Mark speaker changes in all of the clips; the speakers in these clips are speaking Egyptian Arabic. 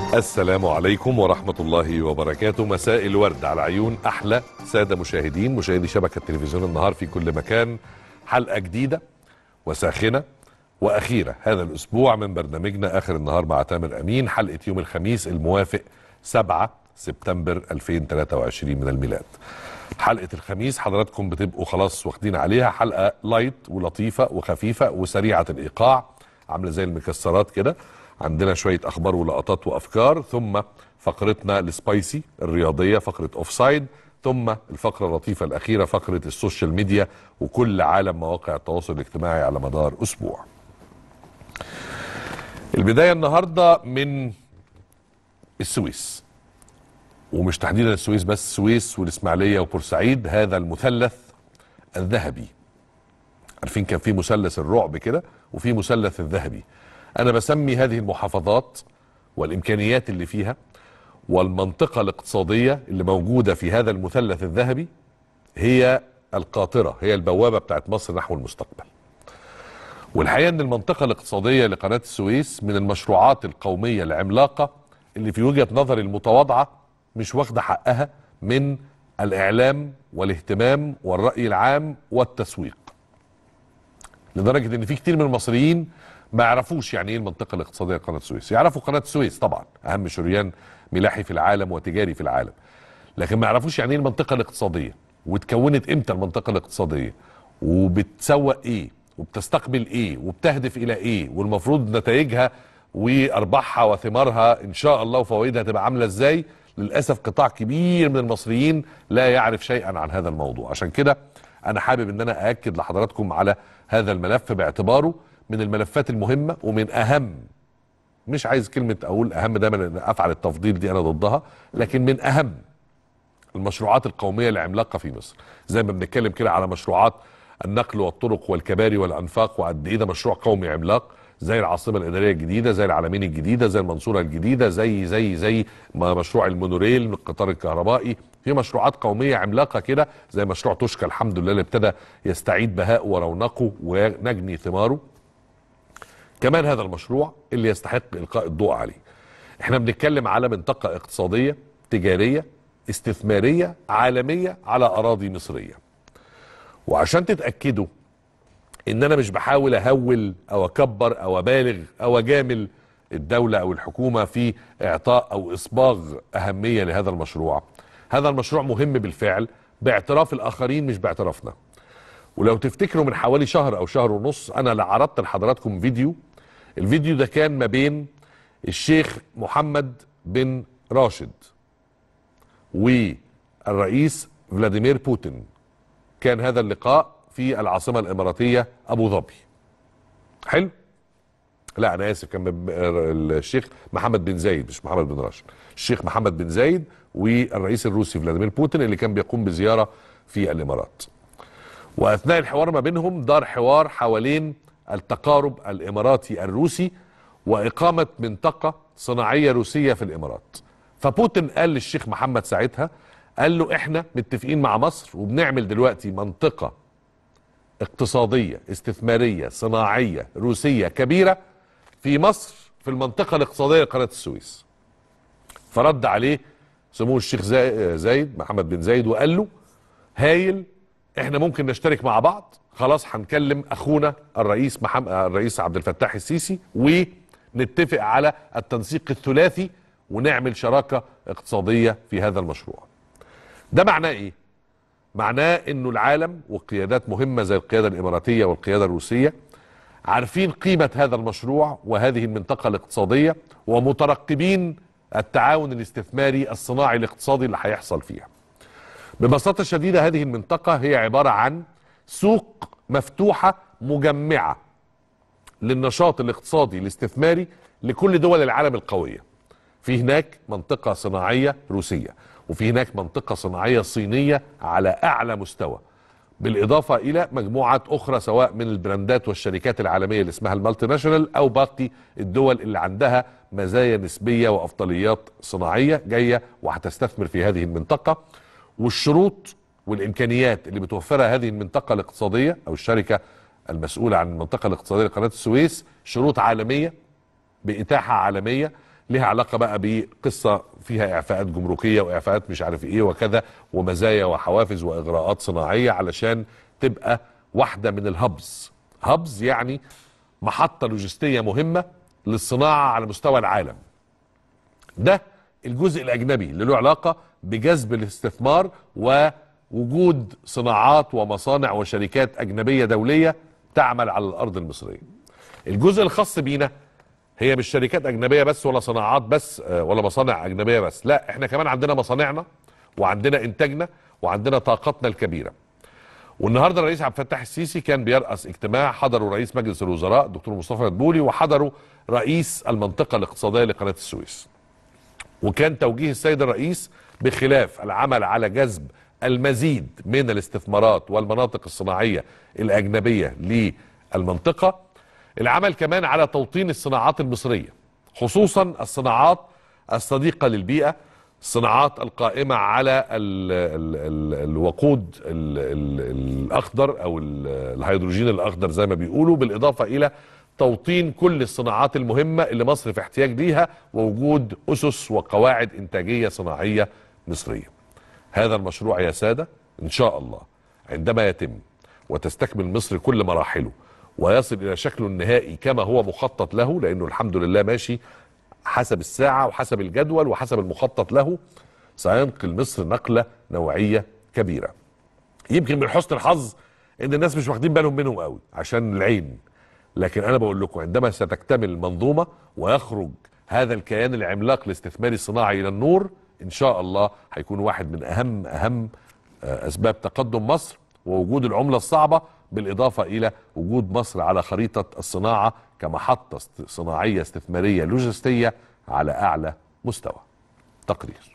Speaker 1: السلام عليكم ورحمة الله وبركاته مساء الورد على عيون أحلى سادة مشاهدين مشاهدي شبكة تلفزيون النهار في كل مكان حلقة جديدة وساخنة وأخيرة هذا الأسبوع من برنامجنا آخر النهار مع تامر أمين حلقة يوم الخميس الموافق 7 سبتمبر 2023 من الميلاد حلقة الخميس حضراتكم بتبقوا خلاص واخدين عليها حلقة لايت ولطيفة وخفيفة وسريعة الإيقاع عاملة زي المكسرات كده عندنا شوية أخبار ولقطات وأفكار ثم فقرتنا السبايسي الرياضية فقرة أوف سايد ثم الفقرة اللطيفة الأخيرة فقرة السوشيال ميديا وكل عالم مواقع التواصل الاجتماعي على مدار أسبوع البداية النهاردة من السويس ومش تحديدا السويس بس السويس والإسماعيلية وبورسعيد هذا المثلث الذهبي عارفين كان في مثلث الرعب كده وفي مثلث الذهبي انا بسمي هذه المحافظات والامكانيات اللي فيها والمنطقه الاقتصاديه اللي موجوده في هذا المثلث الذهبي هي القاطره هي البوابه بتاعت مصر نحو المستقبل والحقيقه ان المنطقه الاقتصاديه لقناه السويس من المشروعات القوميه العملاقه اللي في وجهه نظري المتواضعه مش واخده حقها من الاعلام والاهتمام والراي العام والتسويق لدرجه ان في كتير من المصريين ما يعرفوش يعني ايه المنطقه الاقتصاديه لقناه السويس يعرفوا قناه السويس طبعا اهم شريان ملاحي في العالم وتجاري في العالم لكن ما يعرفوش يعني ايه المنطقه الاقتصاديه واتكونت امتى المنطقه الاقتصاديه وبتسوق ايه وبتستقبل ايه وبتهدف الى ايه والمفروض نتائجها وارباحها وثمارها ان شاء الله وفوائدها تبقى عامله ازاي للاسف قطاع كبير من المصريين لا يعرف شيئا عن هذا الموضوع عشان كده انا حابب ان انا ااكد لحضراتكم على هذا الملف باعتباره من الملفات المهمه ومن اهم مش عايز كلمه اقول اهم دايما ان افعل التفضيل دي انا ضدها لكن من اهم المشروعات القوميه العملاقه في مصر زي ما بنتكلم كده على مشروعات النقل والطرق والكباري والانفاق وقد ايه ده مشروع قومي عملاق زي العاصمه الاداريه الجديده زي العلمين الجديده زي المنصوره الجديده زي زي زي مشروع المونوريل القطار الكهربائي في مشروعات قوميه عملاقه كده زي مشروع توشكا الحمد لله اللي ابتدى يستعيد بهاءه ورونقه ونجني ثماره كمان هذا المشروع اللي يستحق القاء الضوء عليه احنا بنتكلم على منطقه اقتصاديه تجاريه استثماريه عالميه على اراضي مصريه وعشان تتاكدوا ان انا مش بحاول اهول او اكبر او ابالغ او اجامل الدوله او الحكومه في اعطاء او اصباغ اهميه لهذا المشروع هذا المشروع مهم بالفعل باعتراف الاخرين مش باعترافنا ولو تفتكروا من حوالي شهر او شهر ونص انا عرضت لحضراتكم فيديو الفيديو ده كان ما بين الشيخ محمد بن راشد والرئيس فلاديمير بوتين كان هذا اللقاء في العاصمة الإماراتية أبو ظبي حلو لا أنا آسف كان الشيخ محمد بن زايد مش محمد بن راشد الشيخ محمد بن زايد والرئيس الروسي فلاديمير بوتين اللي كان بيقوم بزيارة في الإمارات واثناء الحوار ما بينهم دار حوار حوالين التقارب الاماراتي الروسي واقامه منطقه صناعيه روسيه في الامارات فبوتين قال للشيخ محمد ساعتها قال له احنا متفقين مع مصر وبنعمل دلوقتي منطقه اقتصاديه استثماريه صناعيه روسيه كبيره في مصر في المنطقه الاقتصاديه لقناه السويس فرد عليه سموه الشيخ زايد محمد بن زايد وقال له هايل احنا ممكن نشترك مع بعض خلاص هنكلم اخونا الرئيس محمد الرئيس عبد الفتاح السيسي ونتفق على التنسيق الثلاثي ونعمل شراكه اقتصاديه في هذا المشروع. ده معناه ايه؟ معناه انه العالم وقيادات مهمه زي القياده الاماراتيه والقياده الروسيه عارفين قيمه هذا المشروع وهذه المنطقه الاقتصاديه ومترقبين التعاون الاستثماري الصناعي الاقتصادي اللي هيحصل فيها. ببساطه شديده هذه المنطقه هي عباره عن سوق مفتوحه مجمعه للنشاط الاقتصادي الاستثماري لكل دول العالم القويه. في هناك منطقه صناعيه روسيه وفي هناك منطقه صناعيه صينيه على اعلى مستوى. بالاضافه الى مجموعات اخرى سواء من البراندات والشركات العالميه اللي اسمها المالتي ناشونال او باقي الدول اللي عندها مزايا نسبيه وافضليات صناعيه جايه وهتستثمر في هذه المنطقه. والشروط والامكانيات اللي بتوفرها هذه المنطقه الاقتصاديه او الشركه المسؤوله عن المنطقه الاقتصاديه لقناه السويس شروط عالميه باتاحه عالميه لها علاقه بقى بقصه فيها اعفاءات جمركيه واعفاءات مش عارف ايه وكذا ومزايا وحوافز واغراءات صناعيه علشان تبقى واحده من الهبز هبز يعني محطه لوجستيه مهمه للصناعه على مستوى العالم ده الجزء الاجنبي اللي له علاقه بجذب الاستثمار ووجود صناعات ومصانع وشركات اجنبيه دوليه تعمل على الارض المصريه. الجزء الخاص بينا هي مش شركات اجنبيه بس ولا صناعات بس آه، ولا مصانع اجنبيه بس، لا احنا كمان عندنا مصانعنا وعندنا انتاجنا وعندنا طاقتنا الكبيره. والنهارده الرئيس عبد الفتاح السيسي كان بيرأس اجتماع حضره رئيس مجلس الوزراء الدكتور مصطفى مدبولي وحضره رئيس المنطقه الاقتصاديه لقناه السويس. وكان توجيه السيد الرئيس بخلاف العمل على جذب المزيد من الاستثمارات والمناطق الصناعيه الاجنبيه للمنطقه العمل كمان على توطين الصناعات المصريه خصوصا الصناعات الصديقه للبيئه الصناعات القائمه على ال ال ال الوقود ال ال الاخضر او ال- الهيدروجين الاخضر زي ما بيقولوا بالاضافه الى توطين كل الصناعات المهمه اللي مصر في احتياج ليها ووجود اسس وقواعد انتاجيه صناعيه مصريه. هذا المشروع يا ساده ان شاء الله عندما يتم وتستكمل مصر كل مراحله ويصل الى شكله النهائي كما هو مخطط له لانه الحمد لله ماشي حسب الساعه وحسب الجدول وحسب المخطط له سينقل مصر نقله نوعيه كبيره. يمكن من حسن الحظ ان الناس مش واخدين بالهم منهم قوي عشان العين لكن انا بقول لكم عندما ستكتمل المنظومه ويخرج هذا الكيان العملاق الاستثماري الصناعي الى النور ان شاء الله هيكون واحد من اهم اهم آه، اسباب تقدم مصر ووجود العمله الصعبه بالاضافه الى وجود مصر على خريطه الصناعه كمحطه است- صناعيه استثماريه لوجستيه على اعلى مستوى. تقرير.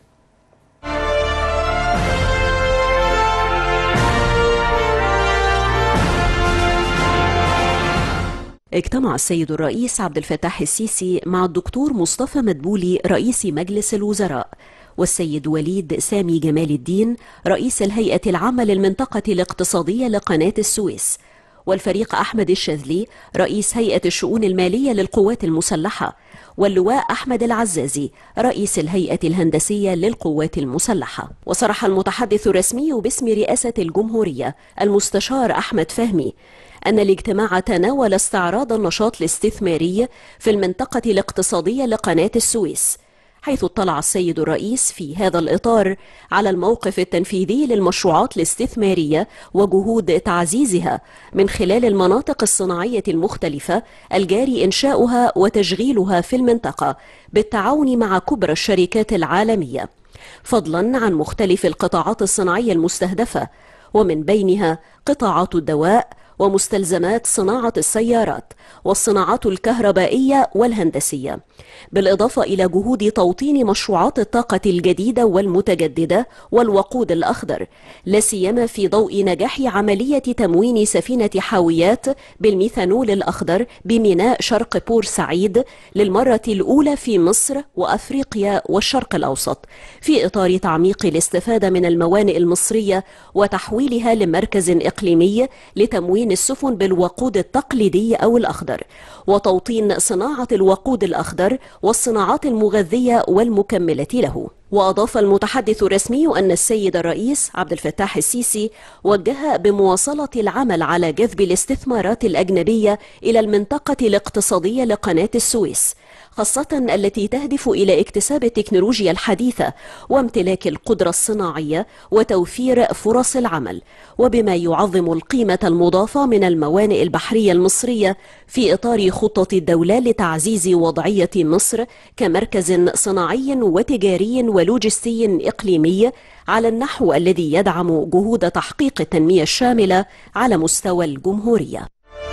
Speaker 2: اجتمع السيد الرئيس عبد الفتاح السيسي مع الدكتور مصطفى مدبولي رئيس مجلس الوزراء والسيد وليد سامي جمال الدين رئيس الهيئة العامة للمنطقة الاقتصادية لقناة السويس والفريق أحمد الشاذلي رئيس هيئة الشؤون المالية للقوات المسلحة واللواء أحمد العزازي رئيس الهيئة الهندسية للقوات المسلحة وصرح المتحدث الرسمي باسم رئاسة الجمهورية المستشار أحمد فهمي أن الاجتماع تناول استعراض النشاط الاستثماري في المنطقة الاقتصادية لقناة السويس حيث اطلع السيد الرئيس في هذا الإطار على الموقف التنفيذي للمشروعات الاستثمارية وجهود تعزيزها من خلال المناطق الصناعية المختلفة الجاري إنشاؤها وتشغيلها في المنطقة بالتعاون مع كبرى الشركات العالمية فضلا عن مختلف القطاعات الصناعية المستهدفة ومن بينها قطاعات الدواء ومستلزمات صناعة السيارات والصناعات الكهربائية والهندسية بالإضافة إلى جهود توطين مشروعات الطاقة الجديدة والمتجددة والوقود الأخضر لا سيما في ضوء نجاح عملية تموين سفينة حاويات بالميثانول الأخضر بميناء شرق بورسعيد للمرة الأولى في مصر وأفريقيا والشرق الأوسط في إطار تعميق الاستفادة من الموانئ المصرية وتحويلها لمركز إقليمي لتموين السفن بالوقود التقليدي أو الأخضر وتوطين صناعة الوقود الأخضر والصناعات المغذية والمكملة له وأضاف المتحدث الرسمي أن السيد الرئيس عبد الفتاح السيسي وجه بمواصلة العمل على جذب الاستثمارات الأجنبية إلى المنطقة الاقتصادية لقناة السويس خاصة التي تهدف إلى اكتساب التكنولوجيا الحديثة وامتلاك القدرة الصناعية وتوفير فرص العمل وبما يعظم القيمة المضافة من الموانئ البحرية المصرية في إطار خطة الدولة لتعزيز وضعية مصر كمركز صناعي وتجاري ولوجستي إقليمي على النحو الذي يدعم جهود تحقيق التنمية الشاملة على مستوى الجمهورية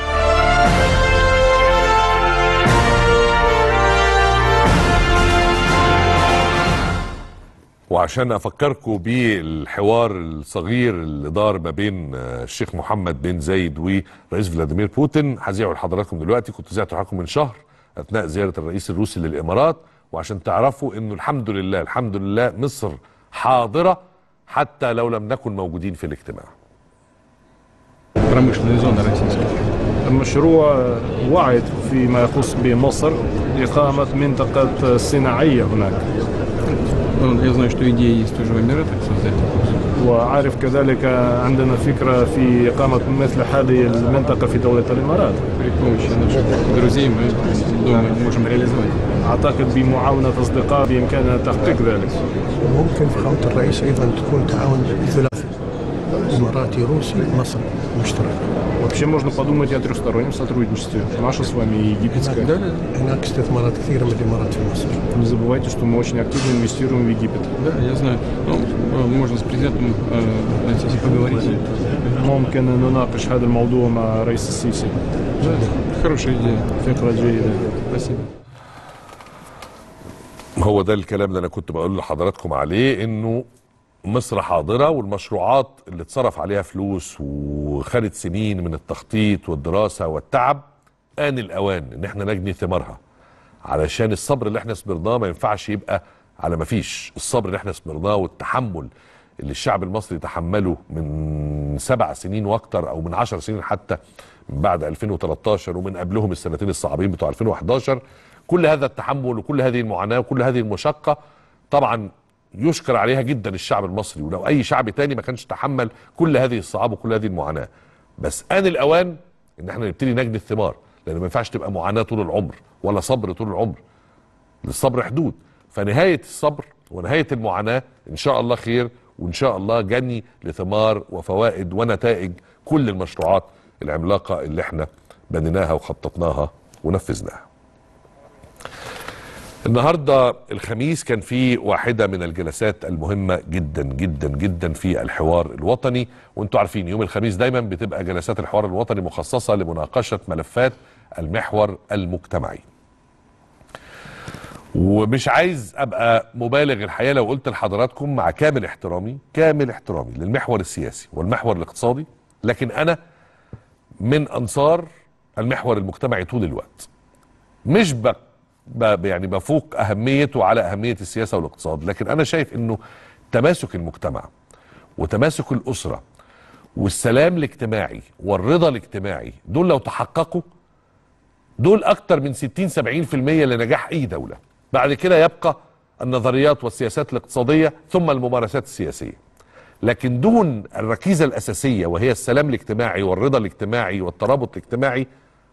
Speaker 1: وعشان افكركم بالحوار الصغير اللي دار ما بين آه، الشيخ محمد بن زايد ورئيس فلاديمير بوتين هذيعه لحضراتكم دلوقتي كنت زعته لحضراتكم من شهر اثناء زياره الرئيس الروسي للامارات وعشان تعرفوا انه الحمد لله الحمد لله مصر حاضره حتى لو لم نكن موجودين في الاجتماع
Speaker 3: промышленной зоны российской. المشروع وعد فيما يخص بمصر إقامة منطقة صناعية هناك
Speaker 4: Ну, Я знаю, что идея есть тоже в Эмиратах создать.
Speaker 3: وعارف كذلك عندنا فكرة في إقامة مثل هذه المنطقة في دولة الإمارات
Speaker 4: При помощи наших друзей мы думаю, можем реализовать.
Speaker 3: أعتقد بمعاونة أصدقاء بإمكاننا تحقيق ذلك
Speaker 5: ممكن فخامة الرئيس أيضا تكون تعاون ثلاثي إماراتي روسي مصري مشترك
Speaker 3: Вообще можно подумать и о трехстороннем сотрудничестве. Наша с вами и египетская.
Speaker 5: هناك استثمارات كثيرة من الإمارات في مصر
Speaker 3: Не забывайте, что мы очень активно инвестируем в Египет.
Speaker 4: Да, я знаю. Ну, э, можно с президентом э, Аль-Сиси поговорить.
Speaker 3: ممكن نناقش هذا الموضوع مع رئيس السيسي.
Speaker 4: Да, хорошая идея.
Speaker 3: فكرة جيدة.
Speaker 4: Спасибо.
Speaker 1: هو ده الكلام اللي انا كنت بقول لحضراتكم عليه انه مصر حاضره والمشروعات اللي اتصرف عليها فلوس وخدت سنين من التخطيط والدراسه والتعب ان الاوان ان احنا نجني ثمارها علشان الصبر اللي احنا صبرناه ما ينفعش يبقى على ما فيش الصبر اللي احنا صبرناه والتحمل اللي الشعب المصري تحمله من سبع سنين واكتر او من عشر سنين حتى من بعد 2013 ومن قبلهم السنتين الصعبين بتوع 2011 كل هذا التحمل وكل هذه المعاناه وكل هذه المشقه طبعا يشكر عليها جدا الشعب المصري ولو اي شعب تاني ما كانش تحمل كل هذه الصعاب وكل هذه المعاناه بس ان الاوان ان احنا نبتدي نجني الثمار لان ما ينفعش تبقى معاناه طول العمر ولا صبر طول العمر للصبر حدود فنهايه الصبر ونهايه المعاناه ان شاء الله خير وان شاء الله جني لثمار وفوائد ونتائج كل المشروعات العملاقه اللي احنا بنيناها وخططناها ونفذناها. النهارده الخميس كان في واحده من الجلسات المهمه جدا جدا جدا في الحوار الوطني وانتم عارفين يوم الخميس دايما بتبقى جلسات الحوار الوطني مخصصه لمناقشه ملفات المحور المجتمعي. ومش عايز ابقى مبالغ الحقيقه لو قلت لحضراتكم مع كامل احترامي كامل احترامي للمحور السياسي والمحور الاقتصادي لكن انا من انصار المحور المجتمعي طول الوقت مش ب... ب... يعني بفوق اهميته على اهميه السياسه والاقتصاد لكن انا شايف انه تماسك المجتمع وتماسك الاسره والسلام الاجتماعي والرضا الاجتماعي دول لو تحققوا دول اكتر من 60 70% لنجاح اي دوله بعد كده يبقى النظريات والسياسات الاقتصاديه ثم الممارسات السياسيه لكن دون الركيزه الاساسيه وهي السلام الاجتماعي والرضا الاجتماعي والترابط الاجتماعي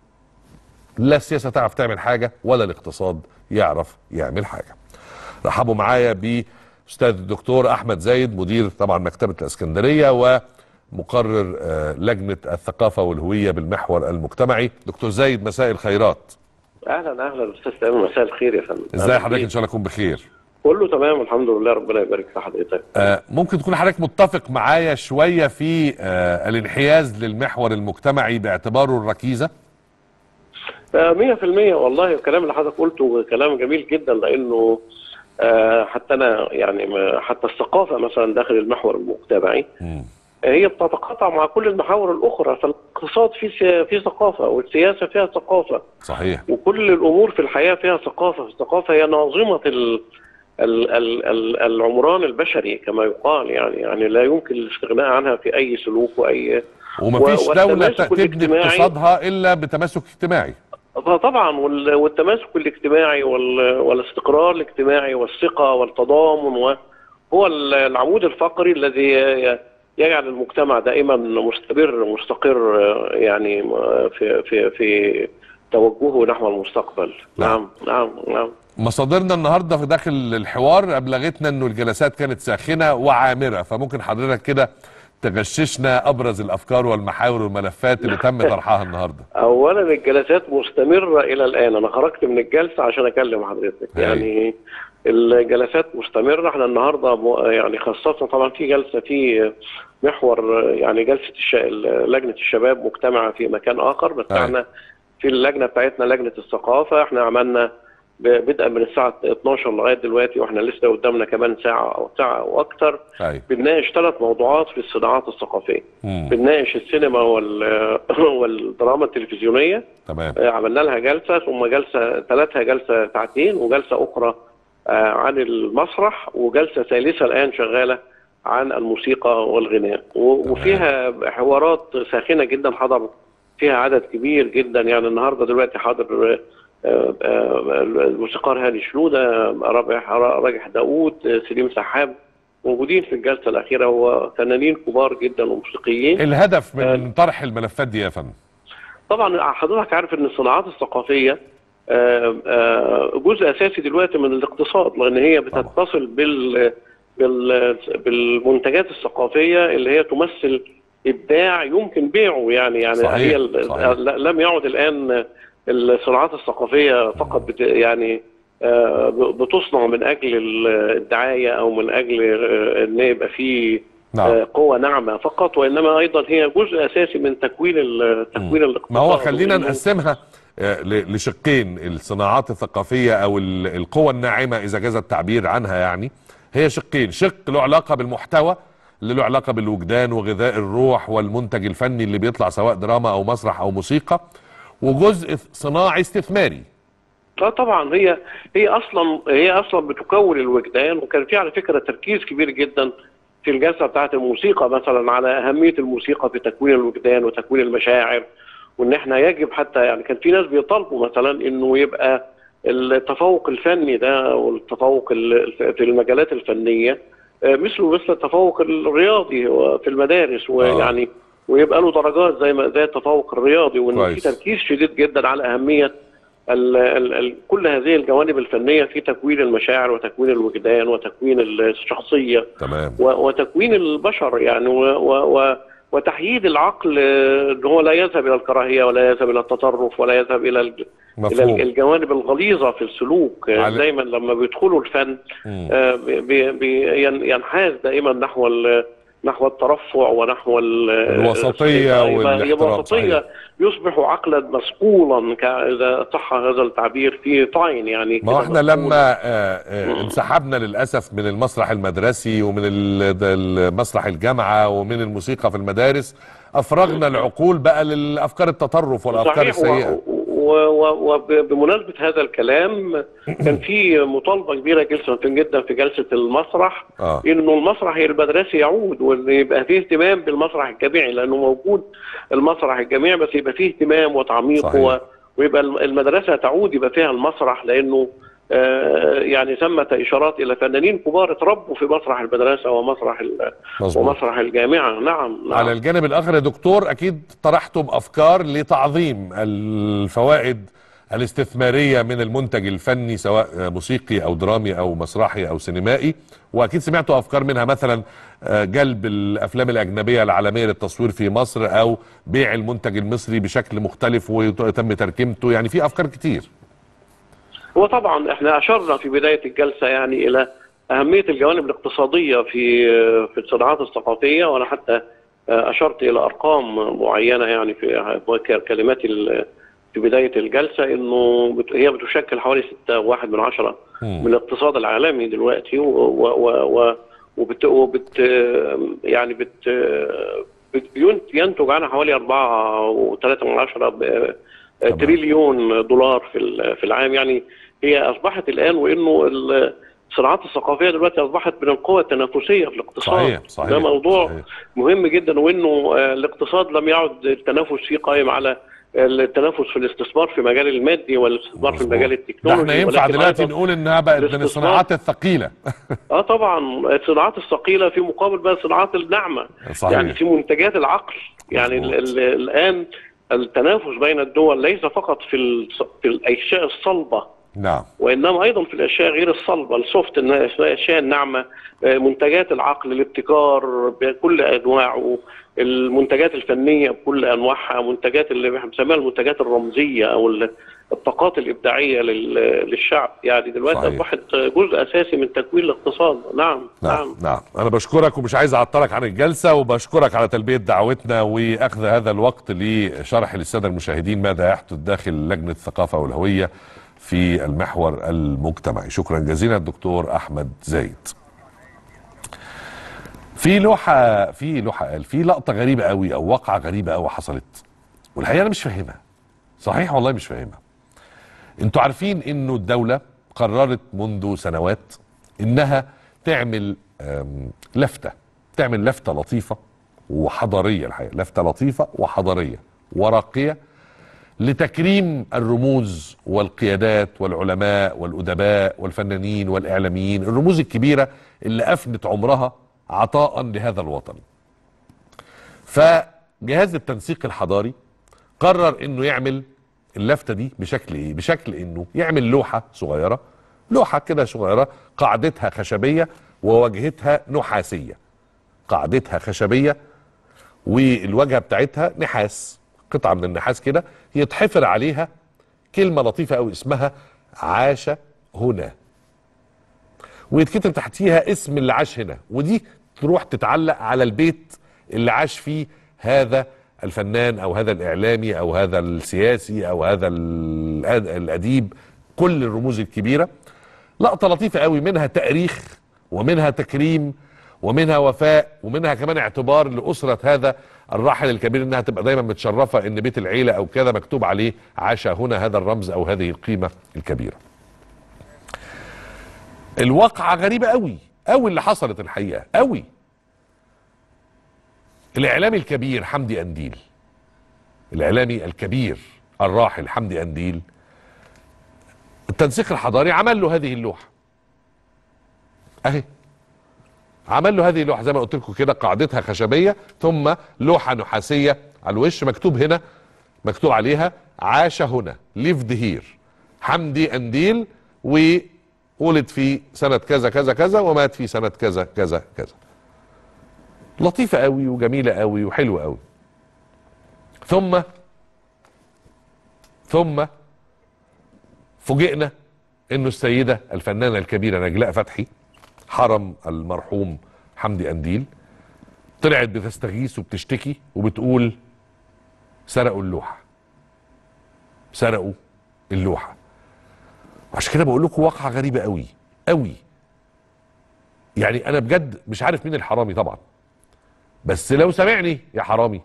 Speaker 1: لا السياسه تعرف تعمل حاجه ولا الاقتصاد يعرف يعمل حاجه رحبوا معايا باستاذ الدكتور احمد زايد مدير طبعا مكتبه الاسكندريه ومقرر آه، لجنه الثقافه والهويه بالمحور المجتمعي دكتور زايد مساء الخيرات
Speaker 6: اهلا اهلا استاذ تامر مساء الخير يا فندم
Speaker 1: ازاي
Speaker 6: أهلاً
Speaker 1: حضرتك
Speaker 6: بيك.
Speaker 1: ان شاء الله تكون بخير
Speaker 6: كله تمام الحمد لله ربنا يبارك في حضرتك
Speaker 1: آه، ممكن تكون حضرتك متفق معايا شويه في آه، الانحياز للمحور المجتمعي باعتباره الركيزه
Speaker 6: آه، 100% والله الكلام اللي حضرتك قلته كلام جميل جدا لانه آه، حتى انا يعني ما- حتى الثقافه مثلا داخل المحور المجتمعي
Speaker 1: مم.
Speaker 6: هي بتتقاطع مع كل المحاور الاخرى فالاقتصاد فيه سيا- فيه ثقافه والسياسه فيها ثقافه
Speaker 1: صحيح
Speaker 6: وكل الامور في الحياه فيها ثقافه الثقافه هي ناظمه ال ال ال ال العمران البشري كما يقال يعني يعني لا يمكن الاستغناء عنها في اي سلوك واي
Speaker 1: ومفيش
Speaker 6: و-
Speaker 1: دوله
Speaker 6: والتماسك
Speaker 1: تبني
Speaker 6: الاجتماعي-
Speaker 1: اقتصادها الا بتماسك اجتماعي
Speaker 6: طبعا وال- والتماسك الاجتماعي وال- والاستقرار الاجتماعي والثقه والتضامن و- هو ال- العمود الفقري الذي ي- يجعل المجتمع دائما مستمر مستقر آه، يعني آه، في في في توجهه نحو المستقبل
Speaker 1: نعم.
Speaker 6: نعم نعم نعم
Speaker 1: مصادرنا النهارده في داخل الحوار ابلغتنا انه الجلسات كانت ساخنه وعامره فممكن حضرتك كده تغششنا ابرز الافكار والمحاور والملفات اللي تم طرحها النهارده
Speaker 6: اولا الجلسات مستمره الى الان انا خرجت من الجلسه عشان اكلم حضرتك
Speaker 1: أيوة.
Speaker 6: يعني الجلسات مستمره احنا النهارده م- يعني خاصه طبعا في جلسه في محور يعني جلسه الش... لجنه الشباب مجتمعه في مكان اخر بس
Speaker 1: أيوة.
Speaker 6: احنا في اللجنه بتاعتنا لجنه الثقافه احنا عملنا ب- بدءا من الساعه 12 لغايه دلوقتي واحنا لسه قدامنا كمان ساعه او ساعه او اكثر
Speaker 1: ايوه
Speaker 6: بنناقش ثلاث موضوعات في الصناعات الثقافيه
Speaker 1: مم.
Speaker 6: بنناقش السينما وال... والدراما التلفزيونيه
Speaker 1: تمام
Speaker 6: آه، عملنا لها جلسه ثم جلسه ثلاثها جلسه ساعتين وجلسه اخرى آه، عن المسرح وجلسه ثالثه الان شغاله عن الموسيقى والغناء و- وفيها حوارات ساخنه جدا حضر فيها عدد كبير جدا يعني النهارده دلوقتي حاضر آه، آه، الموسيقار هاني شنوده راجح راجح داوود آه، سليم سحاب موجودين في الجلسه الاخيره وفنانين كبار جدا وموسيقيين
Speaker 1: الهدف من طرح الملفات دي يا فندم
Speaker 6: طبعا حضرتك عارف ان الصناعات الثقافيه آه، آه، جزء اساسي دلوقتي من الاقتصاد لان هي بتتصل بال بال- بالمنتجات الثقافيه اللي هي تمثل ابداع يمكن بيعه يعني يعني
Speaker 1: صحيح،
Speaker 6: هي ال-
Speaker 1: صحيح.
Speaker 6: ل- لم يعد الان الصناعات الثقافيه فقط بت يعني آه، ب- بتصنع من اجل ال- الدعايه او من اجل آه، ان يبقى في
Speaker 1: نعم
Speaker 6: آه، قوة ناعمة فقط وإنما أيضا هي جزء أساسي من تكوين ال- تكوين الاقتصاد
Speaker 1: ما هو خلينا
Speaker 6: وإنه-
Speaker 1: نقسمها آه، ل- لشقين الصناعات الثقافية أو ال- القوى الناعمة إذا جاز التعبير عنها يعني هي شقين شق له علاقة بالمحتوى اللي له علاقة بالوجدان وغذاء الروح والمنتج الفني اللي بيطلع سواء دراما أو مسرح أو موسيقى وجزء صناعي استثماري
Speaker 6: اه طبعا هي هي اصلا هي اصلا بتكون الوجدان وكان في على فكره تركيز كبير جدا في الجلسه بتاعه الموسيقى مثلا على اهميه الموسيقى في تكوين الوجدان وتكوين المشاعر وان احنا يجب حتى يعني كان في ناس بيطالبوا مثلا انه يبقى التفوق الفني ده والتفوق ال- في المجالات الفنيه آه، مثله مثل التفوق الرياضي في المدارس ويعني ويبقى له درجات زي ما زي التفوق الرياضي وان في
Speaker 1: كويس.
Speaker 6: تركيز شديد جدا على اهميه ال ال ال كل هذه الجوانب الفنيه في تكوين المشاعر وتكوين الوجدان وتكوين الشخصيه
Speaker 1: تمام
Speaker 6: و- وتكوين البشر يعني و و و وتحييد العقل آه، ان هو لا يذهب الى الكراهيه ولا يذهب الى التطرف ولا يذهب الى الج- الى
Speaker 1: مفهوم
Speaker 6: الجوانب الغليظه في السلوك آه،
Speaker 1: على-
Speaker 6: دايما لما بيدخلوا الفن
Speaker 1: مم.
Speaker 6: آه، بي- بي- بي- ين- ينحاز دائما نحو ال- نحو الترفع ونحو ال-
Speaker 1: الوسطية
Speaker 6: يبقى- يبقى
Speaker 1: والاحترام،
Speaker 6: الوسطية يصبح عقلا مسقولا ك- اذا صح هذا التعبير في طعن يعني
Speaker 1: ما هو
Speaker 6: كده
Speaker 1: احنا
Speaker 6: مسقول.
Speaker 1: لما آه، آه، انسحبنا للاسف من المسرح المدرسي ومن ال- ده المسرح الجامعه ومن الموسيقى في المدارس افرغنا العقول بقى للافكار التطرف والافكار
Speaker 6: صحيح
Speaker 1: السيئه
Speaker 6: وبمناسبة هذا الكلام كان في مطالبة كبيرة جدا جدا في جلسة المسرح
Speaker 1: اه
Speaker 6: انه المسرح المدرسي يعود وان يبقى فيه اهتمام بالمسرح الجامعي لانه موجود المسرح الجامعي بس يبقى فيه اهتمام وتعميق
Speaker 1: صحيح.
Speaker 6: و- ويبقى المدرسة تعود يبقى فيها المسرح لانه آه، يعني ثمة اشارات الى فنانين كبار اتربوا في مسرح المدرسة ومسرح ال-
Speaker 1: مظبوط
Speaker 6: ومسرح الجامعة نعم نعم
Speaker 1: على الجانب الاخر يا دكتور اكيد طرحتم افكار لتعظيم الفوائد الاستثماريه من المنتج الفني سواء موسيقي او درامي او مسرحي او سينمائي واكيد سمعتوا افكار منها مثلا آه، جلب الافلام الاجنبيه العالميه للتصوير في مصر او بيع المنتج المصري بشكل مختلف ويتم تركيبته يعني في افكار كتير
Speaker 6: هو طبعا احنا اشرنا في بدايه الجلسه يعني الى اهميه الجوانب الاقتصاديه في في الصناعات الثقافيه وانا حتى اشرت الى ارقام معينه يعني في كلماتي ال- في بدايه الجلسه انه بت- هي بتشكل حوالي 6.1 من عشرة
Speaker 1: مم.
Speaker 6: من الاقتصاد العالمي دلوقتي و و و و وبت وبت يعني بت بت- بينت- ينتج عنها حوالي 4.3 من عشرة ب-
Speaker 1: تمام.
Speaker 6: تريليون دولار في ال- في العام يعني هي اصبحت الان وانه ال- الصناعات الثقافيه دلوقتي اصبحت من القوى التنافسيه في الاقتصاد
Speaker 1: صحيح صحيح
Speaker 6: ده موضوع
Speaker 1: صحيح.
Speaker 6: مهم جدا وانه آه، الاقتصاد لم يعد التنافس فيه قائم على التنافس في الاستثمار في مجال المادي والاستثمار في
Speaker 1: مظبوط.
Speaker 6: المجال
Speaker 1: ده
Speaker 6: التكنولوجي
Speaker 1: احنا ينفع
Speaker 6: ولكن
Speaker 1: دلوقتي
Speaker 6: أيضاً
Speaker 1: نقول انها بقت من
Speaker 6: الاستثمار.
Speaker 1: الصناعات الثقيله
Speaker 6: اه طبعا الصناعات الثقيله في مقابل بقى الصناعات الناعمه
Speaker 1: صحيح
Speaker 6: يعني في منتجات العقل يعني
Speaker 1: مظبوط.
Speaker 6: ال ال الان التنافس بين الدول ليس فقط في الص- في الاشياء الصلبه
Speaker 1: نعم
Speaker 6: وانما ايضا في الاشياء غير الصلبه السوفت الاشياء الناعمه آه، منتجات العقل الابتكار بكل انواعه المنتجات الفنيه بكل انواعها منتجات اللي احنا بنسميها المنتجات الرمزيه او ال- الطاقات الابداعيه لل- للشعب يعني دلوقتي
Speaker 1: صحيح.
Speaker 6: اصبحت جزء اساسي من تكوين الاقتصاد نعم
Speaker 1: نعم
Speaker 6: نعم
Speaker 1: نعم انا بشكرك ومش عايز اعطلك عن الجلسه وبشكرك على تلبيه دعوتنا واخذ هذا الوقت لشرح للساده المشاهدين ماذا يحدث داخل لجنه الثقافه والهويه في المحور المجتمعي شكرا جزيلا الدكتور احمد زايد في لوحه في لوحه قال في لقطه غريبه قوي او واقعه غريبه قوي حصلت والحقيقه انا مش فاهمها صحيح والله مش فاهمها انتوا عارفين انه الدولة قررت منذ سنوات انها تعمل آم، لفتة تعمل لفتة لطيفة وحضارية الحقيقة لفتة لطيفة وحضارية وراقيه لتكريم الرموز والقيادات والعلماء والادباء والفنانين والاعلاميين الرموز الكبيره اللي افنت عمرها عطاء لهذا الوطن فجهاز التنسيق الحضاري قرر انه يعمل اللفته دي بشكل ايه بشكل انه يعمل لوحه صغيره لوحه كده صغيره قاعدتها خشبيه وواجهتها نحاسيه قاعدتها خشبيه والواجهه بتاعتها نحاس قطعه من النحاس كده يتحفر عليها كلمه لطيفه قوي اسمها عاش هنا ويتكتب تحتيها اسم اللي عاش هنا ودي تروح تتعلق على البيت اللي عاش فيه هذا الفنان او هذا الاعلامي او هذا السياسي او هذا الأد- الاديب كل الرموز الكبيره لقطه لطيفه قوي منها تاريخ ومنها تكريم ومنها وفاء ومنها كمان اعتبار لاسره هذا الراحل الكبير انها تبقى دايما متشرفه ان بيت العيله او كذا مكتوب عليه عاش هنا هذا الرمز او هذه القيمه الكبيره. الواقعه غريبه قوي قوي اللي حصلت الحقيقه قوي. الاعلامي الكبير حمدي انديل الاعلامي الكبير الراحل حمدي انديل التنسيق الحضاري عمل له هذه اللوحه اهي عمل له هذه اللوحه زي ما قلت لكم كده قاعدتها خشبيه ثم لوحه نحاسيه على الوش مكتوب هنا مكتوب عليها عاش هنا ليفد هير حمدي انديل وولد في سنه كذا كذا كذا ومات في سنه كذا كذا كذا لطيفه قوي وجميله قوي وحلوه قوي ثم ثم فوجئنا انه السيده الفنانه الكبيره نجلاء فتحي حرم المرحوم حمدي انديل طلعت بتستغيث وبتشتكي وبتقول سرقوا اللوحه سرقوا اللوحه عشان كده بقول لكم واقعه غريبه قوي قوي يعني انا بجد مش عارف مين الحرامي طبعا بس لو سامعني يا حرامي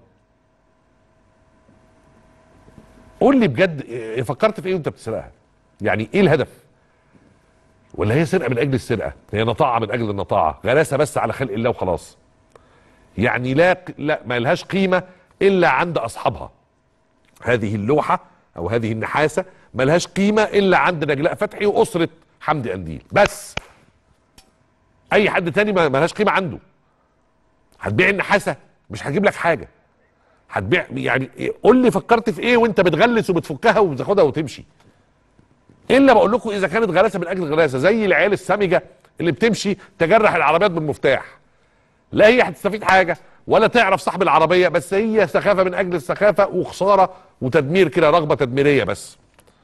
Speaker 1: قول لي بجد إيه- فكرت في ايه وانت بتسرقها يعني ايه الهدف ولا هي سرقه من اجل السرقه هي نطاعه من اجل النطاعه غلاسه بس على خلق الله وخلاص يعني لا لا ما لهاش قيمه الا عند اصحابها هذه اللوحه او هذه النحاسه ما لهاش قيمه الا عند نجلاء فتحي واسره حمدي انديل بس اي حد تاني ما ما لهاش قيمه عنده هتبيع النحاسه مش هجيب لك حاجه هتبيع يعني إيه؟ قول لي فكرت في ايه وانت بتغلس وبتفكها وبتاخدها وتمشي الا بقول لكم اذا كانت غلاسه من اجل غلاسه زي العيال السمجه اللي بتمشي تجرح العربيات بالمفتاح لا هي هتستفيد حاجه ولا تعرف صاحب العربيه بس هي سخافه من اجل السخافه وخساره وتدمير كده رغبه تدميريه بس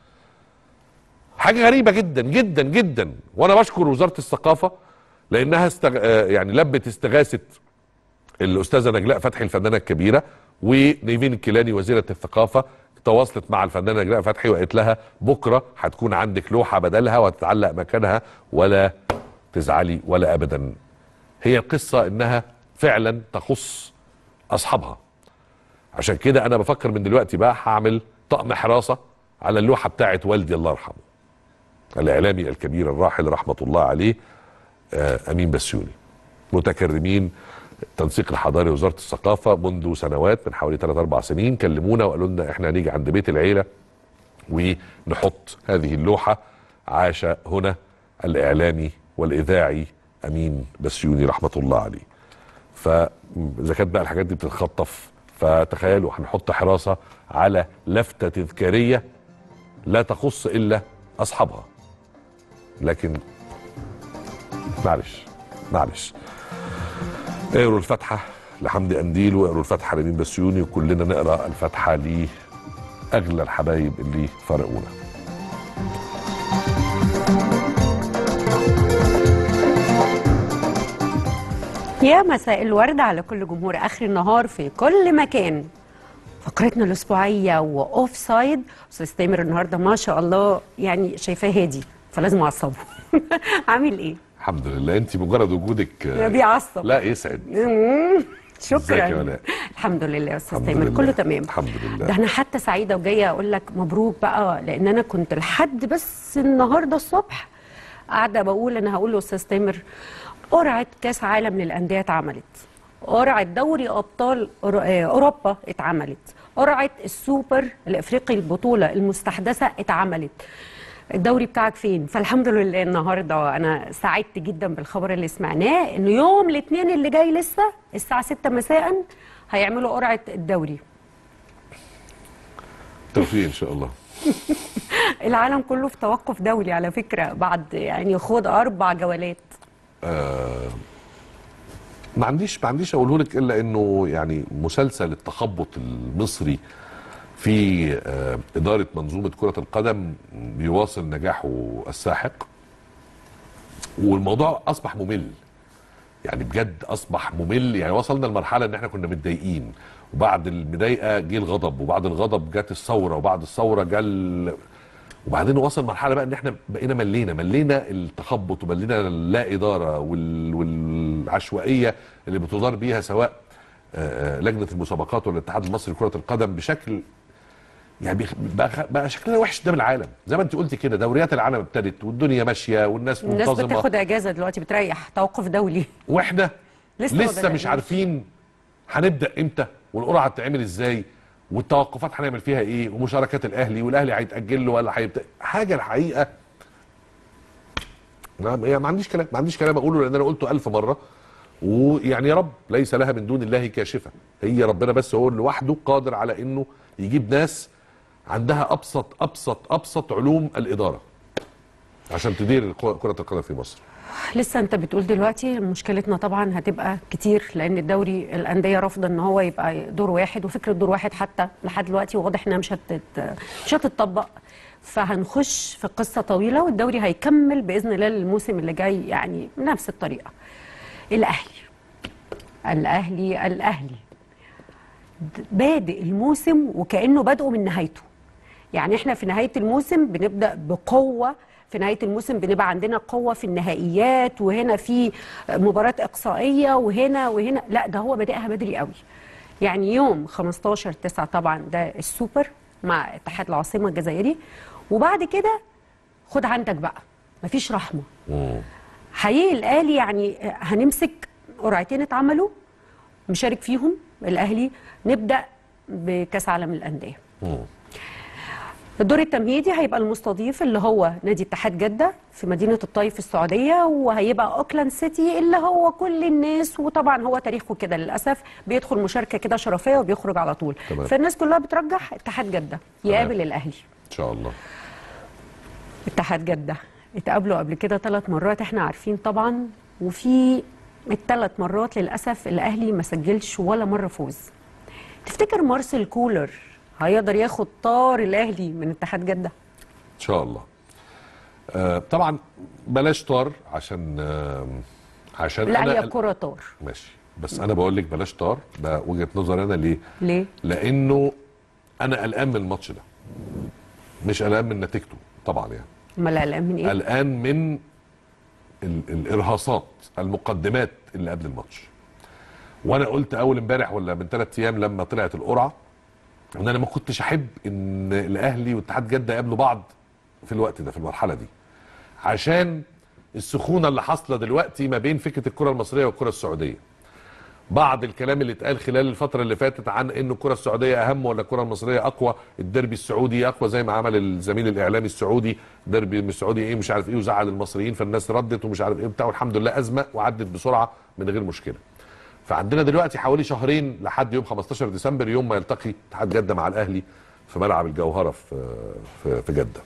Speaker 1: حاجه غريبه جدا جدا جدا وانا بشكر وزاره الثقافه لانها استغ... آه يعني لبت استغاثه الاستاذه نجلاء فتحي الفنانه الكبيره ونيفين الكيلاني وزيره الثقافه تواصلت مع الفنانه نجلاء فتحي وقالت لها بكره هتكون عندك لوحه بدلها وتتعلق مكانها ولا تزعلي ولا ابدا هي القصه انها فعلا تخص اصحابها عشان كده انا بفكر من دلوقتي بقى هعمل طقم حراسه على اللوحه بتاعت والدي الله يرحمه الاعلامي الكبير الراحل رحمه الله عليه آه امين بسيوني متكرمين التنسيق الحضاري وزاره الثقافه منذ سنوات من حوالي 3 4 سنين كلمونا وقالوا لنا احنا هنيجي عند بيت العيله ونحط هذه اللوحه عاش هنا الاعلامي والاذاعي امين بسيوني رحمه الله عليه فاذا كانت بقى الحاجات دي بتتخطف فتخيلوا هنحط حراسه على لفته تذكاريه لا تخص الا اصحابها لكن معلش معلش اقروا الفاتحه لحمدي انديل واقروا الفاتحه لمين بسيوني وكلنا نقرا الفاتحه لاغلى الحبايب اللي فرقونا
Speaker 7: يا مساء الورد على كل جمهور اخر النهار في كل مكان فقرتنا الاسبوعيه واوف سايد استاذ تامر النهارده ما شاء الله يعني شايفاه هادي فلازم اعصبه عامل ايه
Speaker 1: الحمد لله انت مجرد وجودك آه،
Speaker 7: بيعصب
Speaker 1: لا يسعد
Speaker 7: مم،
Speaker 1: ازيك يا
Speaker 7: شكرا
Speaker 1: ولاء؟
Speaker 7: الحمد لله يا استاذ
Speaker 1: الحمد
Speaker 7: تامر
Speaker 1: لله.
Speaker 7: كله تمام
Speaker 1: الحمد لله.
Speaker 7: ده انا حتى سعيده وجايه اقول لك مبروك بقى لان انا كنت لحد بس النهارده الصبح قاعده بقول انا هقول لاستاذ تامر قرعه كاس عالم للانديه اتعملت قرعه دوري ابطال أور- آه، اوروبا اتعملت قرعه السوبر الافريقي البطوله المستحدثه اتعملت الدوري بتاعك فين فالحمد لله النهارده انا سعدت جدا بالخبر اللي سمعناه انه يوم الاثنين اللي جاي لسه الساعه 6 مساء هيعملوا قرعه الدوري
Speaker 1: توفيق ان شاء الله
Speaker 7: العالم كله في توقف دولي على فكره بعد يعني خوض اربع جولات
Speaker 1: ما عنديش ما عنديش اقوله لك الا انه يعني مسلسل التخبط المصري في آه، اداره منظومه كره القدم بيواصل نجاحه الساحق والموضوع اصبح ممل يعني بجد اصبح ممل يعني وصلنا لمرحله ان احنا كنا متضايقين وبعد المضايقه جه الغضب وبعد الغضب جت الثوره وبعد الثوره جه ال- وبعدين وصل مرحله بقى ان احنا بقينا ملينا ملينا التخبط وملينا اللا اداره وال... والعشوائيه اللي بتدار بيها سواء آه، آه، لجنه المسابقات والاتحاد المصري لكره القدم بشكل يعني بيخ- بقى, بقى شكلنا وحش قدام العالم زي ما انت قلتي كده دوريات العالم ابتدت والدنيا ماشيه والناس
Speaker 7: الناس
Speaker 1: منتظمه
Speaker 7: بتاخد اجازه دلوقتي بتريح توقف دولي
Speaker 1: واحنا
Speaker 7: لسه
Speaker 1: لسه,
Speaker 7: ما
Speaker 1: لسه مش
Speaker 7: بدأناش.
Speaker 1: عارفين هنبدا امتى والقرعه هتتعمل ازاي والتوقفات هنعمل فيها ايه ومشاركات الاهلي والاهلي هيتاجل له ولا هيبدا حاجه الحقيقه ما يعني ما عنديش كلام ما عنديش كلام اقوله لان انا قلته ألف مره ويعني يا رب ليس لها من دون الله كاشفه هي ربنا بس هو لوحده قادر على انه يجيب ناس عندها ابسط ابسط ابسط علوم الاداره عشان تدير كره القدم في مصر
Speaker 7: لسه انت بتقول دلوقتي مشكلتنا طبعا هتبقى كتير لان الدوري الانديه رافضه ان هو يبقى دور واحد وفكره دور واحد حتى لحد دلوقتي واضح انها مش هتت مش هتطبق فهنخش في قصه طويله والدوري هيكمل باذن الله الموسم اللي جاي يعني بنفس الطريقه الاهلي الاهلي الاهلي د- بادئ الموسم وكانه بادئه من نهايته يعني احنا في نهايه الموسم بنبدا بقوه في نهايه الموسم بنبقى عندنا قوه في النهائيات وهنا في مباراه اقصائيه وهنا وهنا لا ده هو بادئها بدري قوي يعني يوم 15 9 طبعا ده السوبر مع اتحاد العاصمه الجزائري وبعد كده خد عندك بقى مفيش رحمه حقيقي الاهلي يعني هنمسك قرعتين اتعملوا مشارك فيهم الاهلي نبدا بكاس عالم الانديه الدور التمهيدي هيبقى المستضيف اللي هو نادي اتحاد جده في مدينه الطايف السعوديه وهيبقى اوكلاند سيتي اللي هو كل الناس وطبعا هو تاريخه كده للاسف بيدخل مشاركه كده شرفيه وبيخرج على طول
Speaker 1: تمام.
Speaker 7: فالناس كلها بترجح اتحاد جده يقابل الاهلي
Speaker 1: ان شاء الله
Speaker 7: اتحاد جدة اتقابلوا قبل كده ثلاث مرات احنا عارفين طبعا وفي الثلاث مرات للأسف الأهلي ما سجلش ولا مرة فوز تفتكر مارسيل كولر هيقدر ياخد طار الأهلي من اتحاد جدة
Speaker 1: ان شاء الله آه طبعا بلاش طار عشان آه عشان
Speaker 7: لا
Speaker 1: انا
Speaker 7: هي كرة طار
Speaker 1: ماشي بس انا بقول لك بلاش طار ده وجهه نظري انا ليه
Speaker 7: ليه؟
Speaker 1: لانه انا قلقان من الماتش ده مش قلقان من نتيجته طبعا يعني
Speaker 7: امال قلقان من ايه؟
Speaker 1: قلقان من ال- الارهاصات المقدمات اللي قبل الماتش وانا قلت اول امبارح ولا من ثلاث ايام لما طلعت القرعه ان انا ما كنتش احب ان الاهلي واتحاد جده يقابلوا بعض في الوقت ده في المرحله دي عشان السخونه اللي حاصله دلوقتي ما بين فكره الكره المصريه والكره السعوديه بعض الكلام اللي اتقال خلال الفتره اللي فاتت عن ان الكره السعوديه اهم ولا الكره المصريه اقوى الديربي السعودي اقوى زي ما عمل الزميل الاعلامي السعودي ديربي السعودي ايه مش عارف ايه وزعل المصريين فالناس ردت ومش عارف ايه بتاع والحمد لله ازمه وعدت بسرعه من غير مشكله فعندنا دلوقتي حوالي شهرين لحد يوم 15 ديسمبر يوم ما يلتقي اتحاد جده مع الاهلي في ملعب الجوهره في في, في جده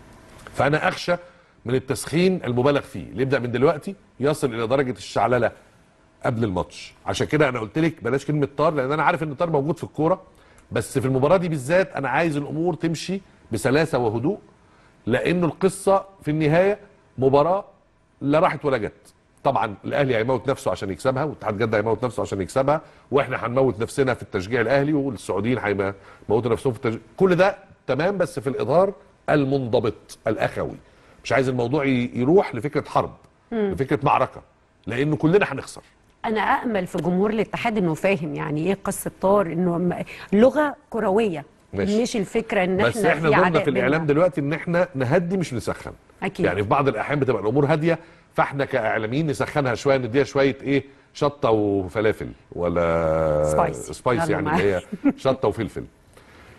Speaker 1: فانا اخشى من التسخين المبالغ فيه اللي يبدا من دلوقتي يصل الى درجه الشعلله قبل الماتش عشان كده انا قلت لك بلاش كلمه طار لان انا عارف ان الطار موجود في الكوره بس في المباراه دي بالذات انا عايز الامور تمشي بسلاسه وهدوء لانه القصه في النهايه مباراه لا راحت ولا جت طبعا الاهلي هيموت نفسه عشان يكسبها واتحاد جده هيموت نفسه عشان يكسبها واحنا هنموت نفسنا في التشجيع الاهلي والسعوديين هيموتوا نفسهم في التشجيع كل ده تمام بس في الاطار المنضبط الاخوي مش عايز الموضوع ي- يروح لفكره حرب لفكره معركه لانه كلنا هنخسر
Speaker 7: انا امل في جمهور الاتحاد انه فاهم يعني ايه قصه طار انه م- لغه كرويه
Speaker 1: ماشي.
Speaker 7: مش الفكره ان
Speaker 1: بس
Speaker 7: احنا
Speaker 1: احنا
Speaker 7: في
Speaker 1: دورنا
Speaker 7: عداء
Speaker 1: في الاعلام
Speaker 7: بيننا.
Speaker 1: دلوقتي ان احنا نهدي مش نسخن
Speaker 7: أكيد.
Speaker 1: يعني في بعض الاحيان بتبقى الامور هاديه فاحنا كاعلاميين نسخنها شويه نديها شويه ايه شطه وفلافل ولا
Speaker 7: سبايس.
Speaker 1: سبايس
Speaker 7: يلا
Speaker 1: يعني
Speaker 7: معاك.
Speaker 1: اللي هي شطه وفلفل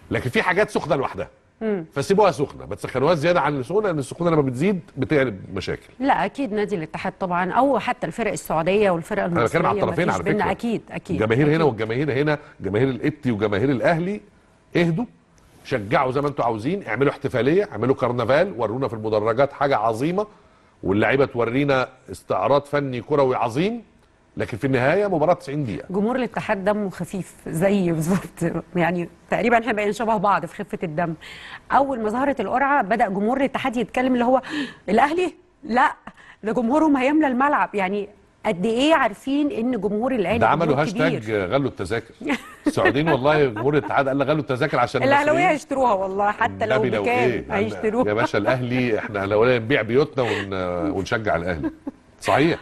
Speaker 1: لكن في حاجات سخنه لوحدها فسيبوها سخنه ما تسخنوهاش زياده عن السخونه لان السخونه لما بتزيد بتقلب مشاكل
Speaker 7: لا اكيد نادي الاتحاد طبعا او حتى الفرق السعوديه والفرق
Speaker 1: انا
Speaker 7: المصريه
Speaker 1: بتكلم على الطرفين
Speaker 7: مفيش
Speaker 1: على
Speaker 7: بينا
Speaker 1: فكره
Speaker 7: اكيد اكيد
Speaker 1: الجماهير هنا
Speaker 7: أكيد.
Speaker 1: والجماهير هنا جماهير الاتي وجماهير الاهلي اهدوا شجعوا زي ما انتم عاوزين اعملوا احتفاليه اعملوا كرنفال ورونا في المدرجات حاجه عظيمه واللعيبه تورينا استعراض فني كروي عظيم لكن في النهايه مباراه 90 دقيقه
Speaker 7: جمهور الاتحاد دمه خفيف زي بالظبط يعني تقريبا احنا بقينا شبه بعض في خفه الدم اول ما ظهرت القرعه بدا جمهور الاتحاد يتكلم اللي هو الاهلي لا ده جمهورهم هيملى الملعب يعني قد ايه عارفين ان جمهور الاهلي
Speaker 1: ده عملوا
Speaker 7: جمهور
Speaker 1: هاشتاج
Speaker 7: كبير.
Speaker 1: غلوا التذاكر السعوديين والله جمهور الاتحاد قال لك غلوا التذاكر عشان
Speaker 7: الاهلاويه
Speaker 1: المصريين.
Speaker 7: هيشتروها والله حتى لو
Speaker 1: النبي
Speaker 7: بكام
Speaker 1: إيه؟
Speaker 7: هيشتروها
Speaker 1: يا باشا الاهلي احنا الاولاني نبيع بيوتنا ون... ونشجع الاهلي صحيح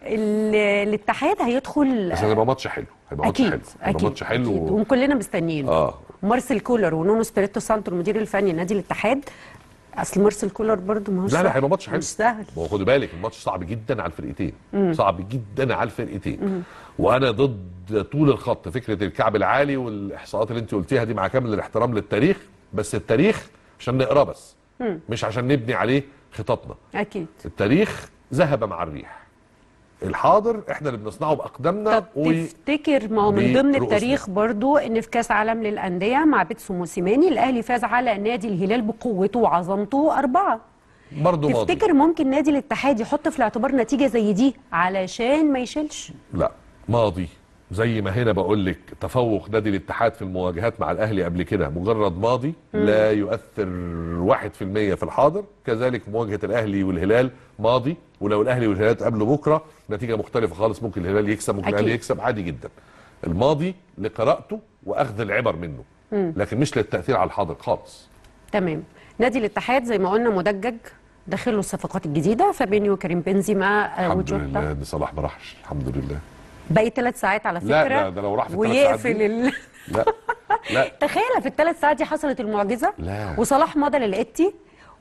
Speaker 7: ال- الاتحاد هيدخل
Speaker 1: بس هيبقى ماتش حلو هيبقى ماتش
Speaker 7: اكيد
Speaker 1: حلو هيبقى
Speaker 7: اكيد
Speaker 1: ماتش حلو
Speaker 7: أكيد.
Speaker 1: و...
Speaker 7: وكلنا مستنيين
Speaker 1: اه
Speaker 7: مارسيل كولر ونونو سبيريتو سانتو المدير الفني لنادي الاتحاد اصل مارسيل كولر برضه ما هوش
Speaker 1: لا لا
Speaker 7: سهل.
Speaker 1: هيبقى ماتش حلو
Speaker 7: مش سهل
Speaker 1: ما هو خدوا بالك الماتش صعب جدا على الفرقتين صعب جدا على الفرقتين وانا ضد طول الخط فكره الكعب العالي والاحصاءات اللي انت قلتيها دي مع كامل الاحترام للتاريخ بس التاريخ عشان نقراه بس مش عشان نبني عليه خططنا
Speaker 7: اكيد
Speaker 1: التاريخ ذهب مع الريح الحاضر احنا اللي بنصنعه باقدامنا
Speaker 7: طب تفتكر ما هو من ضمن
Speaker 1: برؤوسنا.
Speaker 7: التاريخ برضو ان في كاس عالم للانديه مع بيتسو موسيماني الاهلي فاز على نادي الهلال بقوته وعظمته اربعه
Speaker 1: برضه ماضي
Speaker 7: تفتكر ممكن نادي الاتحاد يحط في الاعتبار نتيجه زي دي علشان ما يشيلش
Speaker 1: لا ماضي زي ما هنا بقول لك تفوق نادي الاتحاد في المواجهات مع الاهلي قبل كده مجرد ماضي لا يؤثر واحد في المية في الحاضر كذلك مواجهة الاهلي والهلال ماضي ولو الاهلي والهلال اتقابلوا بكرة نتيجة مختلفة خالص ممكن الهلال يكسب ممكن
Speaker 7: أكيد.
Speaker 1: الاهلي يكسب عادي جدا الماضي لقراءته واخذ العبر منه لكن مش للتأثير على الحاضر خالص
Speaker 7: تمام نادي الاتحاد زي ما قلنا مدجج داخله الصفقات الجديده فابينيو كريم بنزيما آه،
Speaker 1: الحمد
Speaker 7: وجوتا
Speaker 1: لله ان صلاح ما راحش الحمد لله
Speaker 7: باقي ثلاث ساعات على فكره
Speaker 1: لا، لا، ده لو راح في الثلاث ساعات
Speaker 7: ويقفل
Speaker 1: دي.
Speaker 7: ال...
Speaker 1: لا لا
Speaker 7: تخيل في الثلاث ساعات دي حصلت المعجزه
Speaker 1: لا.
Speaker 7: وصلاح مضى للاتي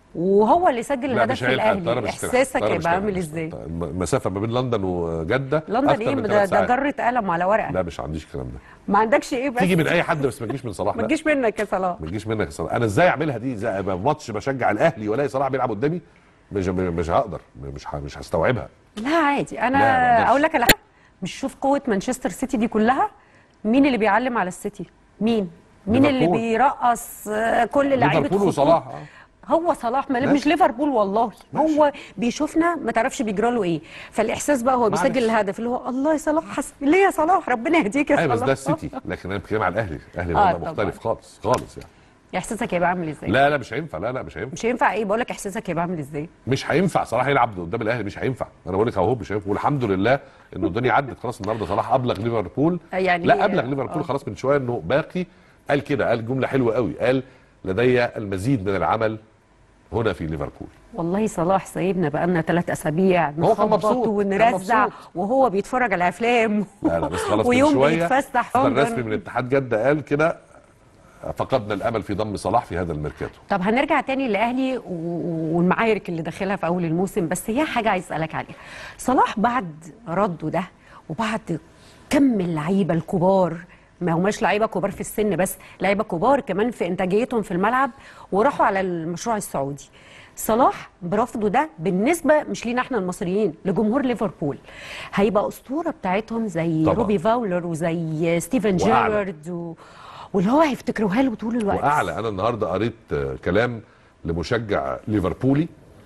Speaker 7: وهو اللي سجل
Speaker 1: لا
Speaker 7: الهدف
Speaker 1: مش
Speaker 7: في
Speaker 1: هيلحق الطيارة
Speaker 7: الاهلي
Speaker 1: مش هتلحق.
Speaker 7: احساسك
Speaker 1: الطيارة مش
Speaker 7: هيبقى عامل
Speaker 1: هتلحق.
Speaker 7: ازاي
Speaker 1: المسافة ما بين لندن وجدة
Speaker 7: لندن
Speaker 1: أكتر
Speaker 7: ايه
Speaker 1: من
Speaker 7: ده,
Speaker 1: ثلاث
Speaker 7: ده
Speaker 1: ساعات.
Speaker 7: جرة قلم على ورقه
Speaker 1: لا مش عنديش الكلام ده
Speaker 7: ما عندكش ايه بس
Speaker 1: تيجي من اي حد بس ما تجيش من صلاح
Speaker 7: ما
Speaker 1: لا
Speaker 7: تجيش منك يا صلاح
Speaker 1: ما تجيش منك يا صلاح انا ازاي اعملها دي زي أبقى ماتش بشجع الاهلي والاقي صلاح بيلعب قدامي مش مش هقدر مش ه- مش هستوعبها
Speaker 7: لا عادي
Speaker 1: لا،
Speaker 7: انا
Speaker 1: ما أقدرش.
Speaker 7: اقول لك على حاجه مش شوف قوه مانشستر سيتي دي كلها مين اللي بيعلم على السيتي مين مين اللي
Speaker 1: ليفربول.
Speaker 7: بيرقص آه، كل لعيبه
Speaker 1: ليفربول
Speaker 7: خطوط؟
Speaker 1: وصلاح آه.
Speaker 7: هو صلاح ما
Speaker 1: ماشي.
Speaker 7: مش ليفربول والله
Speaker 1: ماشي.
Speaker 7: هو بيشوفنا ما تعرفش بيجرى له ايه فالاحساس بقى هو
Speaker 1: معلش.
Speaker 7: بيسجل الهدف اللي هو الله يا صلاح حس... ليه يا صلاح ربنا يهديك يا
Speaker 1: ايوه
Speaker 7: صلاح
Speaker 1: بس ده السيتي لكن انا بتكلم على الاهلي الاهلي
Speaker 7: آه،
Speaker 1: وضع
Speaker 7: طبعاً.
Speaker 1: مختلف خالص خالص يعني
Speaker 7: احساسك هيبقى عامل ازاي
Speaker 1: لا لا مش هينفع لا لا مش هينفع
Speaker 7: مش هينفع ايه بقول لك احساسك هيبقى عامل ازاي
Speaker 1: مش هينفع صلاح يلعب قدام الاهلي مش هينفع انا بقول لك اهو مش هينفع والحمد لله انه الدنيا عدت خلاص النهارده صلاح ابلغ ليفربول
Speaker 7: يعني
Speaker 1: لا ابلغ ليفربول
Speaker 7: آه.
Speaker 1: خلاص من شويه انه باقي قال كده قال جمله حلوه قوي قال لدي المزيد من العمل هنا في ليفربول
Speaker 7: والله صلاح سايبنا بقالنا ثلاث اسابيع
Speaker 1: هو كان
Speaker 7: نخبط
Speaker 1: مبسوط، كان
Speaker 7: ونرزع
Speaker 1: مبسوط.
Speaker 7: وهو بيتفرج على افلام
Speaker 1: لا لا بس خلاص
Speaker 7: ويوم
Speaker 1: من شويه
Speaker 7: بيتفسح في
Speaker 1: الرسمي
Speaker 7: لندن.
Speaker 1: من اتحاد جده قال كده فقدنا الامل في ضم صلاح في هذا الميركاتو
Speaker 7: طب هنرجع تاني للاهلي و- والمعارك اللي داخلها في اول الموسم بس هي حاجه عايز اسالك عليها صلاح بعد رده ده وبعد كم اللعيبه الكبار ما هماش لعيبه كبار في السن بس لعيبه كبار كمان في انتاجيتهم في الملعب وراحوا على المشروع السعودي صلاح برفضه ده بالنسبه مش لينا احنا المصريين لجمهور ليفربول هيبقى اسطوره بتاعتهم زي
Speaker 1: طبعاً.
Speaker 7: روبي فاولر وزي ستيفن
Speaker 1: وأعلى.
Speaker 7: جيرارد و... واللي هو هيفتكروها له طول الوقت
Speaker 1: واعلى انا النهارده قريت آه، كلام لمشجع ليفربولي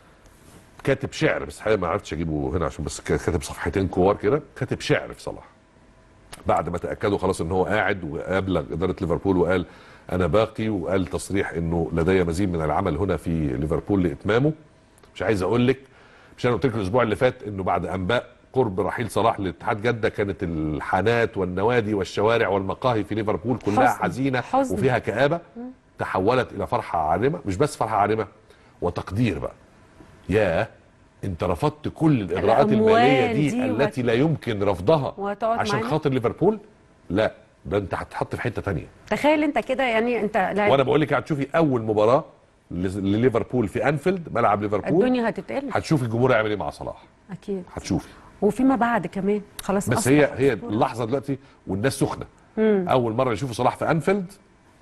Speaker 1: كاتب شعر بس الحقيقه ما عرفتش اجيبه هنا عشان بس كاتب صفحتين كوار كده كاتب شعر في صلاح بعد ما تاكدوا خلاص ان هو قاعد وابلغ اداره ليفربول وقال انا باقي وقال تصريح انه لدي مزيد من العمل هنا في ليفربول لاتمامه مش عايز اقول لك مش انا قلت لك الاسبوع اللي فات انه بعد انباء قرب رحيل صلاح لاتحاد جده كانت الحانات والنوادي والشوارع والمقاهي في ليفربول كلها
Speaker 7: حزن.
Speaker 1: حزينه
Speaker 7: حزن.
Speaker 1: وفيها كآبه تحولت الى فرحه عارمه مش بس فرحه عارمه وتقدير بقى يا انت رفضت كل الاغراءات
Speaker 7: الأموال
Speaker 1: الماليه دي,
Speaker 7: دي وت-
Speaker 1: التي لا يمكن رفضها
Speaker 7: وهتقعد
Speaker 1: عشان
Speaker 7: معانا؟
Speaker 1: خاطر ليفربول لا ده انت هتتحط في حته تانية
Speaker 7: تخيل انت كده يعني انت لا
Speaker 1: وانا بقول لك هتشوفي اول مباراه ل- لليفربول في انفيلد ملعب ليفربول
Speaker 7: الدنيا هتتقلب
Speaker 1: هتشوفي الجمهور هيعمل ايه مع صلاح
Speaker 7: اكيد
Speaker 1: هتشوفي
Speaker 7: وفيما بعد كمان خلاص
Speaker 1: بس
Speaker 7: أصبح
Speaker 1: هي هي
Speaker 7: أسطورة.
Speaker 1: اللحظه دلوقتي والناس سخنه اول مره يشوفوا صلاح في انفيلد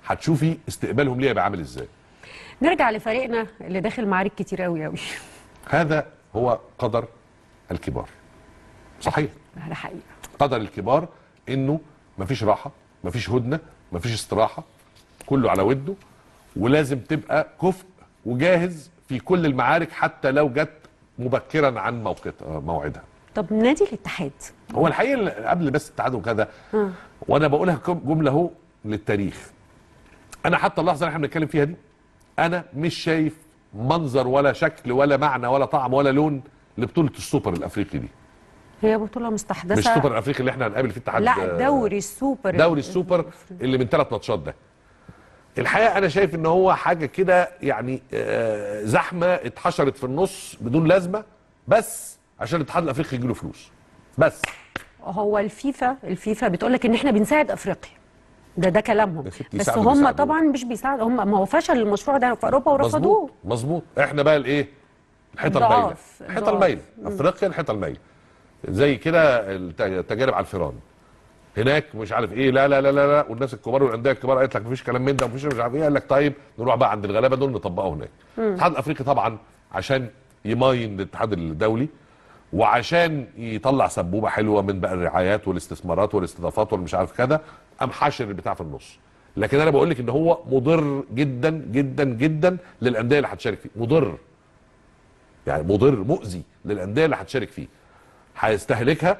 Speaker 1: هتشوفي استقبالهم ليها يبقى عامل ازاي
Speaker 7: نرجع لفريقنا اللي داخل معارك كتير قوي قوي
Speaker 1: هذا هو قدر الكبار صحيح
Speaker 7: ده حقيقه
Speaker 1: قدر الكبار انه مفيش راحه مفيش هدنه مفيش استراحه كله على وده ولازم تبقى كفء وجاهز في كل المعارك حتى لو جت مبكرا عن موقت موعدها
Speaker 7: طب نادي الاتحاد
Speaker 1: هو الحقيقه اللي قبل بس التعادل وكذا وانا بقولها كم- جمله اهو للتاريخ انا حتى اللحظه اللي احنا بنتكلم فيها دي انا مش شايف منظر ولا شكل ولا معنى ولا طعم ولا لون لبطوله السوبر الافريقي دي
Speaker 7: هي بطوله مستحدثه
Speaker 1: مش السوبر الافريقي اللي احنا هنقابل فيه اتحاد
Speaker 7: لا دوري السوبر
Speaker 1: دوري السوبر اللي من ثلاث ماتشات ده الحقيقه انا شايف ان هو حاجه كده يعني آه، زحمه اتحشرت في النص بدون لازمه بس عشان الاتحاد الافريقي يجي له فلوس بس
Speaker 7: هو الفيفا الفيفا بتقول لك ان احنا بنساعد افريقيا ده ده كلامهم
Speaker 1: يا ستي
Speaker 7: بس
Speaker 1: يساعدوا
Speaker 7: هم
Speaker 1: بيساعدوا.
Speaker 7: طبعا مش بيساعدوا هم ما هو فشل المشروع ده في اوروبا ورفضوه
Speaker 1: مظبوط مظبوط احنا بقى الايه الحيطه المايله
Speaker 7: ضعاف،
Speaker 1: الحيطه
Speaker 7: ضعاف.
Speaker 1: المايله افريقيا الحيطه المايله زي كده الت- التجارب على الفيران هناك مش عارف ايه لا لا لا لا, لا. والناس الكبار والانديه الكبار قالت لك مفيش كلام من ده ومفيش مش عارف ايه قال لك طيب نروح بقى عند الغلابه دول نطبقه هناك الاتحاد الافريقي طبعا عشان يماين الاتحاد الدولي وعشان يطلع سبوبه حلوه من بقى الرعايات والاستثمارات والاستضافات والمش عارف كذا قام حاشر البتاع في النص لكن انا بقول لك ان هو مضر جدا جدا جدا للانديه اللي هتشارك فيه مضر يعني مضر مؤذي للانديه اللي هتشارك فيه هيستهلكها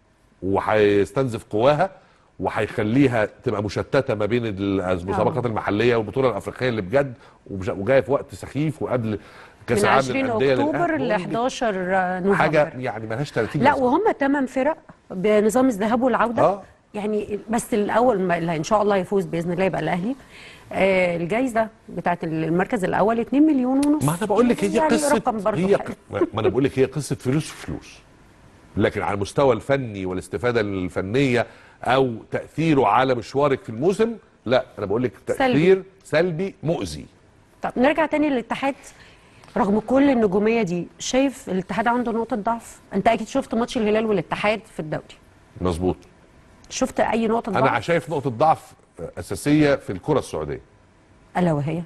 Speaker 1: وهيستنزف قواها وهيخليها تبقى مشتته ما بين المسابقات المحليه والبطوله الافريقيه اللي بجد ومش- وجايه في وقت سخيف وقبل كاس
Speaker 7: من
Speaker 1: العالم
Speaker 7: 20
Speaker 1: للانديه
Speaker 7: اكتوبر
Speaker 1: للأهلي.
Speaker 7: ل 11 نوفمبر
Speaker 1: حاجه يعني ملهاش 30
Speaker 7: لا
Speaker 1: لازمة.
Speaker 7: وهم ثمان فرق بنظام الذهاب والعوده
Speaker 1: آه.
Speaker 7: يعني بس الاول ما اللي ان شاء الله يفوز باذن الله يبقى الاهلي آه الجائزه بتاعت المركز الاول 2 مليون ونص
Speaker 1: ما انا بقول لك هي
Speaker 7: يعني
Speaker 1: قصه
Speaker 7: رقم برضه
Speaker 1: هي
Speaker 7: حلو.
Speaker 1: ما انا بقول لك هي قصه فلوس وفلوس لكن على المستوى الفني والاستفاده الفنيه او تاثيره على مشوارك في الموسم لا انا بقول لك تاثير سلبي مؤذي
Speaker 7: طب نرجع تاني للاتحاد رغم كل النجوميه دي شايف الاتحاد عنده نقطه ضعف انت اكيد شفت ماتش الهلال والاتحاد في الدوري
Speaker 1: مظبوط
Speaker 7: شفت اي نقطه
Speaker 1: انا
Speaker 7: ضعف
Speaker 1: شايف نقطه ضعف اساسيه في الكره السعوديه
Speaker 7: الا وهي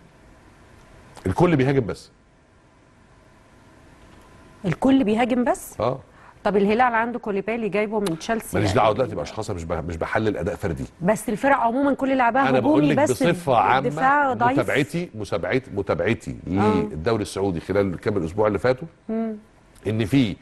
Speaker 1: الكل بيهاجم بس
Speaker 7: الكل بيهاجم بس
Speaker 1: اه
Speaker 7: طب الهلال عنده كوليبالي جايبه من تشيلسي
Speaker 1: ماليش
Speaker 7: يعني.
Speaker 1: دعوه دلوقتي باشخاص مش بح- مش بحلل اداء فردي
Speaker 7: بس الفرق عموما كل لعبها
Speaker 1: انا بقول
Speaker 7: هجومي
Speaker 1: لك
Speaker 7: بس
Speaker 1: بصفه عامه
Speaker 7: الدفاع ضعيف
Speaker 1: متابعتي متابعتي متابعتي للدوري السعودي خلال كام الاسبوع اللي فاتوا ان في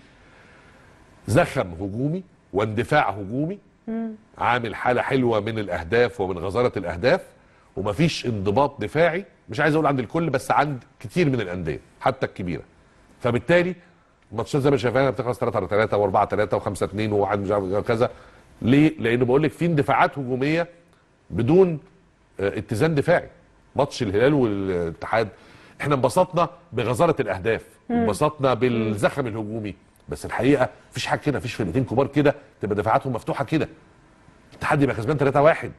Speaker 1: زخم هجومي واندفاع هجومي عامل حاله حلوه من الاهداف ومن غزاره الاهداف ومفيش انضباط دفاعي مش عايز اقول عند الكل بس عند كتير من الانديه حتى الكبيره فبالتالي الماتشات زي ما شايفينها بتخلص 3 على 3 و4 3 و5 2 وواحد مش عارف كذا ليه؟ لان بقول لك في اندفاعات هجوميه بدون آه، اتزان دفاعي ماتش الهلال والاتحاد احنا انبسطنا بغزاره الاهداف انبسطنا بالزخم الهجومي بس الحقيقه مفيش حاجه كده مفيش فرقتين كبار كده تبقى دفاعاتهم مفتوحه كده الاتحاد يبقى كسبان 3 1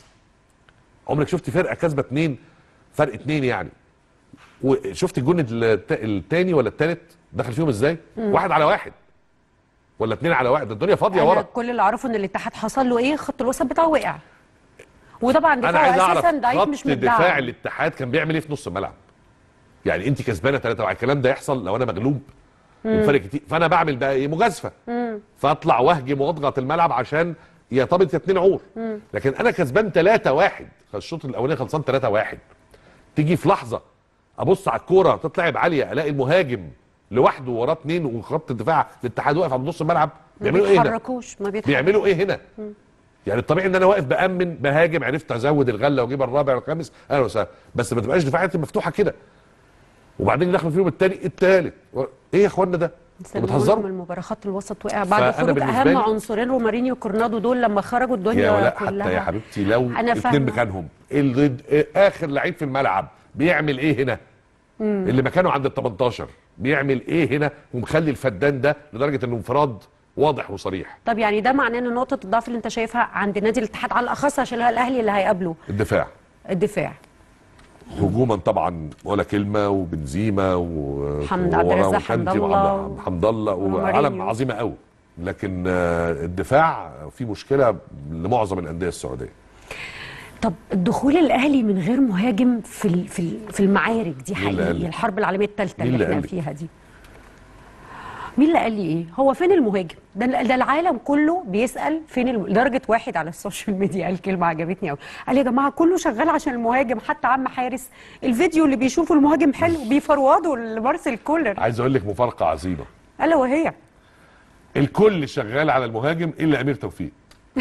Speaker 1: عمرك شفت فرقه كسبه اتنين فرق اتنين يعني وشفت الجون الت- التاني ولا التالت دخل فيهم ازاي؟ واحد على واحد ولا اتنين على واحد ده الدنيا فاضيه
Speaker 7: انا
Speaker 1: ورا
Speaker 7: كل اللي اعرفه ان الاتحاد حصل له ايه خط الوسط بتاعه وقع وطبعا
Speaker 1: انا عايز
Speaker 7: دفاعه
Speaker 1: اعرف
Speaker 7: اساسا ضعيف مش
Speaker 1: خط دفاع
Speaker 7: متدعم
Speaker 1: الاتحاد كان بيعمل ايه في نص الملعب يعني انت كسبانه 3 واحد الكلام ده يحصل لو انا مغلوب والفرق كتير فانا بعمل بقى ايه مجازفه فاطلع واهجم واضغط الملعب عشان يا طابت يا اتنين عور لكن انا كسبان 3 1 الشوط الاولاني خلصان 3 1 تيجي في لحظه ابص على الكوره تتلعب عاليه الاقي المهاجم لوحده وراه اتنين وخط الدفاع الاتحاد واقف عند نص الملعب
Speaker 7: ما
Speaker 1: بيعملوا ايه هنا؟
Speaker 7: بيتحركوش ما بيتحركوش
Speaker 1: بيعملوا ايه هنا؟ يعني الطبيعي ان انا واقف بامن بهاجم عرفت ازود الغله واجيب الرابع والخامس اهلا وسهلا بس ما تبقاش دفاعاتي مفتوحه كده وبعدين دخل فيهم التاني التالت ايه يا اخوانا ده؟
Speaker 7: بس
Speaker 1: انتوا
Speaker 7: المهم
Speaker 1: بتهزروا؟
Speaker 7: المباراه خط الوسط وقع بعد
Speaker 1: فأنا
Speaker 7: خروج
Speaker 1: بالنسبة
Speaker 7: اهم
Speaker 1: لي-
Speaker 7: عنصرين رومارينيو وكورنادو دول لما خرجوا الدنيا
Speaker 1: يا ولا
Speaker 7: كلها
Speaker 1: حتى يا حبيبتي لو
Speaker 7: أنا
Speaker 1: الاثنين
Speaker 7: فاهمة.
Speaker 1: مكانهم الضد اخر لعيب في الملعب بيعمل ايه هنا؟ اللي مكانه عند ال 18 بيعمل ايه هنا ومخلي الفدان ده لدرجه انه انفراد واضح وصريح
Speaker 7: طب يعني ده معناه ان نقطه الضعف اللي انت شايفها عند نادي الاتحاد على الاخص عشان الاهلي اللي هيقابله
Speaker 1: الدفاع
Speaker 7: الدفاع
Speaker 1: هجوما طبعا ولا كلمه وبنزيما و
Speaker 7: حمد عبد الرزاق
Speaker 1: وكانتي
Speaker 7: حمد الله
Speaker 1: وعبد- حمد الله وعالم
Speaker 7: ومارينيو.
Speaker 1: عظيمه قوي لكن آه، الدفاع في مشكله لمعظم الانديه السعوديه
Speaker 7: طب الدخول الاهلي من غير مهاجم في ال- في ال- في المعارك دي
Speaker 1: مين اللي قال
Speaker 7: حقيقي
Speaker 1: لك؟
Speaker 7: الحرب العالميه الثالثه
Speaker 1: مين
Speaker 7: اللي
Speaker 1: اللي
Speaker 7: احنا
Speaker 1: قال لك؟
Speaker 7: فيها دي مين اللي قال لي ايه هو فين المهاجم ده ده العالم كله بيسال فين الم... لدرجه واحد على السوشيال ميديا قال كلمه عجبتني قوي قال يا جماعه كله شغال عشان المهاجم حتى عم حارس الفيديو اللي بيشوفوا المهاجم حلو بيفروضوا لمارسيل كولر
Speaker 1: عايز اقول لك مفارقه عظيمه
Speaker 7: الا وهي
Speaker 1: الكل شغال على المهاجم الا امير توفيق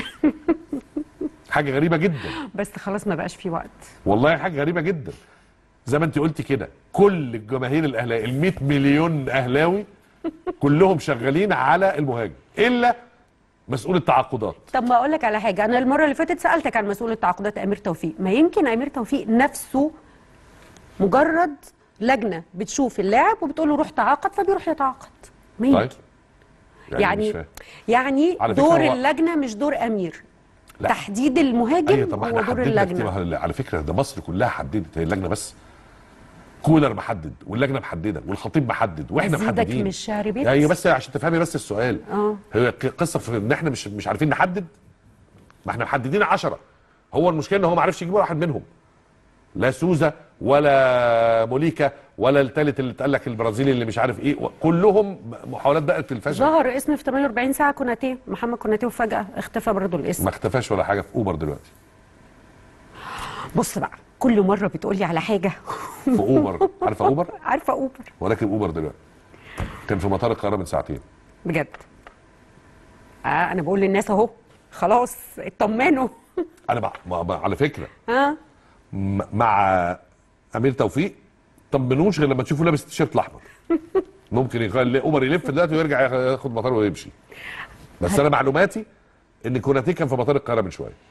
Speaker 1: حاجه غريبه جدا
Speaker 7: بس خلاص ما بقاش في وقت
Speaker 1: والله حاجه غريبه جدا زي ما انت قلتي كده كل الجماهير الاهلاويه ال 100 مليون اهلاوي كلهم شغالين على المهاجم الا مسؤول التعاقدات
Speaker 7: طب ما اقول لك على حاجه انا المره اللي فاتت سالتك عن مسؤول التعاقدات امير توفيق ما يمكن امير توفيق نفسه مجرد لجنه بتشوف اللاعب وبتقول له روح تعاقد فبيروح يتعاقد ما يمكن
Speaker 1: طيب يعني,
Speaker 7: يعني
Speaker 1: مش فاهم.
Speaker 7: يعني
Speaker 1: على فكرة
Speaker 7: دور
Speaker 1: هو-
Speaker 7: اللجنه مش دور امير
Speaker 1: لا.
Speaker 7: تحديد المهاجم
Speaker 1: ايوه طب ما
Speaker 7: هو
Speaker 1: احنا
Speaker 7: دور
Speaker 1: حددنا
Speaker 7: اللجنه
Speaker 1: كتير على فكره ده مصر كلها حددت هي اللجنه بس كولر محدد واللجنه محدده والخطيب محدد واحنا
Speaker 7: أزيدك
Speaker 1: محددين
Speaker 7: من الشعر بيت.
Speaker 1: هي بس عشان تفهمي بس السؤال
Speaker 7: اه.
Speaker 1: هي ق- قصه في ان احنا مش مش عارفين نحدد ما احنا محددين عشرة هو المشكله ان هو ما عرفش يجيب واحد منهم لا سوزا ولا موليكا ولا الثالث اللي اتقال لك البرازيلي اللي مش عارف ايه كلهم محاولات بقت الفشل
Speaker 7: ظهر اسم في 48 ساعه كوناتيه محمد كوناتيه وفجاه اختفى برضه الاسم
Speaker 1: ما اختفاش ولا حاجه في اوبر دلوقتي
Speaker 7: بص بقى كل مره بتقولي على حاجه
Speaker 1: في اوبر عارفه اوبر
Speaker 7: عارفه اوبر
Speaker 1: هو راكب اوبر دلوقتي كان في مطار القاهره من ساعتين
Speaker 7: بجد آه انا بقول للناس اهو خلاص اطمنوا
Speaker 1: انا مع... مع... مع... على فكره
Speaker 7: ها
Speaker 1: م... مع امير توفيق طمنوش غير لما تشوفه لابس التيشيرت الاحمر ممكن يخلي اوبر يلف دلوقتي ويرجع ياخد مطار ويمشي بس انا معلوماتي ان كوناتي كان في مطار القاهره من شويه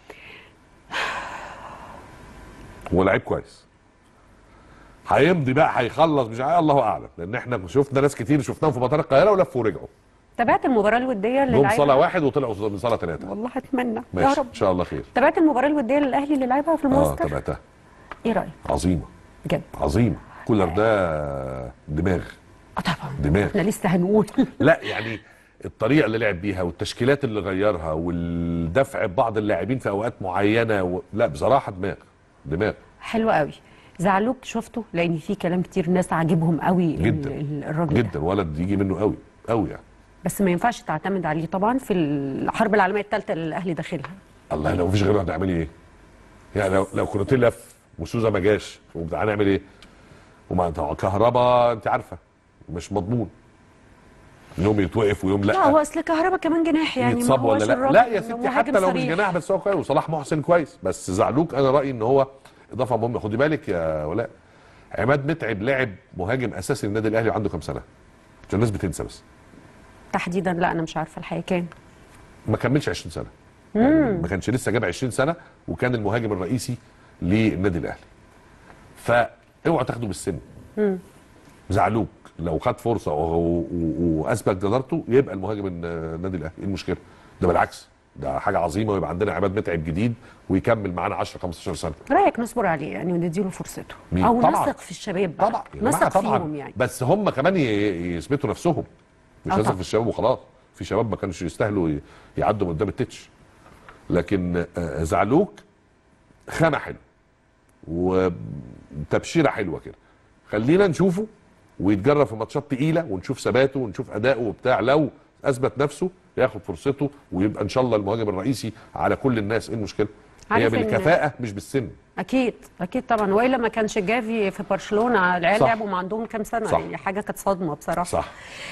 Speaker 1: هو لعيب كويس هيمضي بقى هيخلص مش عارف الله اعلم لان احنا شفنا ناس كتير شفناهم في مطار القاهره ولفوا ورجعوا
Speaker 7: تابعت المباراه الوديه اللي
Speaker 1: جم
Speaker 7: لعبها
Speaker 1: صلاه واحد وطلعوا من صلاه ثلاثه
Speaker 7: والله اتمنى يا
Speaker 1: ماشي
Speaker 7: رب
Speaker 1: ان شاء الله خير
Speaker 7: تابعت المباراه الوديه للاهلي اللي لعبها في
Speaker 1: اه
Speaker 7: المعسكر
Speaker 1: تابعتها
Speaker 7: ايه رايك
Speaker 1: عظيمه
Speaker 7: بجد
Speaker 1: عظيمه كولر ده دماغ
Speaker 7: اه طبعا
Speaker 1: دماغ.
Speaker 7: احنا لسه هنقول
Speaker 1: لا يعني الطريقه اللي لعب بيها والتشكيلات اللي غيرها والدفع ببعض اللاعبين في اوقات معينه و... لا بصراحه دماغ دماغ
Speaker 7: حلو قوي زعلوك شفته لان في كلام كتير ناس عاجبهم قوي ال-
Speaker 1: جدا
Speaker 7: ال- الراجل ده
Speaker 1: جدا ولد يجي منه قوي قوي يعني
Speaker 7: بس ما ينفعش تعتمد عليه طبعا في الحرب العالميه الثالثه اللي الاهلي داخلها
Speaker 1: الله لو مفيش غيره هتعملي ايه؟ يعني لو لو كروتيه لف وسوزا ما جاش هنعمل ايه؟ وما طبعا كهربا انت عارفه مش مضمون يوم يتوقف ويوم لا
Speaker 7: لا هو اصل كهربا كمان جناح يعني ما
Speaker 1: يتصاب ولا
Speaker 7: هوش
Speaker 1: لا
Speaker 7: الراجل
Speaker 1: لا يا
Speaker 7: إنه
Speaker 1: ستي
Speaker 7: مهاجم
Speaker 1: حتى لو مش
Speaker 7: صريح.
Speaker 1: جناح بس هو كويس وصلاح محسن كويس بس زعلوك انا رايي ان هو اضافه مهمه خدي بالك يا ولاء عماد متعب لاعب مهاجم اساسي للنادي الاهلي وعنده كام سنه عشان الناس بتنسى بس
Speaker 7: تحديدا لا انا مش عارفه الحقيقه كام
Speaker 1: ما كملش 20 سنه يعني ما كانش لسه جاب 20 سنه وكان المهاجم الرئيسي للنادي الاهلي فاوعوا تاخدوا بالسن زعلوك لو خد فرصه و- و- واثبت جدارته يبقى المهاجم النادي الاهلي ايه المشكله ده بالعكس ده حاجه عظيمه ويبقى عندنا عماد متعب جديد ويكمل معانا 10 15 سنه
Speaker 7: رايك نصبر عليه يعني ونديله فرصته
Speaker 1: مين؟
Speaker 7: او
Speaker 1: طبعاً.
Speaker 7: نثق في الشباب بقى.
Speaker 1: طبعا يا جماعه
Speaker 7: نثق
Speaker 1: طبعا
Speaker 7: فيهم يعني
Speaker 1: بس هم كمان ي- يثبتوا نفسهم مش
Speaker 7: آه
Speaker 1: لازم
Speaker 7: طبعاً.
Speaker 1: في الشباب وخلاص في شباب ما كانش يستاهلوا ي- يعدوا من قدام التتش لكن آه، زعلوك خامه حلوه وتبشيره حلوه كده خلينا نشوفه ويتجرب في ماتشات تقيله ونشوف ثباته ونشوف اداؤه وبتاع لو اثبت نفسه ياخد فرصته ويبقى ان شاء الله المهاجم الرئيسي على كل الناس ايه المشكله؟ هي
Speaker 7: عارف إن-
Speaker 1: بالكفاءه مش بالسن
Speaker 7: اكيد اكيد طبعا والا ما كانش جافي في برشلونه العيال
Speaker 1: صح.
Speaker 7: لعبوا ما عندهم كام سنه
Speaker 1: صح.
Speaker 7: يعني حاجه كانت صدمه بصراحه
Speaker 1: صح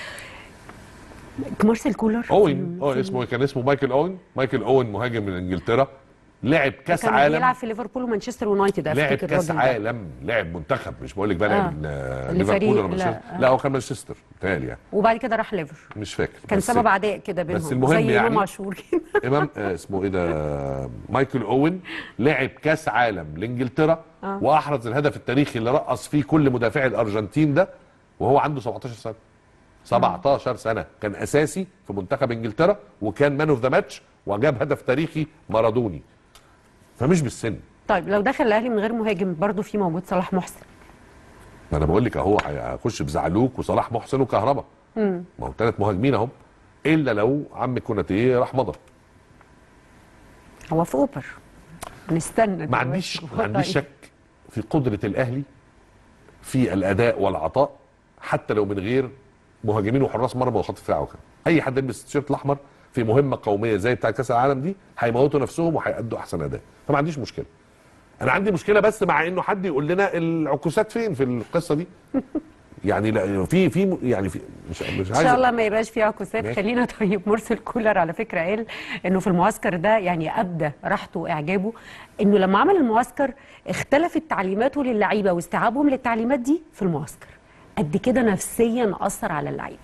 Speaker 7: مارسيل كولر
Speaker 1: اوين اه اسمه كان اسمه مايكل اوين مايكل اوين مهاجم من انجلترا لعب كاس
Speaker 7: كان
Speaker 1: عالم
Speaker 7: بيلعب في ليفربول ومانشستر يونايتد
Speaker 1: لعب
Speaker 7: افتكر
Speaker 1: كاس
Speaker 7: الراجل ده.
Speaker 1: عالم لعب منتخب مش بقول لك بقى
Speaker 7: آه.
Speaker 1: لعب آه،
Speaker 7: لفريق،
Speaker 1: ليفربول ولا
Speaker 7: لا،
Speaker 1: مانشستر
Speaker 7: آه.
Speaker 1: لا هو كان مانشستر بتهيألي يعني
Speaker 7: وبعد كده راح ليفر
Speaker 1: مش فاكر
Speaker 7: كان
Speaker 1: بس
Speaker 7: سبب عداء كده بينهم
Speaker 1: بس المهم
Speaker 7: زي امام
Speaker 1: يعني
Speaker 7: عاشور كده
Speaker 1: امام آه، اسمه ايه ده مايكل اوين لعب كاس عالم لانجلترا
Speaker 7: آه.
Speaker 1: واحرز الهدف التاريخي اللي رقص فيه كل مدافعي الارجنتين ده وهو عنده 17 سنه 17 سنه كان اساسي في منتخب انجلترا وكان مان اوف ذا ماتش وجاب هدف تاريخي مارادوني فمش بالسن
Speaker 7: طيب لو دخل الاهلي من غير مهاجم برضه في موجود صلاح محسن
Speaker 1: ما انا بقول لك اهو هيخش بزعلوك وصلاح محسن وكهربا ما هو ثلاث مهاجمين اهم الا لو عم كوناتيه راح مضى
Speaker 7: هو في اوبر نستنى
Speaker 1: ما عنديش
Speaker 7: دلوقتي.
Speaker 1: ما عنديش
Speaker 7: طيب.
Speaker 1: شك في قدره الاهلي في الاداء والعطاء حتى لو من غير مهاجمين وحراس مرمى وخط دفاع وكده اي حد يلبس التيشيرت الاحمر في مهمه قوميه زي بتاع كاس العالم دي هيموتوا نفسهم وهيأدوا احسن اداء فما عنديش مشكله انا عندي مشكله بس مع انه حد يقول لنا العكوسات فين في القصه دي يعني لا في في يعني في مش مش
Speaker 7: ان
Speaker 1: عايز
Speaker 7: شاء الله ما يبقاش فيه عكوسات
Speaker 1: ماشي.
Speaker 7: خلينا طيب مرسل كولر على فكره قال انه في المعسكر ده يعني ابدى راحته واعجابه انه لما عمل المعسكر اختلفت تعليماته للعيبه واستيعابهم للتعليمات دي في المعسكر قد كده نفسيا اثر على اللعيبه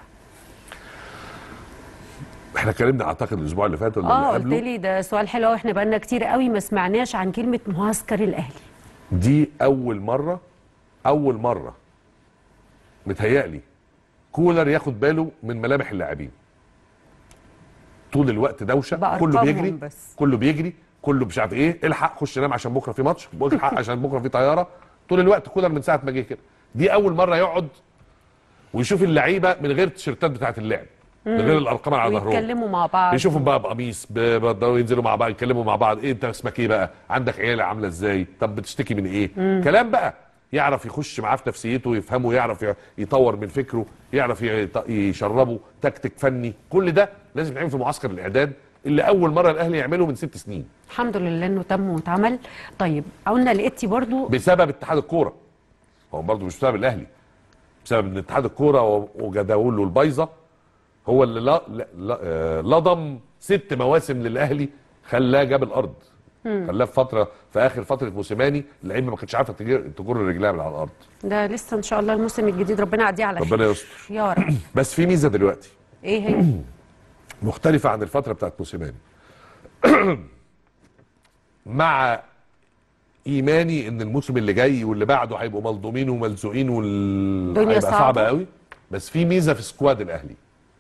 Speaker 1: احنا اتكلمنا اعتقد الاسبوع اللي فات ولا
Speaker 7: اه
Speaker 1: اللي
Speaker 7: قلت
Speaker 1: قبله
Speaker 7: لي ده سؤال حلو قوي احنا بقالنا كتير قوي ما سمعناش عن كلمه معسكر الاهلي
Speaker 1: دي اول مره اول مره متهيألي كولر ياخد باله من ملامح اللاعبين طول الوقت دوشه كله
Speaker 7: بأرقامهم
Speaker 1: بيجري
Speaker 7: بس.
Speaker 1: كله بيجري كله مش عارف ايه الحق خش نام عشان بكره في ماتش الحق عشان بكره في طياره طول الوقت كولر من ساعه ما جه كده دي اول مره يقعد ويشوف اللعيبه من غير التيشيرتات بتاعت اللعب من غير الارقام على ظهرهم
Speaker 7: ويتكلموا مع بعض
Speaker 1: يشوفهم بقى بقميص ب- بيقدروا ينزلوا مع بعض يتكلموا مع بعض ايه انت اسمك ايه بقى عندك عيله عامله ازاي طب بتشتكي من ايه كلام بقى يعرف يخش معاه في نفسيته يفهمه يعرف ي- يطور من فكره يعرف يط- يشربه تكتيك فني كل ده لازم يتعمل في معسكر الاعداد اللي اول مره الاهلي يعمله من ست سنين
Speaker 7: الحمد لله انه تم واتعمل طيب قلنا لقيتي برضو
Speaker 1: بسبب اتحاد الكوره هو برضه مش بسبب الاهلي بسبب ان اتحاد الكوره و- وجداوله البايظه هو اللي لا لا لا آه، لضم ست مواسم للاهلي خلاه جاب الارض خلاه في فتره في اخر فتره موسيماني اللعيبه ما كانتش عارفه تجر- تجر رجلها من على الارض
Speaker 7: ده لسه ان شاء الله الموسم الجديد ربنا يعديه على خير
Speaker 1: ربنا يستر
Speaker 7: يا رب
Speaker 1: بس في ميزه دلوقتي
Speaker 7: ايه هي
Speaker 1: مختلفه عن الفتره بتاعت موسيماني مع ايماني ان الموسم اللي جاي واللي بعده هيبقوا ملضومين وملزوقين وال
Speaker 7: الدنيا
Speaker 1: هيبقى
Speaker 7: صعبة.
Speaker 1: صعبه قوي بس في ميزه في سكواد الاهلي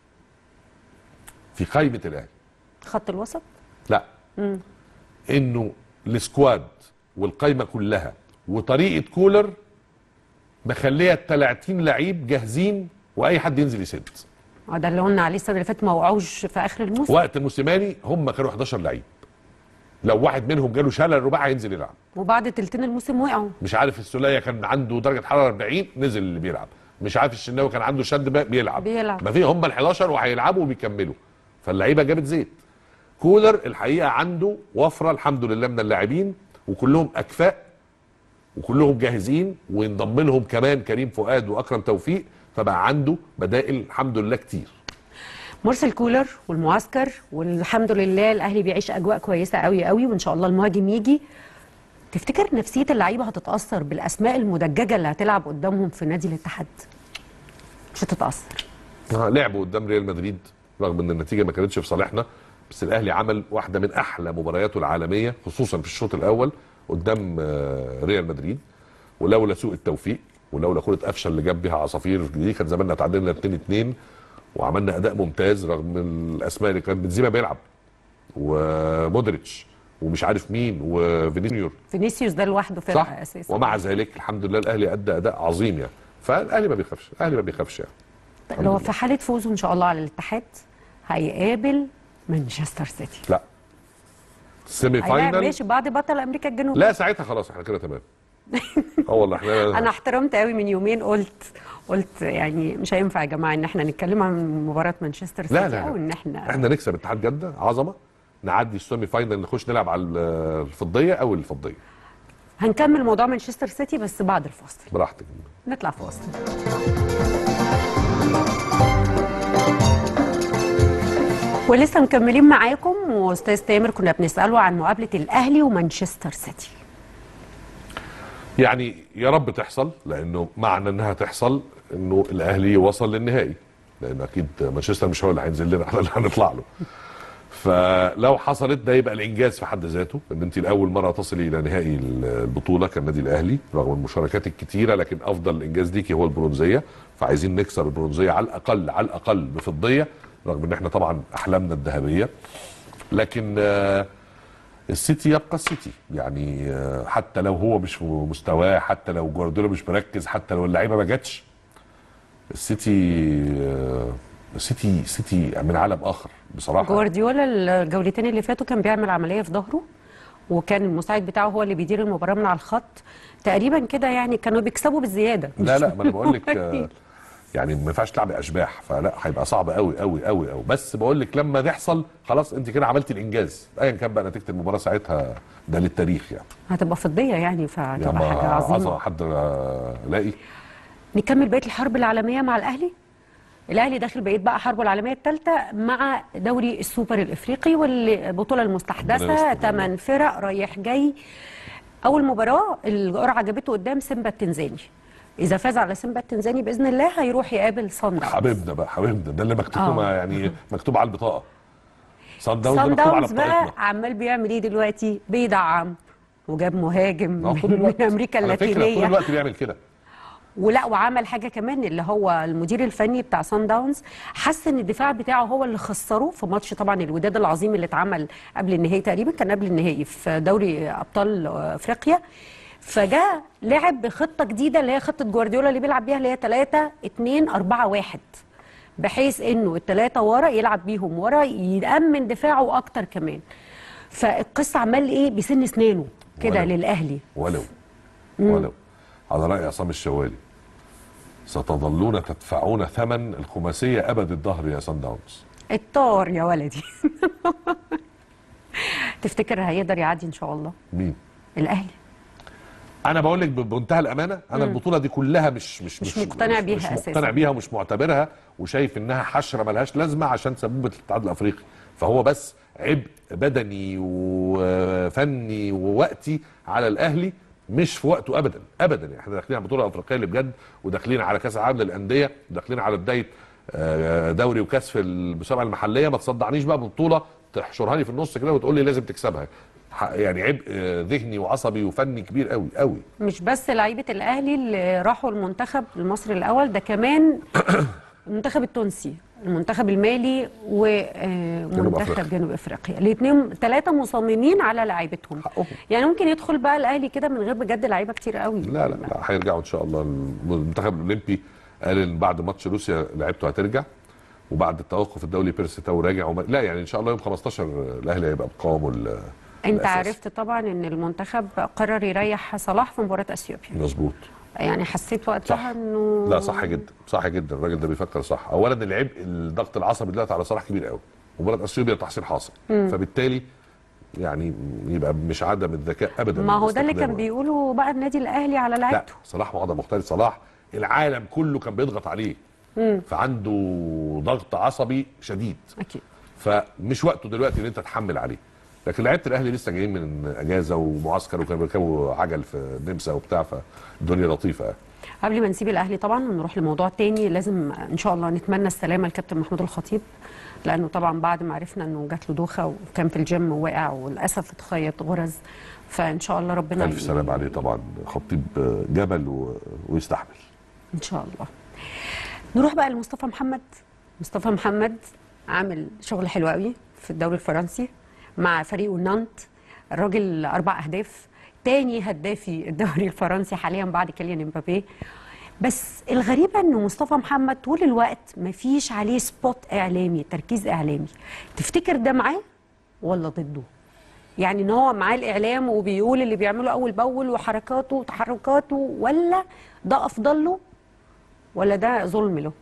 Speaker 1: في قائمه الاهلي
Speaker 7: خط الوسط
Speaker 1: لا انه السكواد والقايمه كلها وطريقه كولر مخليه ال 30 لعيب جاهزين واي حد ينزل يسد
Speaker 7: اه ده اللي قلنا عليه السنه اللي فاتت ما وقعوش في اخر الموسم
Speaker 1: وقت موسيماني هم كانوا 11 لعيب لو واحد منهم جاله شلل رباعي هينزل يلعب
Speaker 7: وبعد تلتين الموسم وقعوا
Speaker 1: مش عارف السوليه كان عنده درجه حراره 40 نزل اللي بيلعب مش عارف الشناوي كان عنده شد بقى بيلعب
Speaker 7: بيلعب.
Speaker 1: ما في هم ال 11 وهيلعبوا وبيكملوا فاللعيبه جابت زيت كولر الحقيقه عنده وفره الحمد لله من اللاعبين وكلهم اكفاء وكلهم جاهزين وينضم لهم كمان كريم فؤاد واكرم توفيق فبقى عنده بدائل الحمد لله كتير
Speaker 7: مرسل كولر والمعسكر والحمد لله الاهلي بيعيش اجواء كويسه قوي قوي وان شاء الله المهاجم يجي تفتكر نفسيه اللعيبه هتتاثر بالاسماء المدججه اللي هتلعب قدامهم في نادي الاتحاد مش هتتاثر
Speaker 1: آه، لعبوا قدام ريال مدريد رغم ان النتيجه ما كانتش في صالحنا بس الاهلي عمل واحده من احلى مبارياته العالميه خصوصا في الشوط الاول قدام آه، ريال مدريد ولولا سوء التوفيق ولولا كره قفشه اللي جاب بيها عصافير دي كان زماننا اتعادلنا 2 2 وعملنا اداء ممتاز رغم الاسماء اللي كانت بنزيما بيلعب ومودريتش ومش عارف مين وفينيسيوس
Speaker 7: فينيسيوس ده لوحده
Speaker 1: صح
Speaker 7: فرقه اساسا
Speaker 1: ومع ذلك الحمد لله الاهلي ادى اداء عظيم يعني فالاهلي ما بيخافش الاهلي ما بيخافش يعني
Speaker 7: لو في حاله فوزه ان شاء الله على الاتحاد هيقابل مانشستر سيتي
Speaker 1: لا سيمي
Speaker 7: هيلاعب
Speaker 1: فاينل
Speaker 7: ماشي بعد بطل امريكا الجنوبيه
Speaker 1: لا ساعتها خلاص احنا كده تمام اه والله احنا
Speaker 7: انا احترمت قوي من يومين قلت قلت يعني مش هينفع يا جماعه ان احنا نتكلم عن مباراه مانشستر سيتي
Speaker 1: لا لا
Speaker 7: او ان
Speaker 1: لا.
Speaker 7: احنا
Speaker 1: احنا نكسب اتحاد جده عظمه نعدي السيمي فاينل نخش نلعب على الفضيه او الفضيه
Speaker 7: هنكمل موضوع مانشستر سيتي بس بعد الفاصل
Speaker 1: براحتك
Speaker 7: نطلع فاصل ولسه مكملين معاكم واستاذ تامر كنا بنساله عن مقابله الاهلي ومانشستر سيتي
Speaker 1: يعني يا رب تحصل لانه معنى انها تحصل انه الاهلي وصل للنهائي لان اكيد مانشستر مش هو اللي هينزل لنا احنا اللي هنطلع له فلو حصلت ده يبقى الانجاز في حد ذاته ان انت لاول مره تصلي الى نهائي البطوله كالنادي الاهلي رغم المشاركات الكتيره لكن افضل انجاز ليكي هو البرونزيه فعايزين نكسر البرونزيه على الاقل على الاقل بفضيه رغم ان احنا طبعا احلامنا الذهبيه لكن آه السيتي يبقى السيتي يعني آه، حتى لو هو مش في مستواه حتى لو جوارديولا مش مركز حتى لو اللعيبه ما جاتش السيتي آه، السيتي سيتي من عالم اخر بصراحه
Speaker 7: جوارديولا الجولتين اللي فاتوا كان بيعمل عمليه في ظهره وكان المساعد بتاعه هو اللي بيدير المباراه من على الخط تقريبا كده يعني كانوا بيكسبوا بالزياده
Speaker 1: لا لا ما انا بقول لك آه، يعني ما ينفعش تلعب اشباح فلا هيبقى صعب قوي قوي قوي قوي بس بقول لك لما تحصل خلاص انت كده عملتي الانجاز ايا كان بقى نتيجه المباراه ساعتها ده للتاريخ يعني
Speaker 7: هتبقى فضيه يعني
Speaker 1: يعني
Speaker 7: فهتبقى
Speaker 1: ما
Speaker 7: حاجه عظيمه
Speaker 1: عظمه حد آه، لاقي
Speaker 7: نكمل بقيه الحرب العالميه مع الاهلي الاهلي داخل بقيه بقى حربه العالميه الثالثه مع دوري السوبر الافريقي والبطوله
Speaker 1: ربنا
Speaker 7: المستحدثه
Speaker 1: يستر.
Speaker 7: ثمان فرق رايح جاي اول مباراه القرعه جابته قدام سيمبا التنزاني اذا فاز على سيمبا التنزاني باذن الله هيروح يقابل صن داونز
Speaker 1: حبيبنا بقى حبيبنا ده اللي مكتوب
Speaker 7: آه.
Speaker 1: ما يعني مكتوب على البطاقه صن داونز ده
Speaker 7: صن
Speaker 1: مكتوب على
Speaker 7: داونز بقى
Speaker 1: بطاقتنا
Speaker 7: عمال بيعمل ايه دلوقتي بيدعم وجاب مهاجم
Speaker 1: آه، طول
Speaker 7: من
Speaker 1: الوقت.
Speaker 7: امريكا
Speaker 1: على فكرة طول
Speaker 7: اللاتينيه
Speaker 1: الوقت بيعمل كده
Speaker 7: ولا وعمل حاجه كمان اللي هو المدير الفني بتاع سان داونز حس ان الدفاع بتاعه هو اللي خسره في ماتش طبعا الوداد العظيم اللي اتعمل قبل النهائي تقريبا كان قبل النهائي في دوري ابطال افريقيا فجاء لعب بخطه جديده اللي هي خطه جوارديولا اللي بيلعب بيها اللي هي 3 2 4 1 بحيث انه الثلاثه ورا يلعب بيهم ورا يامن دفاعه اكتر كمان فالقصه عمال ايه بسن اسنانه كده
Speaker 1: ولو.
Speaker 7: للاهلي
Speaker 1: ولو ولو على راي عصام الشوالي ستظلون تدفعون ثمن الخماسيه ابد الدهر يا سان داونز
Speaker 7: الطار يا ولدي تفتكر هيقدر يعدي ان شاء الله
Speaker 1: مين
Speaker 7: الاهلي
Speaker 1: انا بقول لك بمنتهى الامانه انا البطوله دي كلها مش مش
Speaker 7: مش مقتنع بيها
Speaker 1: مش
Speaker 7: أساساً.
Speaker 1: مقتنع بيها ومش معتبرها وشايف انها حشره ملهاش لازمه عشان سبوبه الاتحاد الافريقي فهو بس عبء بدني وفني ووقتي على الاهلي مش في وقته ابدا ابدا يعني احنا داخلين على البطوله الافريقيه اللي بجد وداخلين على كاس العالم للانديه وداخلين على بدايه آه، دوري وكاس في المسابقه المحليه ما تصدعنيش بقى ببطوله تحشرها لي في النص كده وتقول لي لازم تكسبها ح- يعني عبء آه، ذهني وعصبي وفني كبير قوي قوي
Speaker 7: مش بس لعيبه الاهلي اللي راحوا المنتخب المصري الاول ده كمان المنتخب التونسي المنتخب المالي ومنتخب
Speaker 1: أفريقيا.
Speaker 7: جنوب افريقيا الاثنين ثلاثه مصممين على لعيبتهم
Speaker 1: حقهم.
Speaker 7: يعني ممكن يدخل بقى الاهلي كده من غير بجد لعيبه كتير قوي
Speaker 1: لا لا لا هيرجعوا ان شاء الله المنتخب الاولمبي قال ان بعد ماتش روسيا لعيبته هترجع وبعد التوقف الدولي بيرسي تاو راجع وما... لا يعني ان شاء الله يوم 15 الاهلي هيبقى بقوامه ال-
Speaker 7: انت
Speaker 1: الأساسي.
Speaker 7: عرفت طبعا ان المنتخب قرر يريح صلاح في مباراه اثيوبيا
Speaker 1: مظبوط
Speaker 7: يعني حسيت وقتها
Speaker 1: صح.
Speaker 7: انه
Speaker 1: لا صح جدا صح جدا الراجل ده بيفكر صح اولا العبء الضغط العصبي دلوقتي على صلاح كبير قوي مباراه اثيوبيا تحصيل حاصل فبالتالي يعني يبقى مش عدم الذكاء ابدا
Speaker 7: ما هو ده اللي كان
Speaker 1: باستخدامه.
Speaker 7: بيقوله بقى النادي الاهلي على
Speaker 1: لا
Speaker 7: لعيبته
Speaker 1: صلاح وضع مختلف صلاح العالم كله كان بيضغط عليه فعنده ضغط عصبي شديد
Speaker 7: اكيد
Speaker 1: فمش وقته دلوقتي ان انت تحمل عليه لكن لعيبه الاهلي لسه جايين من اجازه ومعسكر وكانوا بيركبوا عجل في النمسا وبتاع فالدنيا لطيفه
Speaker 7: قبل ما نسيب الاهلي طبعا ونروح لموضوع تاني لازم ان شاء الله نتمنى السلامه لكابتن محمود الخطيب لانه طبعا بعد ما عرفنا انه جات له دوخه وكان في الجيم ووقع وللاسف اتخيط غرز فان شاء الله ربنا
Speaker 1: الف سلام عليه طبعا خطيب جبل و... ويستحمل
Speaker 7: ان شاء الله نروح بقى لمصطفى محمد مصطفى محمد عامل شغل حلو قوي في الدوري الفرنسي مع فريقه نانت الراجل اربع اهداف تاني هدافي الدوري الفرنسي حاليا بعد كيليان امبابي بس الغريبه ان مصطفى محمد طول الوقت مفيش عليه سبوت اعلامي تركيز اعلامي تفتكر ده معاه ولا ضده يعني ان هو معاه الاعلام وبيقول اللي بيعمله اول باول وحركاته وتحركاته ولا ده افضل له ولا ده ظلم له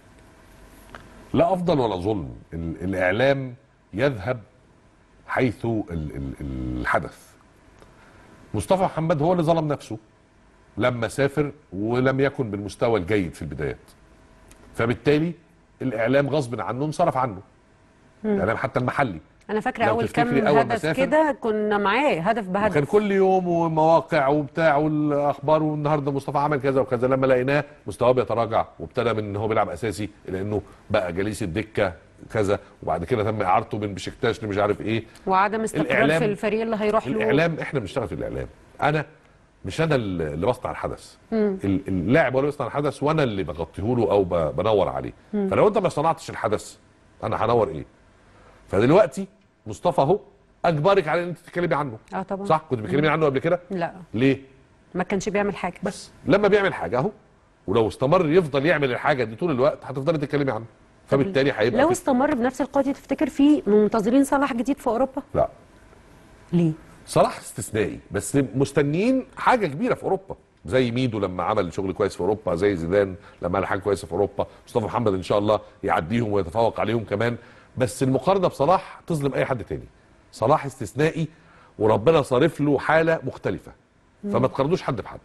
Speaker 1: لا افضل ولا ظلم ال... الاعلام يذهب حيث ال... ال... الحدث مصطفى محمد هو اللي ظلم نفسه لما سافر ولم يكن بالمستوى الجيد في البدايات فبالتالي الاعلام غصب عنه انصرف عنه الاعلام حتى المحلي
Speaker 7: انا فاكره
Speaker 1: لو
Speaker 7: اول كام
Speaker 1: تفتكري أول ما
Speaker 7: هدف
Speaker 1: سافر-
Speaker 7: كده كنا معاه هدف
Speaker 1: كان
Speaker 7: بهدف
Speaker 1: كل يوم ومواقع وبتاع والاخبار والنهارده مصطفى عمل كذا وكذا لما لقيناه مستواه بيتراجع وابتدى من ان هو بيلعب اساسي الى انه بقى جليس الدكه كذا وبعد كده تم اعارته من بشكتاش مش عارف ايه
Speaker 7: وعدم استقرار
Speaker 1: الإعلام-
Speaker 7: في الفريق اللي هيروح له
Speaker 1: الاعلام احنا بنشتغل في الاعلام انا مش انا اللي بصنع الحدث ال- اللاعب هو اللي بيصنع الحدث وانا اللي بغطيه له او ب- بنور عليه فلو انت ما صنعتش الحدث انا هنور ايه فدلوقتي مصطفى اهو اجبرك على ان انت تتكلمي عنه
Speaker 7: اه طبعا
Speaker 1: صح كنت بتكلمي عنه قبل كده
Speaker 7: لا
Speaker 1: ليه
Speaker 7: ما كانش بيعمل حاجه
Speaker 1: بس لما بيعمل حاجه اهو ولو استمر يفضل يعمل الحاجه دي طول الوقت هتفضلي تتكلمي عنه فبالتالي هيبقى
Speaker 7: لو
Speaker 1: في-
Speaker 7: استمر بنفس القوه دي تفتكر في منتظرين صلاح جديد في اوروبا
Speaker 1: لا
Speaker 7: ليه
Speaker 1: صلاح استثنائي بس مستنيين حاجه كبيره في اوروبا زي ميدو لما عمل شغل كويس في اوروبا زي زيدان لما عمل حاجه كويسه في اوروبا مصطفى محمد ان شاء الله يعديهم ويتفوق عليهم كمان بس المقارنه بصلاح تظلم اي حد تاني صلاح استثنائي وربنا صارف له حاله مختلفه فما تقارنوش حد بحد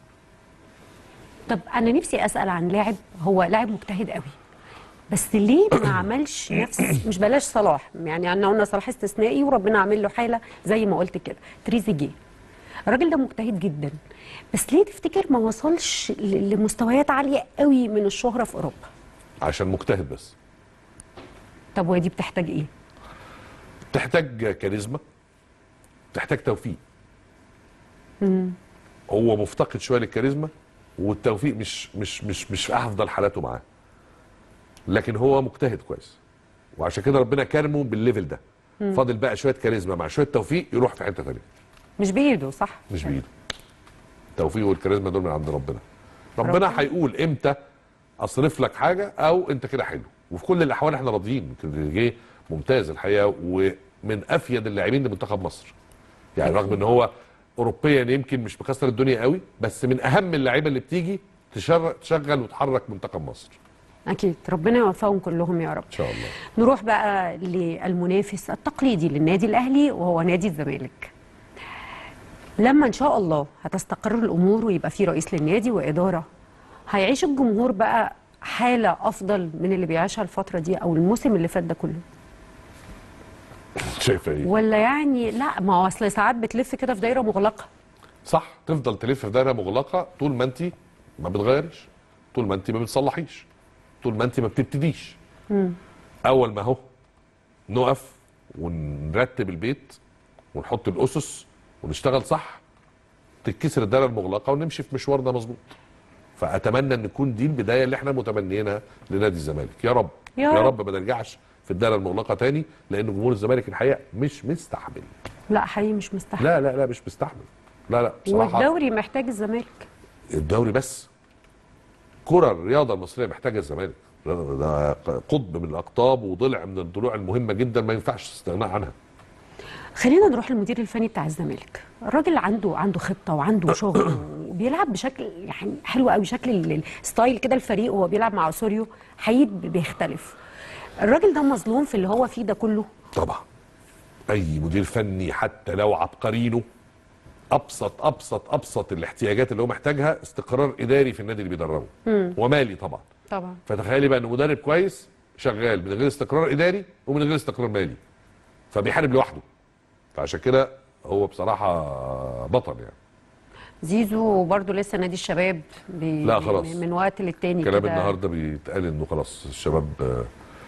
Speaker 7: طب انا نفسي اسال عن لاعب هو لاعب مجتهد قوي بس ليه ما عملش نفس مش بلاش صلاح يعني احنا قلنا صلاح استثنائي وربنا عامل له حاله زي ما قلت كده تريزيجيه الراجل ده مجتهد جدا بس ليه تفتكر ما وصلش ل- لمستويات عاليه قوي من الشهره في اوروبا
Speaker 1: عشان مجتهد بس
Speaker 7: طب ودي بتحتاج ايه
Speaker 1: تحتاج كاريزما تحتاج توفيق هو مفتقد شويه للكاريزما والتوفيق مش مش مش مش في افضل حالاته معاه لكن هو مجتهد كويس وعشان كده ربنا كرمه بالليفل ده فاضل بقى شويه كاريزما مع شويه توفيق يروح في حته ثانيه
Speaker 7: مش بايده صح
Speaker 1: مش بايده التوفيق والكاريزما دول من عند ربنا ربنا هيقول امتى اصرف لك حاجه او انت كده حلو وفي كل الاحوال احنا راضيين جه ممتاز الحقيقه ومن افيد اللاعبين لمنتخب مصر يعني رغم ان هو اوروبيا يمكن مش مكسر الدنيا قوي بس من اهم اللعيبه اللي بتيجي تشر- تشغل وتحرك منتخب مصر
Speaker 7: اكيد ربنا يوفقهم كلهم يا رب
Speaker 1: ان شاء الله
Speaker 7: نروح بقى للمنافس التقليدي للنادي الاهلي وهو نادي الزمالك لما ان شاء الله هتستقر الامور ويبقى في رئيس للنادي واداره هيعيش الجمهور بقى حاله افضل من اللي بيعيشها الفتره دي او الموسم اللي فات ده كله
Speaker 1: شايفه ايه
Speaker 7: ولا يعني لا ما هو اصل ساعات بتلف كده في دايره مغلقه
Speaker 1: صح تفضل تلف في دايره مغلقه طول ما انت ما بتغيرش طول ما انت ما بتصلحيش طول ما انت ما بتبتديش اول ما هو نقف ونرتب البيت ونحط الاسس ونشتغل صح تتكسر الدايره المغلقه ونمشي في مشوارنا مظبوط فاتمنى ان تكون دي البدايه اللي احنا متمنيينها لنادي الزمالك يا رب
Speaker 7: يا
Speaker 1: يا
Speaker 7: رب.
Speaker 1: رب ما نرجعش في الدايره المغلقه تاني لان جمهور الزمالك الحقيقه مش مستحمل
Speaker 7: لا حقيقي مش مستحيل
Speaker 1: لا لا لا مش مستحمل لا لا بصراحه
Speaker 7: والدوري محتاج الزمالك
Speaker 1: الدوري بس كرة الرياضة المصرية محتاجة الزمالك ده- ده قطب من الأقطاب وضلع من الضلوع المهمة جدا ما ينفعش استغناء عنها
Speaker 7: خلينا نروح للمدير الفني بتاع الزمالك الراجل عنده عنده خطه وعنده شغل وبيلعب بشكل يعني حلو قوي شكل ال- الستايل كده الفريق وهو بيلعب مع اسوريو حقيقي بيختلف الراجل ده مظلوم في اللي هو فيه ده كله
Speaker 1: طبعا أي مدير فني حتى لو عبقرينه أبسط أبسط أبسط الاحتياجات اللي هو محتاجها استقرار إداري في النادي اللي بيدربه ومالي طبعا
Speaker 7: طبعا
Speaker 1: فتخيلي بقى إن مدرب كويس شغال من غير استقرار إداري ومن غير استقرار مالي فبيحارب لوحده فعشان كده هو بصراحة بطل يعني
Speaker 7: زيزو برضه لسه نادي الشباب بي
Speaker 1: لا خلاص.
Speaker 7: من وقت للتاني
Speaker 1: كلام
Speaker 7: كده.
Speaker 1: النهارده بيتقال انه خلاص الشباب آه،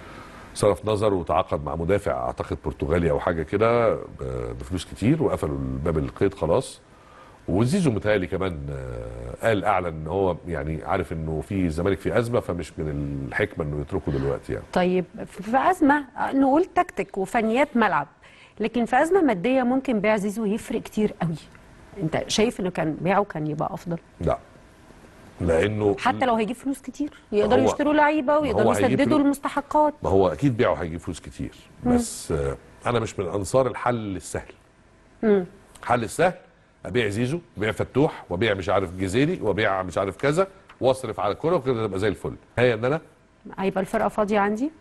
Speaker 1: صرف نظر وتعاقد مع مدافع اعتقد برتغالي او حاجه كده ب- بفلوس كتير وقفلوا الباب القيد خلاص وزيزو متهيألي كمان آه، قال اعلن ان هو يعني عارف انه في الزمالك في ازمه فمش من الحكمه انه يتركه دلوقتي يعني
Speaker 7: طيب في ازمه نقول تكتيك وفنيات ملعب لكن في ازمه ماديه ممكن بيع زيزو يفرق كتير قوي انت شايف انه كان بيعه كان يبقى افضل
Speaker 1: لا لانه
Speaker 7: حتى لو هيجيب فلوس كتير يقدروا
Speaker 1: هو-
Speaker 7: يشتروا لعيبه
Speaker 1: هو
Speaker 7: ويقدروا
Speaker 1: هيجيب
Speaker 7: يسددوا
Speaker 1: فلوس.
Speaker 7: المستحقات
Speaker 1: ما هو اكيد بيعه هيجيب فلوس كتير بس آه، انا مش من انصار الحل السهل حل السهل ابيع زيزو ابيع فتوح وابيع مش عارف جزيري وابيع مش عارف كذا واصرف على الكوره وكده تبقى زي الفل هي ان انا
Speaker 7: هيبقى الفرقه فاضيه عندي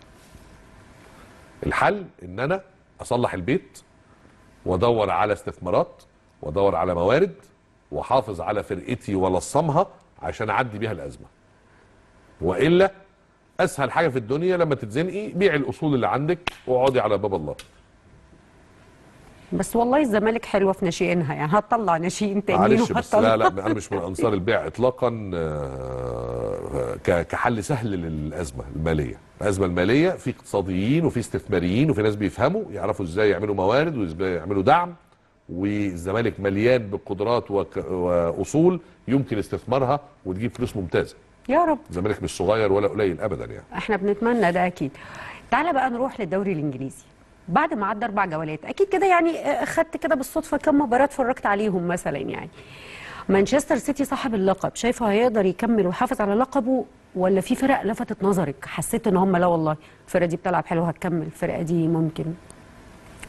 Speaker 1: الحل ان انا اصلح البيت وادور على استثمارات وادور على موارد واحافظ على فرقتي والصمها عشان اعدي بيها الازمه والا اسهل حاجه في الدنيا لما تتزنقي بيع الاصول اللي عندك واقعدي على باب الله
Speaker 7: بس والله الزمالك حلوه في ناشئينها يعني هتطلع ناشئين تانيين
Speaker 1: معلش بس لا
Speaker 7: وهتطلع
Speaker 1: لا انا مش من انصار البيع اطلاقا آه، ك- كحل سهل للازمه الماليه الازمه الماليه في اقتصاديين وفي استثماريين وفي ناس بيفهموا يعرفوا ازاي يعملوا موارد وازاي يعملوا دعم والزمالك مليان بقدرات وك- واصول يمكن استثمارها وتجيب فلوس ممتازه
Speaker 7: يا رب
Speaker 1: الزمالك مش صغير ولا قليل ابدا يعني
Speaker 7: احنا بنتمنى ده اكيد تعالى بقى نروح للدوري الانجليزي بعد ما عدى اربع جولات اكيد كده يعني آه، خدت كده بالصدفه كم مباراه اتفرجت عليهم مثلا يعني مانشستر سيتي صاحب اللقب شايفه هيقدر يكمل ويحافظ على لقبه ولا في فرق لفتت نظرك حسيت ان هم لا والله الفرقه دي بتلعب حلو هتكمل الفرقه دي ممكن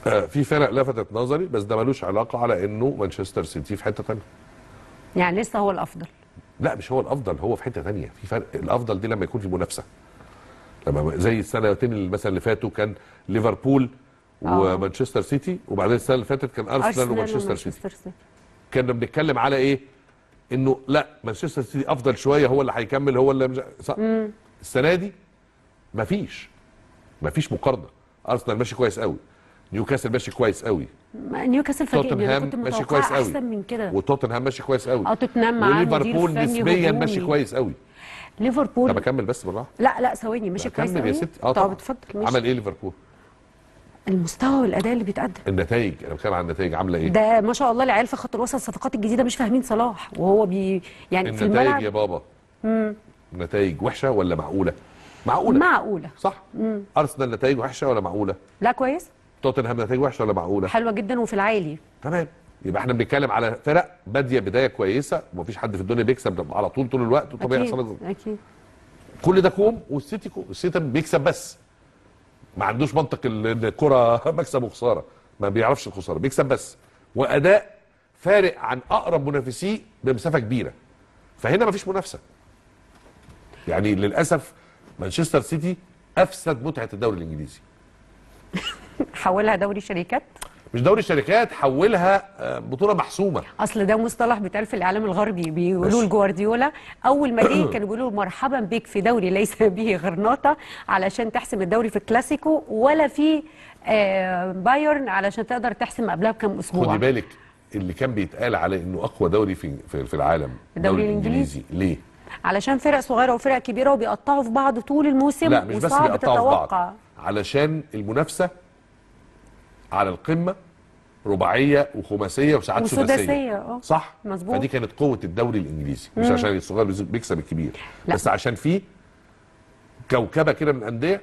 Speaker 1: آه، في فرق لفتت نظري بس ده ملوش علاقه على انه مانشستر سيتي في حته ثانيه
Speaker 7: يعني لسه هو الافضل
Speaker 1: لا مش هو الافضل هو في حته ثانيه في فرق الافضل دي لما يكون في منافسه لما زي السنتين اللي مثلا اللي فاتوا كان ليفربول ومانشستر سيتي وبعدين السنه اللي فاتت كان ارسنال ومانشستر سيتي
Speaker 7: سيتي
Speaker 1: كنا بنتكلم على ايه انه لا مانشستر سيتي افضل شويه هو اللي هيكمل هو اللي مش... صح السنه دي مفيش مفيش مقارنه ارسنال ماشي كويس قوي نيوكاسل ماشي كويس قوي
Speaker 7: نيوكاسل فاجئني انا
Speaker 1: توتنهام
Speaker 7: كنت
Speaker 1: ماشي
Speaker 7: متوقعه
Speaker 1: كويس قوي
Speaker 7: احسن من كده
Speaker 1: وتوتنهام ماشي كويس قوي
Speaker 7: اه توتنهام معاه مدير
Speaker 1: وليفربول
Speaker 7: فني
Speaker 1: نسبيا
Speaker 7: هجومي.
Speaker 1: ماشي كويس قوي
Speaker 7: ليفربول
Speaker 1: طب اكمل بس بالراحه
Speaker 7: لا لا ثواني ماشي كويس
Speaker 1: اكمل يا
Speaker 7: قوي
Speaker 1: ستي اه
Speaker 7: طب
Speaker 1: طبعا
Speaker 7: اتفضل ماشي
Speaker 1: عمل ايه ليفربول
Speaker 7: المستوى والاداء اللي بيتقدم
Speaker 1: النتائج انا بتكلم عن النتائج عامله ايه
Speaker 7: ده ما شاء الله العيال في خط الوسط الصفقات الجديده مش فاهمين صلاح وهو بي يعني في
Speaker 1: النتائج يا
Speaker 7: الملعب
Speaker 1: بابا نتائج وحشه ولا معقوله معقوله
Speaker 7: معقوله
Speaker 1: صح ارسنال نتائج وحشه ولا معقوله
Speaker 7: لا كويس
Speaker 1: توتنهام نتائج وحشه ولا معقوله
Speaker 7: حلوه جدا وفي العالي
Speaker 1: تمام يبقى احنا بنتكلم على فرق باديه بدايه كويسه ومفيش حد في الدنيا بيكسب على طول طول الوقت وطبيعي
Speaker 7: اكيد
Speaker 1: يحصل
Speaker 7: اكيد
Speaker 1: كل ده كوم والسيتي كوم السيتي بيكسب بس ما عندوش منطق ال- ان الكره مكسب وخساره ما بيعرفش الخساره بيكسب بس واداء فارق عن اقرب منافسيه بمسافه كبيره فهنا ما فيش منافسه يعني للاسف مانشستر سيتي افسد متعه الدوري الانجليزي
Speaker 7: حولها دوري شركات
Speaker 1: مش دوري الشركات حولها آه، بطوله محسومه
Speaker 7: اصل ده مصطلح بيتقال في الاعلام الغربي بيقولوا
Speaker 1: ماشي.
Speaker 7: لجوارديولا اول ما جه كانوا بيقولوا له مرحبا بك في دوري ليس به غرناطه علشان تحسم الدوري في الكلاسيكو ولا في آه بايرن علشان تقدر تحسم قبلها بكام اسبوع
Speaker 1: خدي بالك اللي كان بيتقال عليه انه اقوى دوري في في, في العالم
Speaker 7: الدوري الإنجليزي.
Speaker 1: ليه؟
Speaker 7: علشان فرق صغيره وفرق كبيره وبيقطعوا في بعض طول الموسم
Speaker 1: لا مش بس
Speaker 7: وصعب
Speaker 1: بيقطعوا في
Speaker 7: تتوقع
Speaker 1: بعض علشان المنافسه على القمه رباعيه وخماسيه وساعات
Speaker 7: وسداسية،
Speaker 1: سداسيه
Speaker 7: اه.
Speaker 1: صح
Speaker 7: مظبوط.
Speaker 1: فدي كانت قوه الدوري الانجليزي مش عشان الصغير بيز- بيكسب الكبير
Speaker 7: لا.
Speaker 1: بس عشان فيه كوكبه كده من الانديه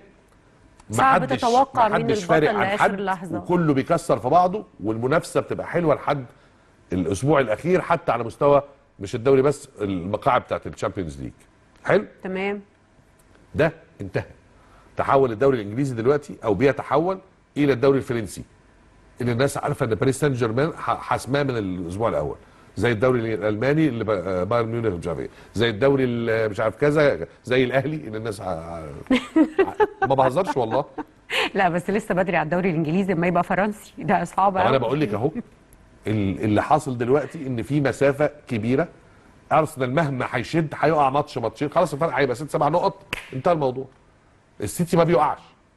Speaker 7: صعب
Speaker 1: محدش-
Speaker 7: تتوقع مين
Speaker 1: محدش
Speaker 7: البطل
Speaker 1: فارق عن
Speaker 7: لآخر
Speaker 1: حد
Speaker 7: لحظة.
Speaker 1: وكله بيكسر في بعضه والمنافسه بتبقى حلوه لحد الاسبوع الاخير حتى على مستوى مش الدوري بس المقاعد بتاعت الشامبيونز ليج حلو
Speaker 7: تمام
Speaker 1: ده انتهى تحول الدوري الانجليزي دلوقتي او بيتحول الى الدوري الفرنسي اللي الناس عارفه ان باريس سان جيرمان ح- حاسماه من الاسبوع الاول زي الدوري الالماني اللي ب- آه، بايرن ميونخ مش عارف ايه زي الدوري ال- مش عارف كذا زي الاهلي اللي الناس ع- ع- ما بهزرش والله
Speaker 7: لا بس لسه بدري على الدوري الانجليزي ما يبقى فرنسي ده صعب
Speaker 1: انا
Speaker 7: أوي.
Speaker 1: بقول لك اهو ال- اللي حاصل دلوقتي ان في مسافه كبيره ارسنال مهما هيشد هيقع ماتش ماتشين خلاص الفرق هيبقى ست سبع نقط انتهى الموضوع السيتي ما بيقعش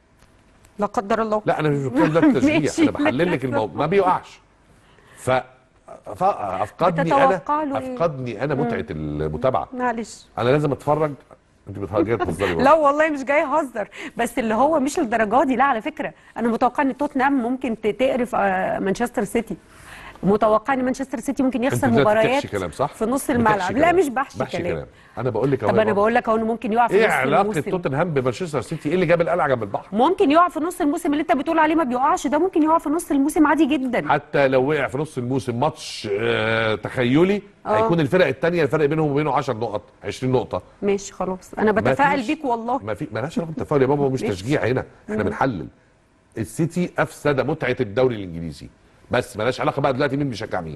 Speaker 7: لا قدر الله
Speaker 1: لا انا مش بتكلم ده التشجيع
Speaker 7: ماشي.
Speaker 1: انا بحلل لك الموضوع ما بيقعش ف ف- افقدني انا
Speaker 7: بتتوقع له إيه؟
Speaker 1: افقدني انا متعه المتابعه
Speaker 7: معلش
Speaker 1: انا لازم اتفرج انت بتهزري بتهزري
Speaker 7: لا والله مش جاي اهزر بس اللي هو مش الدرجه دي لا على فكره انا متوقع ان توتنهام ممكن ت- تقرف آه، مانشستر سيتي متوقع ان مانشستر سيتي ممكن يخسر
Speaker 1: انت دلوقتي
Speaker 7: مباريات
Speaker 1: بتحشي كلام صح
Speaker 7: في نص
Speaker 1: بتحشي
Speaker 7: الملعب لا
Speaker 1: كلام.
Speaker 7: مش بحشي,
Speaker 1: بحشي
Speaker 7: كلام.
Speaker 1: كلام انا بقول لك أهو
Speaker 7: طب
Speaker 1: يا
Speaker 7: انا
Speaker 1: بابا.
Speaker 7: بقول لك اهو انه ممكن يقع في
Speaker 1: ايه
Speaker 7: نص
Speaker 1: علاقه
Speaker 7: الموسم
Speaker 1: توتنهام بمانشستر سيتي ايه اللي جاب القلعه جنب البحر
Speaker 7: ممكن يقع في نص الموسم اللي انت بتقول عليه ما بيقعش ده ممكن يقع في نص الموسم عادي جدا
Speaker 1: حتى لو وقع في نص الموسم ماتش آه تخيلي
Speaker 7: آه.
Speaker 1: هيكون الفرق الثانيه الفرق بينهم وبينه 10 نقط 20 نقطه
Speaker 7: ماشي خلاص انا
Speaker 1: ما
Speaker 7: بتفائل
Speaker 1: فيش-
Speaker 7: بيك والله
Speaker 1: ما في مالهاش علاقه بالتفاؤل يا بابا مش
Speaker 7: ماشي.
Speaker 1: تشجيع هنا احنا بنحلل السيتي افسد متعه الدوري الانجليزي بس مالهاش علاقه بقى دلوقتي مين بيشجع مين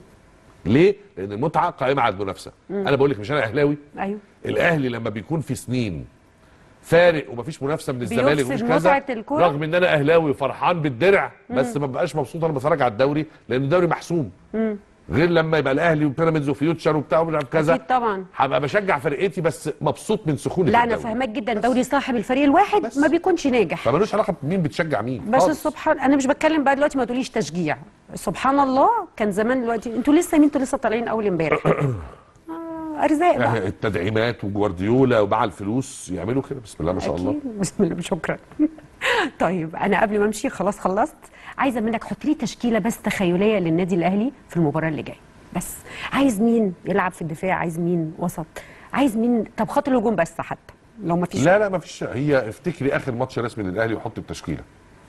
Speaker 1: ليه؟ لان المتعه قائمه على المنافسه انا بقول لك مش انا اهلاوي
Speaker 7: ايوه
Speaker 1: الاهلي لما بيكون في سنين فارق ومفيش منافسه من الزمالك
Speaker 7: بيفسد
Speaker 1: ومش كذا
Speaker 7: متعة الكرة.
Speaker 1: رغم ان انا اهلاوي وفرحان بالدرع بس ما ببقاش مبسوط وانا بتفرج على الدوري لان الدوري محسوم غير لما يبقى الاهلي وبيراميدز وفيوتشر وبتاع ومش عارف كذا
Speaker 7: اكيد طبعا
Speaker 1: هبقى بشجع فرقتي بس مبسوط من سخونه
Speaker 7: لا انا
Speaker 1: الدوري.
Speaker 7: فاهمك جدا دوري صاحب الفريق الواحد
Speaker 1: بس.
Speaker 7: ما بيكونش ناجح
Speaker 1: فمالوش علاقه بمين بتشجع مين
Speaker 7: بس
Speaker 1: خالص.
Speaker 7: سبحان انا مش بتكلم بقى دلوقتي ما تقوليش تشجيع سبحان الله كان زمان دلوقتي انتوا لسه مين انتوا لسه طالعين اول امبارح آه، ارزاق بقى
Speaker 1: يعني التدعيمات وجوارديولا ومع الفلوس يعملوا كده بسم الله ما شاء الله
Speaker 7: أكيد. بسم الله شكرا طيب انا قبل ما امشي خلاص خلصت عايزه منك حط لي تشكيله بس تخيليه للنادي الاهلي في المباراه اللي جايه بس عايز مين يلعب في الدفاع عايز مين وسط عايز مين طب خط الهجوم بس حتى لو ما فيش
Speaker 1: لا لا ما فيش هي افتكري اخر ماتش رسمي للاهلي وحط التشكيله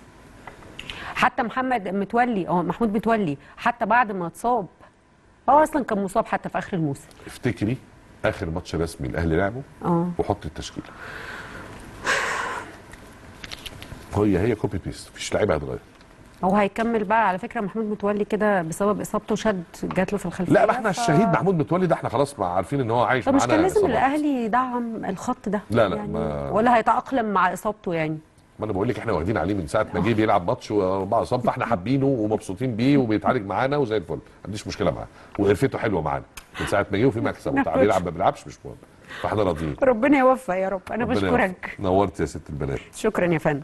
Speaker 7: حتى محمد متولي اه محمود متولي حتى بعد ما اتصاب هو اصلا كان مصاب حتى في اخر الموسم
Speaker 1: افتكري اخر ماتش رسمي الاهلي لعبه
Speaker 7: اه
Speaker 1: وحط التشكيله هي هي كوبي بيست مفيش لعيبه هتغير
Speaker 7: هو هيكمل بقى على فكره محمود متولي كده بسبب اصابته شد جات له في الخلفيه
Speaker 1: لا ما احنا
Speaker 7: ف-
Speaker 1: الشهيد محمود متولي ده احنا خلاص ما عارفين ان هو عايش
Speaker 7: طب مش
Speaker 1: معانا
Speaker 7: كان لازم
Speaker 1: إصابات.
Speaker 7: الاهلي يدعم الخط ده
Speaker 1: لا، لا،
Speaker 7: يعني
Speaker 1: ما-
Speaker 7: ولا هيتاقلم مع اصابته يعني
Speaker 1: ما انا بقول لك احنا واخدين عليه من ساعه ما جه بيلعب ماتش واربعه اصاب فاحنا حابينه ومبسوطين بيه وبيتعالج معانا وزي الفل ما عنديش مشكله معاه وقرفته حلوه معانا من ساعه ما جه وفي مكسب وتعالى يلعب ما بيلعبش مش مهم فاحنا راضيين
Speaker 7: ربنا يوفق يا رب انا
Speaker 1: ربنا
Speaker 7: بشكرك
Speaker 1: يوفقك. نورت يا ست البنات
Speaker 7: شكرا يا فندم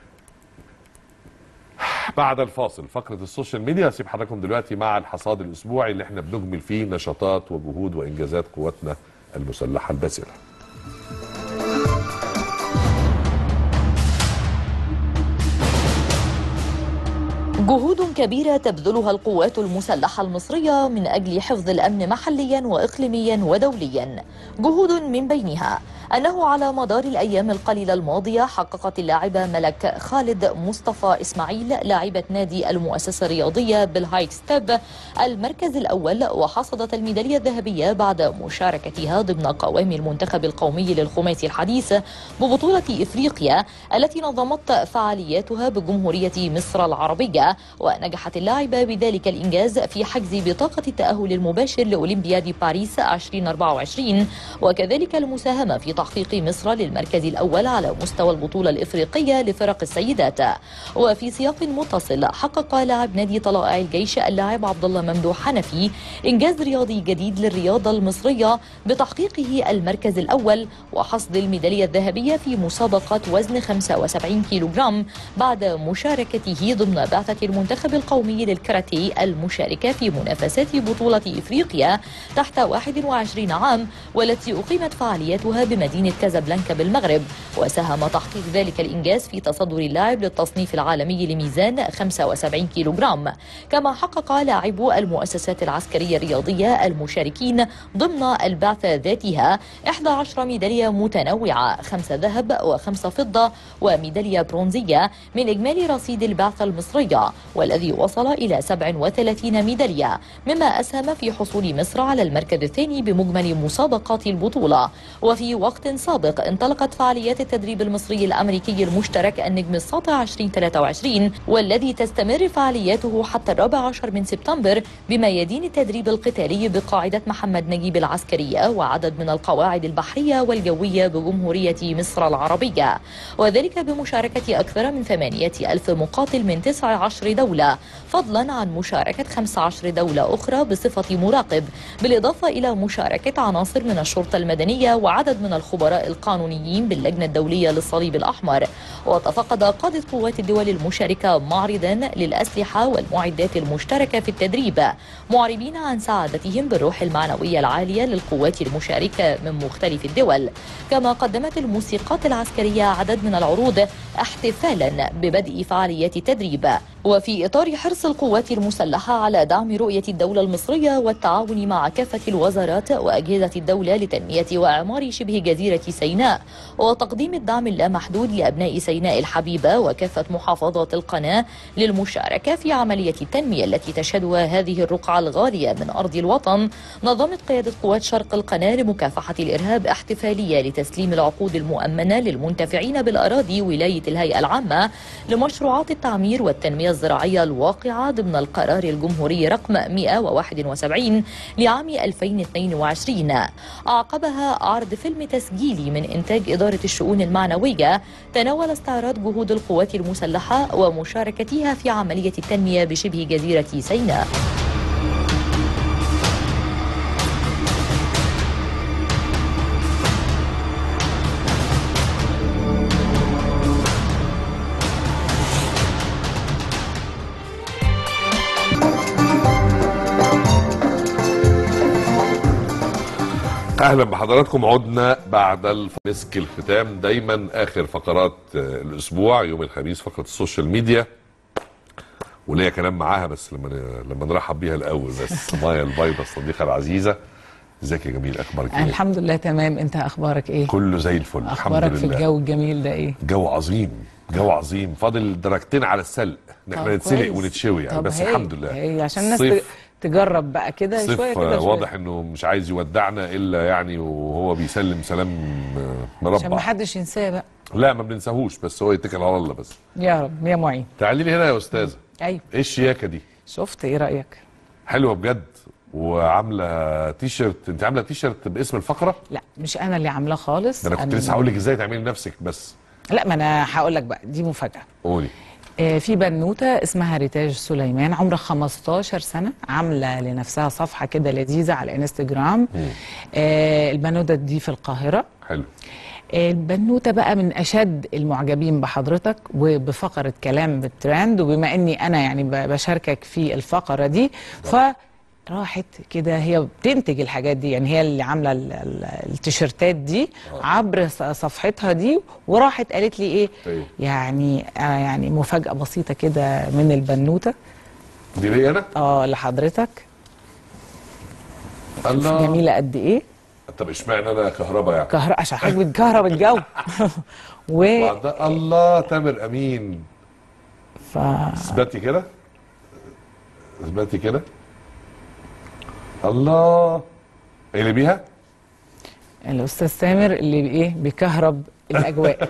Speaker 1: بعد الفاصل فقره السوشيال ميديا اسيب حضراتكم دلوقتي مع الحصاد الاسبوعي اللي احنا بنجمل فيه نشاطات وجهود وانجازات قواتنا المسلحه الباسله
Speaker 8: جهود كبيرة تبذلها القوات المسلحة المصرية من أجل حفظ الأمن محليا وإقليميا ودوليا جهود من بينها أنه على مدار الأيام القليلة الماضية حققت اللاعبة ملك خالد مصطفى إسماعيل لاعبة نادي المؤسسة الرياضية بالهايك ستيب المركز الأول وحصدت الميدالية الذهبية بعد مشاركتها ضمن قوام المنتخب القومي للخماسي الحديث ببطولة إفريقيا التي نظمت فعالياتها بجمهورية مصر العربية ونجحت اللاعبة بذلك الإنجاز في حجز بطاقة التأهل المباشر لأولمبياد باريس 2024 وكذلك المساهمة في تحقيق مصر للمركز الأول على مستوى البطولة الإفريقية لفرق السيدات وفي سياق متصل حقق لاعب نادي طلائع الجيش اللاعب عبد الله ممدوح حنفي إنجاز رياضي جديد للرياضة المصرية بتحقيقه المركز الأول وحصد الميدالية الذهبية في مسابقة وزن 75 كيلوغرام بعد مشاركته ضمن بعثة المنتخب القومي للكاراتيه المشاركة في منافسات بطولة إفريقيا تحت 21 عام والتي أقيمت فعالياتها بمدينة كازابلانكا بالمغرب وساهم تحقيق ذلك الإنجاز في تصدر اللاعب للتصنيف العالمي لميزان 75 كيلوغرام كما حقق لاعبو المؤسسات العسكرية الرياضية المشاركين ضمن البعثة ذاتها 11 ميدالية متنوعة خمسة ذهب وخمسة فضة وميدالية برونزية من إجمالي رصيد البعثة المصرية والذي وصل إلى 37 ميدالية مما أسهم في حصول مصر على المركز الثاني بمجمل مسابقات البطولة وفي وقت سابق انطلقت فعاليات التدريب المصري الأمريكي المشترك النجم الساطع 2023 والذي تستمر فعالياته حتى الرابع عشر من سبتمبر بميادين التدريب القتالي بقاعدة محمد نجيب العسكرية وعدد من القواعد البحرية والجوية بجمهورية مصر العربية وذلك بمشاركة أكثر من ثمانية ألف مقاتل من 19 دولة فضلا عن مشاركة 15 دولة أخرى بصفة مراقب بالإضافة إلى مشاركة عناصر من الشرطة المدنية وعدد من الخبراء القانونيين باللجنة الدولية للصليب الأحمر وتفقد قادة قوات الدول المشاركة معرضا للأسلحة والمعدات المشتركة في التدريب معربين عن سعادتهم بالروح المعنوية العالية للقوات المشاركة من مختلف الدول كما قدمت الموسيقات العسكرية عدد من العروض احتفالا ببدء فعاليات التدريب وفي إطار حرص القوات المسلحة على دعم رؤية الدولة المصرية والتعاون مع كافة الوزارات وأجهزة الدولة لتنمية وإعمار شبه جزيرة سيناء وتقديم الدعم اللامحدود لأبناء سيناء الحبيبة وكافة محافظات القناة للمشاركة في عملية التنمية التي تشهدها هذه الرقعة الغالية من أرض الوطن نظمت قيادة قوات شرق القناة لمكافحة الإرهاب احتفالية لتسليم العقود المؤمنة للمنتفعين بالأراضي ولاية الهيئة العامة لمشروعات التعمير والتنمية الزراعية الواقعة ضمن القرار الجمهوري رقم 171 لعام 2022 أعقبها عرض فيلم تسجيلي من إنتاج إدارة الشؤون المعنوية تناول استعراض جهود القوات المسلحة ومشاركتها في عملية التنمية بشبه جزيرة سيناء
Speaker 1: اهلا بحضراتكم عدنا بعد الف- مسك الختام دايما اخر فقرات آه، الاسبوع يوم الخميس فقره السوشيال ميديا وليا كلام معاها بس لما لما نرحب بيها الاول بس مايا البيضه الصديقه العزيزه ازيك يا جميل اخبارك ايه
Speaker 9: الحمد لله تمام انت اخبارك ايه
Speaker 1: كله زي الفل الحمد
Speaker 9: اخبارك في
Speaker 1: لله
Speaker 9: الجو الجميل ده ايه
Speaker 1: جو عظيم جو عظيم فاضل درجتين على السلق ان احنا
Speaker 9: طب
Speaker 1: نتسلق
Speaker 9: كويس.
Speaker 1: ونتشوي يعني
Speaker 9: طب
Speaker 1: بس
Speaker 9: هي-
Speaker 1: الحمد لله
Speaker 9: هي عشان الناس
Speaker 1: صيف-
Speaker 9: ت- تجرب بقى كده
Speaker 1: صيف
Speaker 9: شويه كده
Speaker 1: آه،
Speaker 9: شوية.
Speaker 1: واضح انه مش عايز يودعنا الا يعني وهو بيسلم سلام آه،
Speaker 9: عشان ما
Speaker 1: مربع
Speaker 9: حدش ينساه بقى
Speaker 1: لا ما بننساهوش بس هو يتكل على الله بس
Speaker 9: يا رب يا معين
Speaker 1: تعالي لي هنا يا استاذه
Speaker 9: ايوه
Speaker 1: ايه الشياكه دي
Speaker 9: شفت ايه رايك
Speaker 1: حلوه بجد وعامله تيشرت انت عامله تيشرت باسم الفقره
Speaker 9: لا مش انا اللي عاملاه خالص
Speaker 1: ده انا كنت
Speaker 9: أنا-
Speaker 1: لسه هقول لك ازاي تعملي لنفسك بس
Speaker 9: لا ما انا هقول لك بقى دي مفاجاه
Speaker 1: قولي
Speaker 9: آه، في بنوته اسمها ريتاج سليمان عمرها 15 سنه عامله لنفسها صفحه كده لذيذه على انستجرام آه، البنوته دي في القاهره
Speaker 1: حلو
Speaker 9: البنوته بقى من اشد المعجبين بحضرتك وبفقره كلام بالترند وبما اني انا يعني ب- بشاركك في الفقره دي فراحت كده هي بتنتج الحاجات دي يعني هي اللي عامله ال- ال- التيشيرتات دي عبر ص- صفحتها دي وراحت قالت لي ايه
Speaker 1: ايه
Speaker 9: يعني آه يعني مفاجاه بسيطه كده من البنوته
Speaker 1: دي ليا انا
Speaker 9: اه لحضرتك
Speaker 1: الله
Speaker 9: جميله قد ايه
Speaker 1: طب اشمعنى انا كهرباء يعني
Speaker 9: كهرباء عشان حضرتك بتكهرب الجو و
Speaker 1: بعد الله تامر امين
Speaker 9: ف...
Speaker 1: اثبتي كده اثبتي كده الله ايه اللي بيها
Speaker 9: الاستاذ سامر اللي ايه بيكهرب الاجواء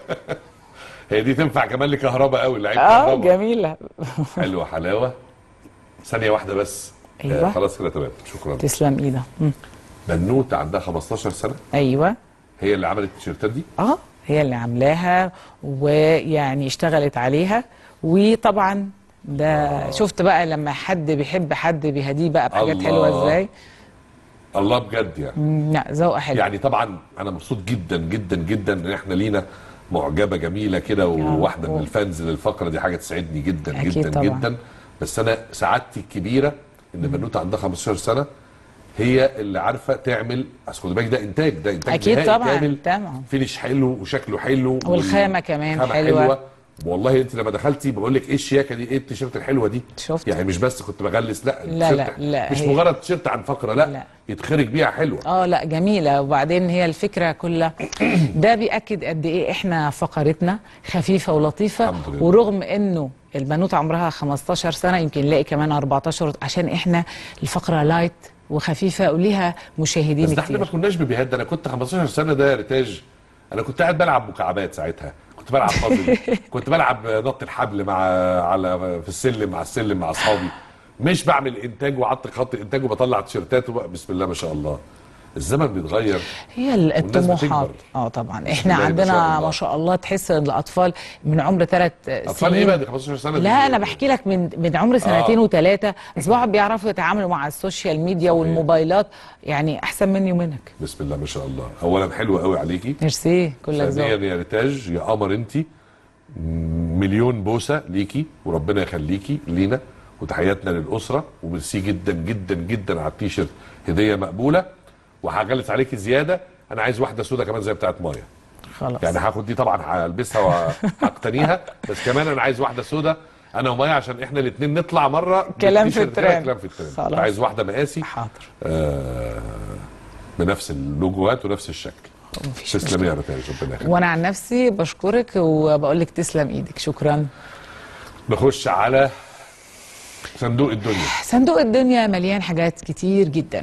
Speaker 1: هي دي تنفع كمان لكهرباء قوي لعيب
Speaker 9: اه
Speaker 1: كهرباء
Speaker 9: جميله
Speaker 1: حلوه حلاوه ثانيه واحده بس
Speaker 9: أيوة.
Speaker 1: آه خلاص كده تمام شكرا
Speaker 9: تسلم ايدك مم.
Speaker 1: بنوته عندها 15 سنه
Speaker 9: ايوه
Speaker 1: هي اللي عملت التيشيرتات دي
Speaker 9: اه هي اللي عاملاها ويعني اشتغلت عليها وطبعا ده شفت بقى لما حد بيحب حد بيهديه بقى بحاجات
Speaker 1: الله.
Speaker 9: حلوه ازاي
Speaker 1: الله بجد يعني
Speaker 9: مم، لا ذوقها حلو
Speaker 1: يعني طبعا انا مبسوط جدا جدا جدا ان احنا لينا معجبه جميله كده وواحده من
Speaker 9: رب.
Speaker 1: الفانز للفقره دي حاجه تسعدني جدا
Speaker 9: أكيد
Speaker 1: جدا
Speaker 9: طبعا.
Speaker 1: جدا بس انا سعادتي الكبيره ان بنوته عندها 15 سنه هي اللي عارفه تعمل اصل خد بالك ده انتاج ده انتاج
Speaker 9: أكيد
Speaker 1: نهائي
Speaker 9: طبعا،
Speaker 1: كامل
Speaker 9: طبعا.
Speaker 1: فينش حلو وشكله حلو
Speaker 9: والخامة كمان
Speaker 1: خامة
Speaker 9: حلوة.
Speaker 1: والله انت لما دخلتي بقول لك ايه الشياكه دي ايه التيشيرت الحلوه دي
Speaker 9: شفت.
Speaker 1: يعني مش بس كنت بغلس لا
Speaker 9: لا،
Speaker 1: التيشيرت
Speaker 9: لا،
Speaker 1: مش
Speaker 9: هي-
Speaker 1: مجرد تيشيرت عن فقره لا,
Speaker 9: لا.
Speaker 1: يتخرج بيها حلوه
Speaker 9: اه لا جميله وبعدين هي الفكره كلها ده بياكد قد ايه احنا فقرتنا خفيفه ولطيفه
Speaker 1: الحمد لله.
Speaker 9: ورغم انه البنوته عمرها 15 سنه يمكن نلاقي كمان 14 عشان احنا الفقره لايت وخفيفه وليها مشاهدين
Speaker 1: بس ده احنا ما
Speaker 9: كتير
Speaker 1: كناش ببيهات ده انا كنت 15 سنه ده يا ريتاج انا كنت قاعد بلعب مكعبات ساعتها كنت بلعب بازل كنت بلعب نط الحبل مع على في السلم مع السلم مع اصحابي مش بعمل انتاج وعطي خط الانتاج وبطلع تيشيرتات وبقى بسم الله ما شاء الله الزمن بيتغير
Speaker 9: هي ال-
Speaker 1: والناس
Speaker 9: الطموحات
Speaker 1: بتكبر.
Speaker 9: اه طبعا
Speaker 1: بسم
Speaker 9: احنا
Speaker 1: الله ما
Speaker 9: عندنا
Speaker 1: شاء الله.
Speaker 9: ما شاء الله تحس ان الاطفال من عمر ثلاث
Speaker 1: اطفال ايه بقى دي 15 سنه دي؟
Speaker 9: لا انا بحكي لك من من عمر سنتين
Speaker 1: آه.
Speaker 9: وثلاثه اصبحوا بيعرفوا يتعاملوا مع السوشيال ميديا
Speaker 1: صحيح.
Speaker 9: والموبايلات يعني احسن مني ومنك
Speaker 1: بسم الله ما شاء الله اولا حلوه قوي عليكي
Speaker 9: ميرسي كلك
Speaker 1: ثانيا
Speaker 9: ذوق
Speaker 1: يا ريتاج يا قمر انت مليون بوسه ليكي وربنا يخليكي لينا وتحياتنا للاسره وميرسي جدا جدا جدا على التيشيرت هديه مقبوله وهغلس عليكي زياده انا عايز واحده سودا كمان زي بتاعت مايا
Speaker 9: خلاص
Speaker 1: يعني هاخد دي طبعا هلبسها وهقتنيها بس كمان انا عايز واحده سودا انا ومايا عشان احنا الاثنين نطلع مره
Speaker 9: كلام
Speaker 1: بالتيشيرت
Speaker 9: في
Speaker 1: كده
Speaker 9: الترند.
Speaker 1: كلام في الترند
Speaker 9: خلاص.
Speaker 1: عايز واحده مقاسي
Speaker 9: حاضر
Speaker 1: آه بنفس اللوجوهات ونفس الشكل
Speaker 9: مفيش
Speaker 1: تسلمي يا ريتاج ربنا يخليك
Speaker 9: وانا عن نفسي بشكرك وبقول لك تسلم ايدك شكرا
Speaker 1: نخش على صندوق الدنيا
Speaker 9: صندوق الدنيا مليان حاجات كتير جدا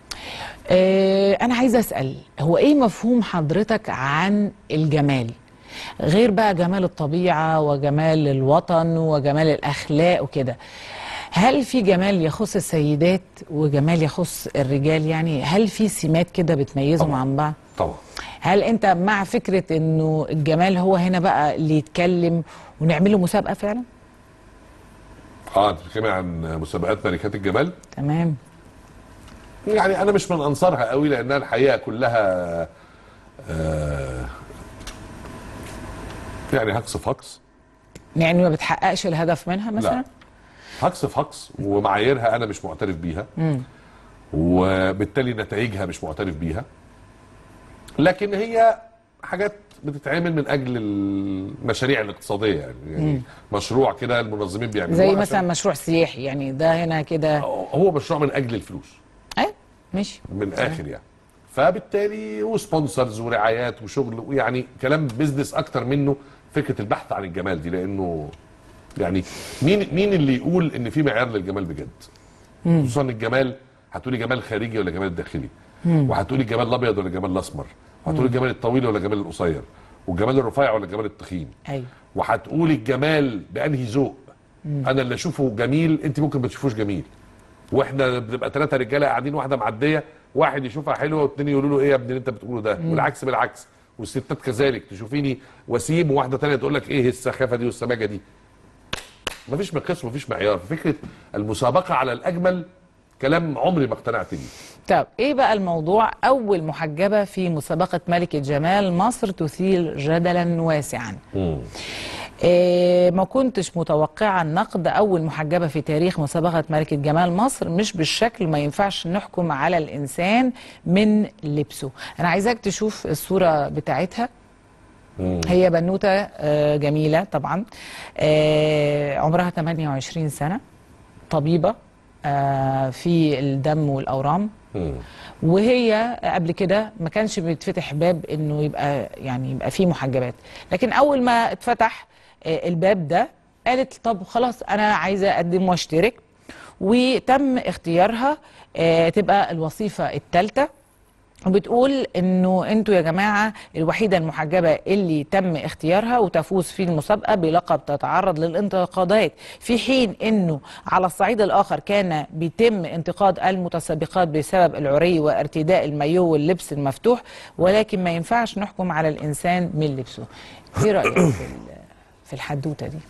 Speaker 9: آه انا عايزه اسال هو ايه مفهوم حضرتك عن الجمال غير بقى جمال الطبيعه وجمال الوطن وجمال الاخلاق وكده هل في جمال يخص السيدات وجمال يخص الرجال يعني هل في سمات كده بتميزهم
Speaker 1: طبعاً.
Speaker 9: عن بعض
Speaker 1: طبعا
Speaker 9: هل انت مع فكره انه الجمال هو هنا بقى اللي يتكلم ونعمله مسابقه فعلا
Speaker 1: اه انت بتتكلمي عن مسابقات ملكات الجمال
Speaker 9: تمام
Speaker 1: يعني انا مش من انصارها قوي لانها الحقيقه كلها آه يعني هكس في هكس
Speaker 9: يعني ما بتحققش الهدف منها مثلا
Speaker 1: لا هكس في هكس ومعاييرها انا مش معترف بيها وبالتالي نتائجها مش معترف بيها لكن هي حاجات بتتعمل من اجل المشاريع الاقتصاديه يعني, يعني مشروع كده المنظمين بيعملوه
Speaker 9: زي
Speaker 1: عشان-
Speaker 9: مثلا مشروع سياحي يعني ده هنا كده
Speaker 1: هو مشروع من اجل الفلوس
Speaker 9: ايه ماشي
Speaker 1: من الاخر يعني فبالتالي وسبونسرز ورعايات وشغل ويعني كلام بيزنس اكتر منه فكره البحث عن الجمال دي لانه يعني مين مين اللي يقول ان في معيار للجمال بجد خصوصا الجمال هتقولي جمال خارجي ولا جمال داخلي وهتقولي الجمال الابيض ولا الجمال الاسمر وهتقولي الجمال الطويل ولا الجمال القصير والجمال الرفيع ولا الجمال التخين
Speaker 9: ايوه
Speaker 1: وهتقولي الجمال بانهي ذوق انا اللي اشوفه جميل انت ممكن ما تشوفوش جميل واحنا بنبقى ثلاثه رجاله قاعدين واحده معديه واحد يشوفها حلوه واثنين يقولوا له ايه يا ابني اللي انت بتقوله ده والعكس بالعكس والستات كذلك تشوفيني وسيم وواحده ثانيه تقول لك ايه السخافه دي والسماجه دي مفيش مقياس مفيش معيار فكره المسابقه على الاجمل كلام عمري ما اقتنعت بيه
Speaker 9: طب ايه بقى الموضوع اول محجبه في مسابقه ملكه جمال مصر تثير جدلا واسعا إيه ما كنتش متوقعه النقد اول محجبه في تاريخ مسابقه ملكه جمال مصر مش بالشكل ما ينفعش نحكم على الانسان من لبسه انا عايزاك تشوف الصوره بتاعتها هي بنوته آه، جميله طبعا آه، عمرها 28 سنه طبيبه آه، في الدم والاورام وهي قبل كده ما كانش بيتفتح باب انه يبقى يعني يبقى فيه محجبات لكن اول ما اتفتح آه، الباب ده قالت طب خلاص انا عايزه اقدم واشترك وتم اختيارها آه، تبقى الوظيفه الثالثه وبتقول انه انتوا يا جماعه الوحيده المحجبه اللي تم اختيارها وتفوز في المسابقه بلقب تتعرض للانتقادات في حين انه على الصعيد الاخر كان بيتم انتقاد المتسابقات بسبب العري وارتداء المايو واللبس المفتوح ولكن ما ينفعش نحكم على الانسان من لبسه ايه رايك في ال- في الحدوته دي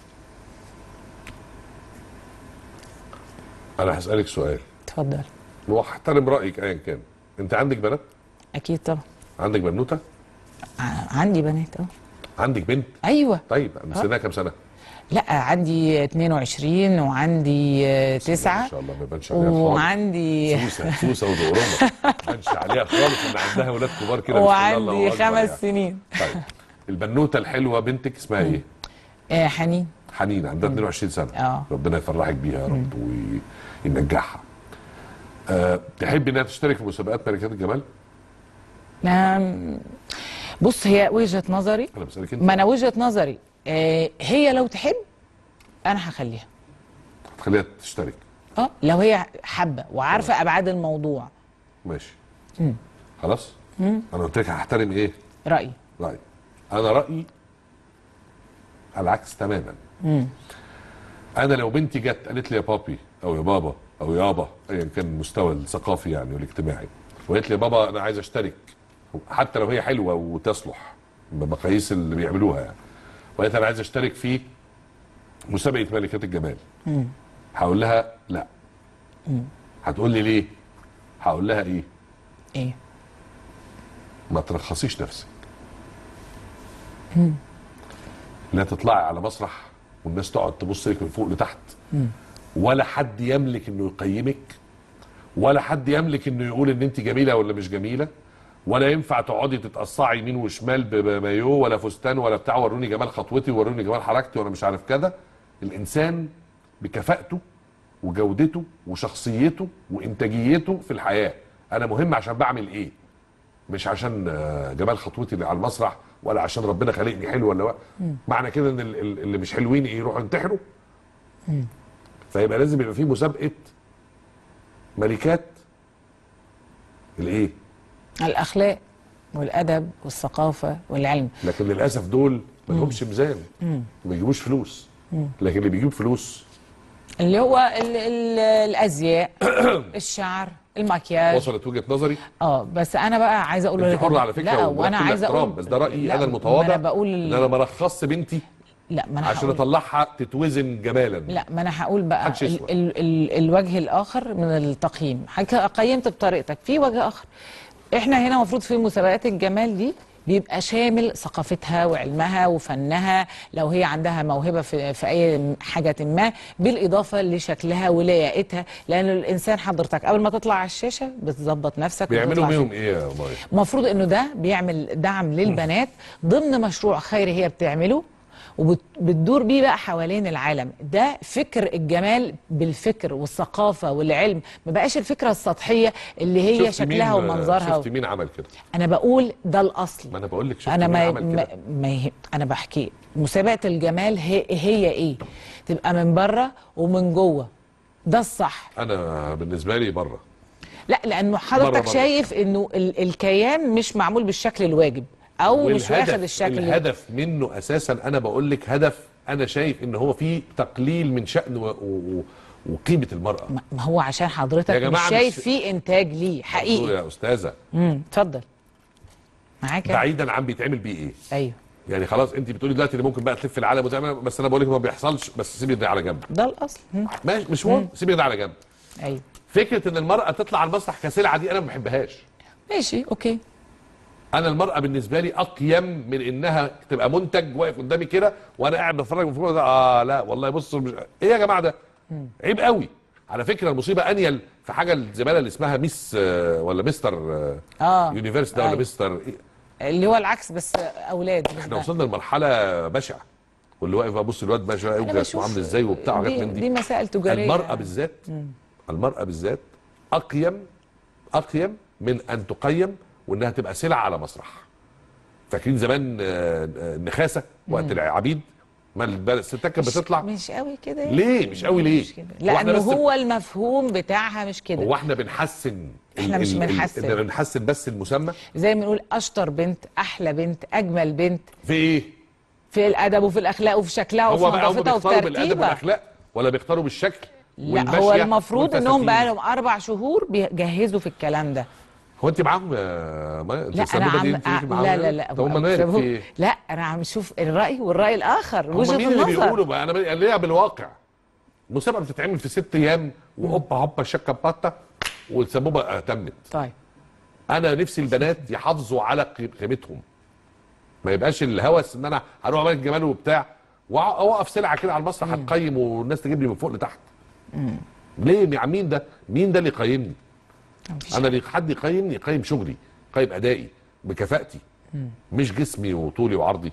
Speaker 1: انا هسالك سؤال
Speaker 9: اتفضل
Speaker 1: واحترم رايك ايا كان انت عندك بنات
Speaker 9: اكيد طبعا
Speaker 1: عندك بنوته
Speaker 9: ع- عندي بنات اه
Speaker 1: عندك بنت
Speaker 9: ايوه
Speaker 1: طيب سنها كام سنه
Speaker 9: لا عندي 22 وعندي آه، تسعة
Speaker 1: ما شاء الله ما يبانش عليها خالص
Speaker 9: وعندي
Speaker 1: سوسه سوسه ودورمه ما يبانش عليها خالص ان عندها اولاد كبار كده بسم الله الله
Speaker 9: وعندي
Speaker 1: أكبر
Speaker 9: خمس
Speaker 1: يعني.
Speaker 9: سنين
Speaker 1: طيب البنوته الحلوه بنتك اسمها ايه؟
Speaker 9: آه حنين
Speaker 1: حنين عندها 22 سنه
Speaker 9: اه.
Speaker 1: ربنا يفرحك بيها يا رب وينجحها أه تحبي انها تشترك في مسابقات ملكات الجمال؟
Speaker 9: آم، بص هي وجهة نظري
Speaker 1: انا بسالك انت
Speaker 9: ما انا وجهة نظري آه هي لو تحب انا هخليها
Speaker 1: تخليها تشترك
Speaker 9: اه لو هي حابة وعارفة ابعاد الموضوع
Speaker 1: ماشي خلاص؟ انا قلت لك هحترم ايه؟
Speaker 9: رأيي
Speaker 1: رأيي أنا رأيي على العكس تماما أنا لو بنتي جت قالت لي يا بابي أو يا بابا أو يابا أيا كان المستوى الثقافي يعني والاجتماعي وقالت لي يا بابا أنا عايز أشترك حتى لو هي حلوة وتصلح بمقاييس اللي بيعملوها يعني وقالت لي أنا عايز أشترك في مسابقة ملكات الجمال هقول لها لا هتقول لي ليه؟ هقول لها إيه؟
Speaker 9: ايه
Speaker 1: ما ترخصيش نفسك لا تطلعي على مسرح والناس تقعد تبص لك من فوق لتحت ولا حد يملك انه يقيمك ولا حد يملك انه يقول ان انت جميله ولا مش جميله ولا ينفع تقعدي تتقصعي يمين وشمال ب- بمايو ولا فستان ولا بتاع وروني جمال خطوتي وروني جمال حركتي وانا مش عارف كذا الانسان بكفاءته وجودته وشخصيته وانتاجيته في الحياه انا مهم عشان بعمل ايه مش عشان آه، جمال خطوتي اللي على المسرح ولا عشان ربنا خلقني حلو ولا وا- معنى كده ان ال- ال- اللي مش حلوين ايه يروحوا ينتحروا فيبقى لازم يبقى في مسابقه ملكات الايه
Speaker 9: الاخلاق والادب والثقافة والعلم
Speaker 1: لكن للاسف دول ما لهمش ميزان ما بيجيبوش فلوس لكن اللي بيجيب فلوس
Speaker 9: اللي هو ال ال الازياء الشعر المكياج
Speaker 1: وصلت وجهه نظري
Speaker 9: اه بس انا بقى عايزه اقول
Speaker 1: انت
Speaker 9: لك
Speaker 1: حره على فكره
Speaker 9: لا
Speaker 1: وبكل
Speaker 9: وانا عايزه
Speaker 1: احترام،
Speaker 9: اقول
Speaker 1: بس ده رايي
Speaker 9: لا،
Speaker 1: انا
Speaker 9: ما
Speaker 1: المتواضع
Speaker 9: انا بقول
Speaker 1: ان انا ما رخصت بنتي
Speaker 9: لا ما انا
Speaker 1: عشان
Speaker 9: هقول
Speaker 1: اطلعها تتوزن جمالا
Speaker 9: لا ما انا هقول بقى
Speaker 1: محدش
Speaker 9: ال
Speaker 1: يسوى.
Speaker 9: ال ال الوجه الاخر من التقييم حك- قيمت بطريقتك في وجه اخر احنا هنا المفروض في مسابقات الجمال دي بيبقى شامل ثقافتها وعلمها وفنها لو هي عندها موهبه في, في اي حاجه ما بالاضافه لشكلها ولياقتها لان الانسان حضرتك قبل ما تطلع على الشاشه بتظبط نفسك
Speaker 1: بيعملوا
Speaker 9: وتطلع في-
Speaker 1: بيهم ايه يا مايا
Speaker 9: المفروض انه ده بيعمل دعم للبنات ضمن مشروع خيري هي بتعمله وبتدور بيه بقى حوالين العالم ده فكر الجمال بالفكر والثقافة والعلم ما بقاش الفكرة السطحية اللي هي
Speaker 1: شفت
Speaker 9: شكلها
Speaker 1: مين-
Speaker 9: ومنظرها
Speaker 1: شفت مين عمل كده
Speaker 9: انا بقول ده الاصل
Speaker 1: ما انا بقول لك شفت
Speaker 9: انا
Speaker 1: مين
Speaker 9: ما,
Speaker 1: عمل
Speaker 9: ما,
Speaker 1: كده
Speaker 9: ما يهم- انا بحكي مسابقة الجمال هي, هي ايه تبقى من بره ومن جوه ده الصح
Speaker 1: انا بالنسبه لي بره
Speaker 9: لا لانه
Speaker 1: مرة
Speaker 9: حضرتك
Speaker 1: مرة.
Speaker 9: شايف انه ال الكيان مش معمول بالشكل الواجب او مش
Speaker 1: والهدف-
Speaker 9: واخد الشكل
Speaker 1: الهدف منه اساسا انا بقول لك هدف انا شايف ان هو فيه تقليل من شان و... و... وقيمه المراه
Speaker 9: ما ما هو عشان حضرتك
Speaker 1: يا
Speaker 9: مش
Speaker 1: جماعة
Speaker 9: شايف
Speaker 1: مش-
Speaker 9: فيه انتاج ليه حقيقي
Speaker 1: يا استاذه
Speaker 9: امم اتفضل معاك أنا.
Speaker 1: بعيدا عن بيتعمل بيه ايه
Speaker 9: ايوه
Speaker 1: يعني خلاص انت بتقولي دلوقتي اللي ممكن بقى تلف العالم وتعمل بس انا بقول لك ما بيحصلش بس سيبي ده على جنب
Speaker 9: ده الاصل مم.
Speaker 1: ماشي مش مهم سيبي ده على جنب
Speaker 9: ايوه
Speaker 1: فكره ان المراه تطلع على المسرح كسلعه دي انا ما بحبهاش
Speaker 9: ماشي اوكي
Speaker 1: انا المراه بالنسبه لي اقيم من انها تبقى منتج واقف قدامي كده وانا قاعد بتفرج من فوق ده اه لا والله بص مش ايه يا جماعه ده عيب قوي على فكره المصيبه انيل في حاجه الزباله اللي اسمها ميس آه، ولا مستر آه،
Speaker 9: اه
Speaker 1: يونيفرس ده ولا
Speaker 9: أيوة.
Speaker 1: مستر إيه؟
Speaker 9: اللي هو العكس بس اولاد مش
Speaker 1: احنا
Speaker 9: ده.
Speaker 1: وصلنا لمرحله بشعه واللي واقف بقى بص الواد باشا قوي
Speaker 9: أنا
Speaker 1: جسمه
Speaker 9: بشوف
Speaker 1: عامل ازاي وبتاع وحاجات
Speaker 9: دي,
Speaker 1: من
Speaker 9: دي
Speaker 1: دي
Speaker 9: مسائل تجاريه
Speaker 1: المراه بالذات المراه بالذات اقيم اقيم من ان تقيم وانها تبقى سلعه على مسرح فاكرين زمان آه، آه، النخاسه وقت العبيد ما الب- الستات كانت
Speaker 9: مش-
Speaker 1: بتطلع
Speaker 9: مش قوي كده يعني.
Speaker 1: ليه مش قوي ليه
Speaker 9: مش كده.
Speaker 1: هو إحنا
Speaker 9: لانه
Speaker 1: بس-
Speaker 9: هو المفهوم بتاعها مش كده
Speaker 1: هو احنا بنحسن
Speaker 9: إحنا
Speaker 1: ال-
Speaker 9: مش
Speaker 1: ال- ال-
Speaker 9: بنحسن.
Speaker 1: إن بنحسن بس المسمى
Speaker 9: زي ما نقول اشطر بنت احلى بنت اجمل بنت
Speaker 1: في ايه
Speaker 9: في الادب وفي الاخلاق وفي شكلها وفي
Speaker 1: هو بقى هم
Speaker 9: نظافتها وفي
Speaker 1: بيختاروا بالادب
Speaker 9: ترتيبها
Speaker 1: والاخلاق ولا بيختاروا بالشكل
Speaker 9: لا هو
Speaker 1: والمشية
Speaker 9: المفروض انهم
Speaker 1: والفساتين؟
Speaker 9: بقى لهم اربع شهور بيجهزوا في الكلام ده
Speaker 1: هو انت معاهم يا ما انت
Speaker 9: لا انا
Speaker 1: السبوبة دي
Speaker 9: عم
Speaker 1: انت ليكي
Speaker 9: لا
Speaker 1: معاهم
Speaker 9: لا
Speaker 1: يعني؟
Speaker 9: لا
Speaker 1: طب هم مالك
Speaker 9: شابوه.
Speaker 1: في ايه؟
Speaker 9: لا انا عم اشوف الراي والراي الاخر
Speaker 1: هم
Speaker 9: وجهه
Speaker 1: مين اللي
Speaker 9: النظر
Speaker 1: بيقولوا بقى انا ب- أنا ليها بالواقع المسابقه بتتعمل في ست ايام وهوبا هوبا شكه باتا والسبوبه تمت
Speaker 9: طيب
Speaker 1: انا نفسي البنات يحافظوا على قي- قيمتهم ما يبقاش الهوس ان انا هروح املك جمال وبتاع وأ- اوقف سلعه كده على المسرح هتقيم والناس تجيب لي من فوق لتحت ليه مع مين ده مين ده اللي يقيمني
Speaker 9: مفيش
Speaker 1: انا اللي حد يقيمني يقيم شغلي يقيم ادائي بكفاءتي مش جسمي وطولي وعرضي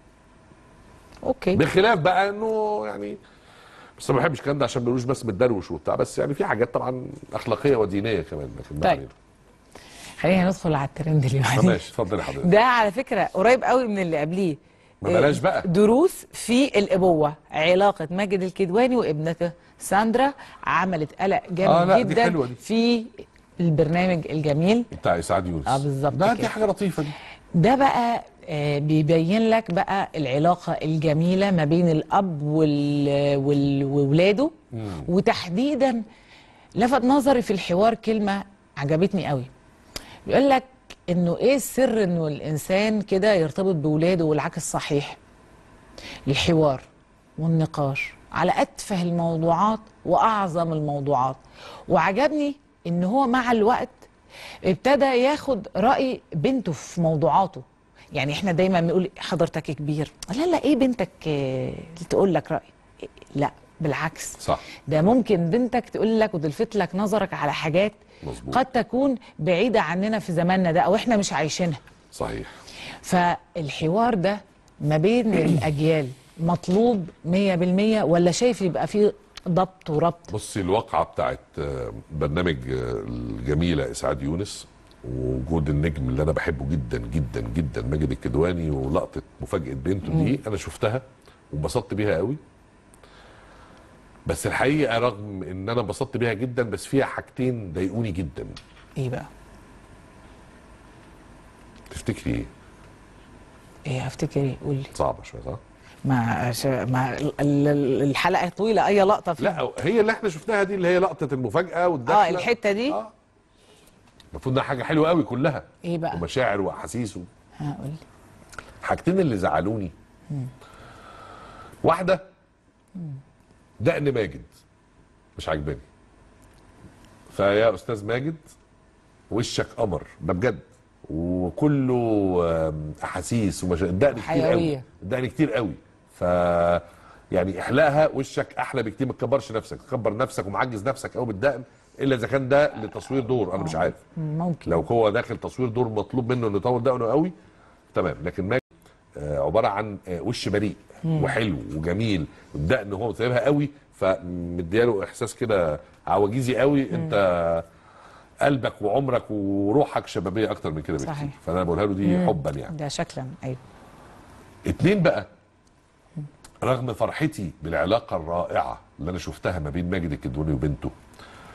Speaker 9: اوكي
Speaker 1: بخلاف بقى انه يعني بس أنا ما بحبش الكلام ده عشان ما بيقولوش بس بتدروش وبتاع بس يعني في حاجات طبعا اخلاقيه ودينيه كمان لكن ما
Speaker 9: طيب.
Speaker 1: علينا.
Speaker 9: خلينا ندخل على الترند اللي
Speaker 1: طب
Speaker 9: بعدين
Speaker 1: ماشي اتفضلي حضرتك
Speaker 9: ده على فكره قريب قوي من اللي قبليه
Speaker 1: ما بلاش
Speaker 9: آه،
Speaker 1: بقى.
Speaker 9: دروس في الابوه علاقه ماجد الكدواني وابنته ساندرا عملت قلق جامد
Speaker 1: آه، لا، دي
Speaker 9: جدا
Speaker 1: حلوة دي.
Speaker 9: في البرنامج الجميل
Speaker 1: بتاع اسعاد يونس
Speaker 9: آه، بالظبط
Speaker 1: ده
Speaker 9: كده.
Speaker 1: دي حاجه لطيفه دي
Speaker 9: ده بقى آه، بيبين لك بقى العلاقة الجميلة ما بين الأب وال- وال- وولاده وتحديدا لفت نظري في الحوار كلمة عجبتني قوي بيقول لك انه ايه السر انه الانسان كده يرتبط بولاده والعكس صحيح الحوار والنقاش على اتفه الموضوعات واعظم الموضوعات وعجبني ان هو مع الوقت ابتدى ياخد راي بنته في موضوعاته يعني احنا دايما بنقول حضرتك كبير لا لا ايه بنتك آه، اللي تقول لك راي إيه، لا بالعكس
Speaker 1: صح
Speaker 9: ده ممكن بنتك تقول لك وتلفت لك نظرك على حاجات
Speaker 1: مظبوط.
Speaker 9: قد تكون بعيده عننا في زماننا ده او احنا مش عايشينها
Speaker 1: صحيح
Speaker 9: فالحوار ده ما بين الاجيال مطلوب 100% ولا شايف يبقى فيه ضبط وربط
Speaker 1: بصي الواقعه بتاعت آه، برنامج آه، الجميله اسعاد يونس ووجود النجم اللي انا بحبه جدا جدا جدا ماجد الكدواني ولقطه مفاجاه بنته دي انا شفتها وانبسطت بيها قوي بس الحقيقه رغم ان انا انبسطت بيها جدا بس فيها حاجتين ضايقوني جدا
Speaker 9: ايه بقى
Speaker 1: تفتكري ايه
Speaker 9: ايه افتكر ايه قول لي
Speaker 1: صعبه شويه صح
Speaker 9: ما ش... ما ال- ال- الحلقه طويله اي لقطه فيها
Speaker 1: لا هي اللي احنا شفناها دي اللي هي لقطه المفاجاه والدخله
Speaker 9: اه الحته دي
Speaker 1: اه المفروض انها حاجه حلوه قوي كلها
Speaker 9: ايه بقى
Speaker 1: ومشاعر واحاسيس و...
Speaker 9: ها قول لي
Speaker 1: حاجتين اللي زعلوني واحده دقن ماجد مش عاجباني فيا استاذ ماجد وشك قمر ده بجد وكله آم، احاسيس ومش الدقن كتير قوي
Speaker 9: حيوية.
Speaker 1: الدقن كتير قوي ف يعني احلاها وشك احلى بكتير ما تكبرش نفسك تكبر نفسك ومعجز نفسك قوي بالدقن الا اذا كان ده لتصوير دور انا مش عارف
Speaker 9: ممكن
Speaker 1: لو هو داخل تصوير دور مطلوب منه انه يطول دقنه قوي تمام لكن ماجد آه، عباره عن آه، وش بريء وحلو وجميل والدقن هو سايبها قوي فمدياله احساس كده عواجيزي قوي انت قلبك وعمرك وروحك شبابيه اكتر من كده بكتير
Speaker 9: صحيح.
Speaker 1: فانا بقولها له دي حبا يعني
Speaker 9: ده شكلا ايوه
Speaker 1: اتنين بقى رغم فرحتي بالعلاقة الرائعة اللي أنا شفتها ما بين ماجد الكدواني وبنته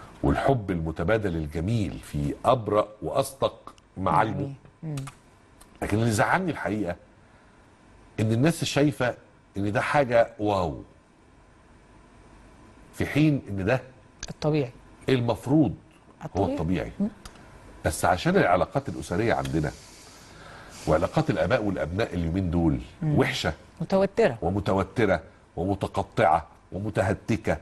Speaker 1: والحب المتبادل الجميل في أبرأ وأصدق معالمه لكن اللي زعلني الحقيقه ان الناس شايفه ان ده حاجه واو في حين ان ده
Speaker 9: الطبيعي
Speaker 1: المفروض هو
Speaker 9: الطبيعي.
Speaker 1: الطبيعي بس عشان العلاقات الاسريه عندنا وعلاقات الاباء والابناء اليومين دول وحشه
Speaker 9: متوتره
Speaker 1: ومتوتره ومتقطعه ومتهتكه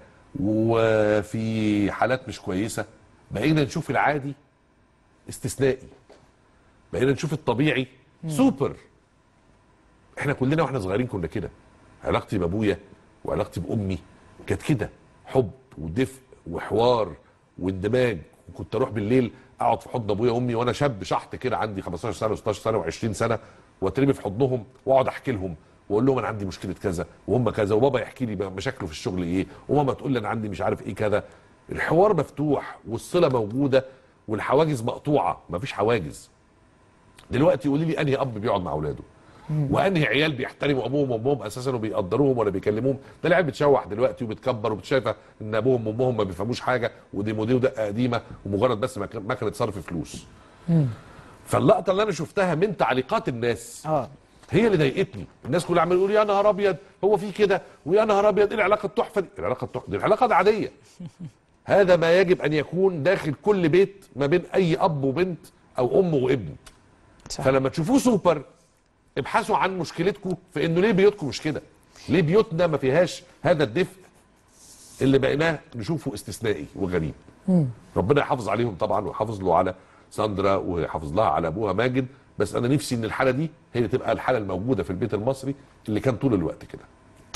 Speaker 1: وفي حالات مش كويسه بقينا نشوف العادي استثنائي بقينا نشوف الطبيعي سوبر احنا كلنا واحنا صغيرين كنا كده علاقتي بابويا وعلاقتي بامي كانت كده حب ودفء وحوار واندماج وكنت اروح بالليل اقعد في حضن ابويا وامي وانا شاب شحط كده عندي 15 سنه و16 سنه و20 سنه واترمي في حضنهم واقعد احكي لهم واقول لهم انا عندي مشكله كذا وهم كذا وبابا يحكي لي مشاكله في الشغل ايه وماما تقول لي انا عندي مش عارف ايه كذا الحوار مفتوح والصله موجوده والحواجز مقطوعه مفيش حواجز دلوقتي قولي لي انهي اب بيقعد مع اولاده وانهي عيال بيحترموا ابوهم وامهم اساسا وبيقدروهم ولا بيكلموهم ده العيال بتشوح دلوقتي وبتكبر وبتشايفه ان ابوهم وامهم ما بيفهموش حاجه ودي مودي ودقه قديمه ومجرد بس مك- مكنه صرف فلوس فاللقطه اللي انا شفتها من تعليقات الناس
Speaker 9: اه
Speaker 1: هي اللي ضايقتني الناس كلها عمال يقول يا نهار ابيض هو في كده ويا نهار ابيض ايه العلاقه التحفه دي العلاقه التحفه دي العلاقه العاديه هذا ما يجب ان يكون داخل كل بيت ما بين اي اب وبنت او ام وابن
Speaker 9: صح.
Speaker 1: فلما تشوفوه سوبر ابحثوا عن مشكلتكم في انه ليه بيوتكم مش كده ليه بيوتنا ما فيهاش هذا الدفء اللي بقيناه نشوفه استثنائي وغريب ربنا يحافظ عليهم طبعا ويحافظ له على ساندرا ويحافظ لها على ابوها ماجد بس انا نفسي ان الحاله دي هي اللي تبقى الحاله الموجوده في البيت المصري اللي كان طول الوقت كده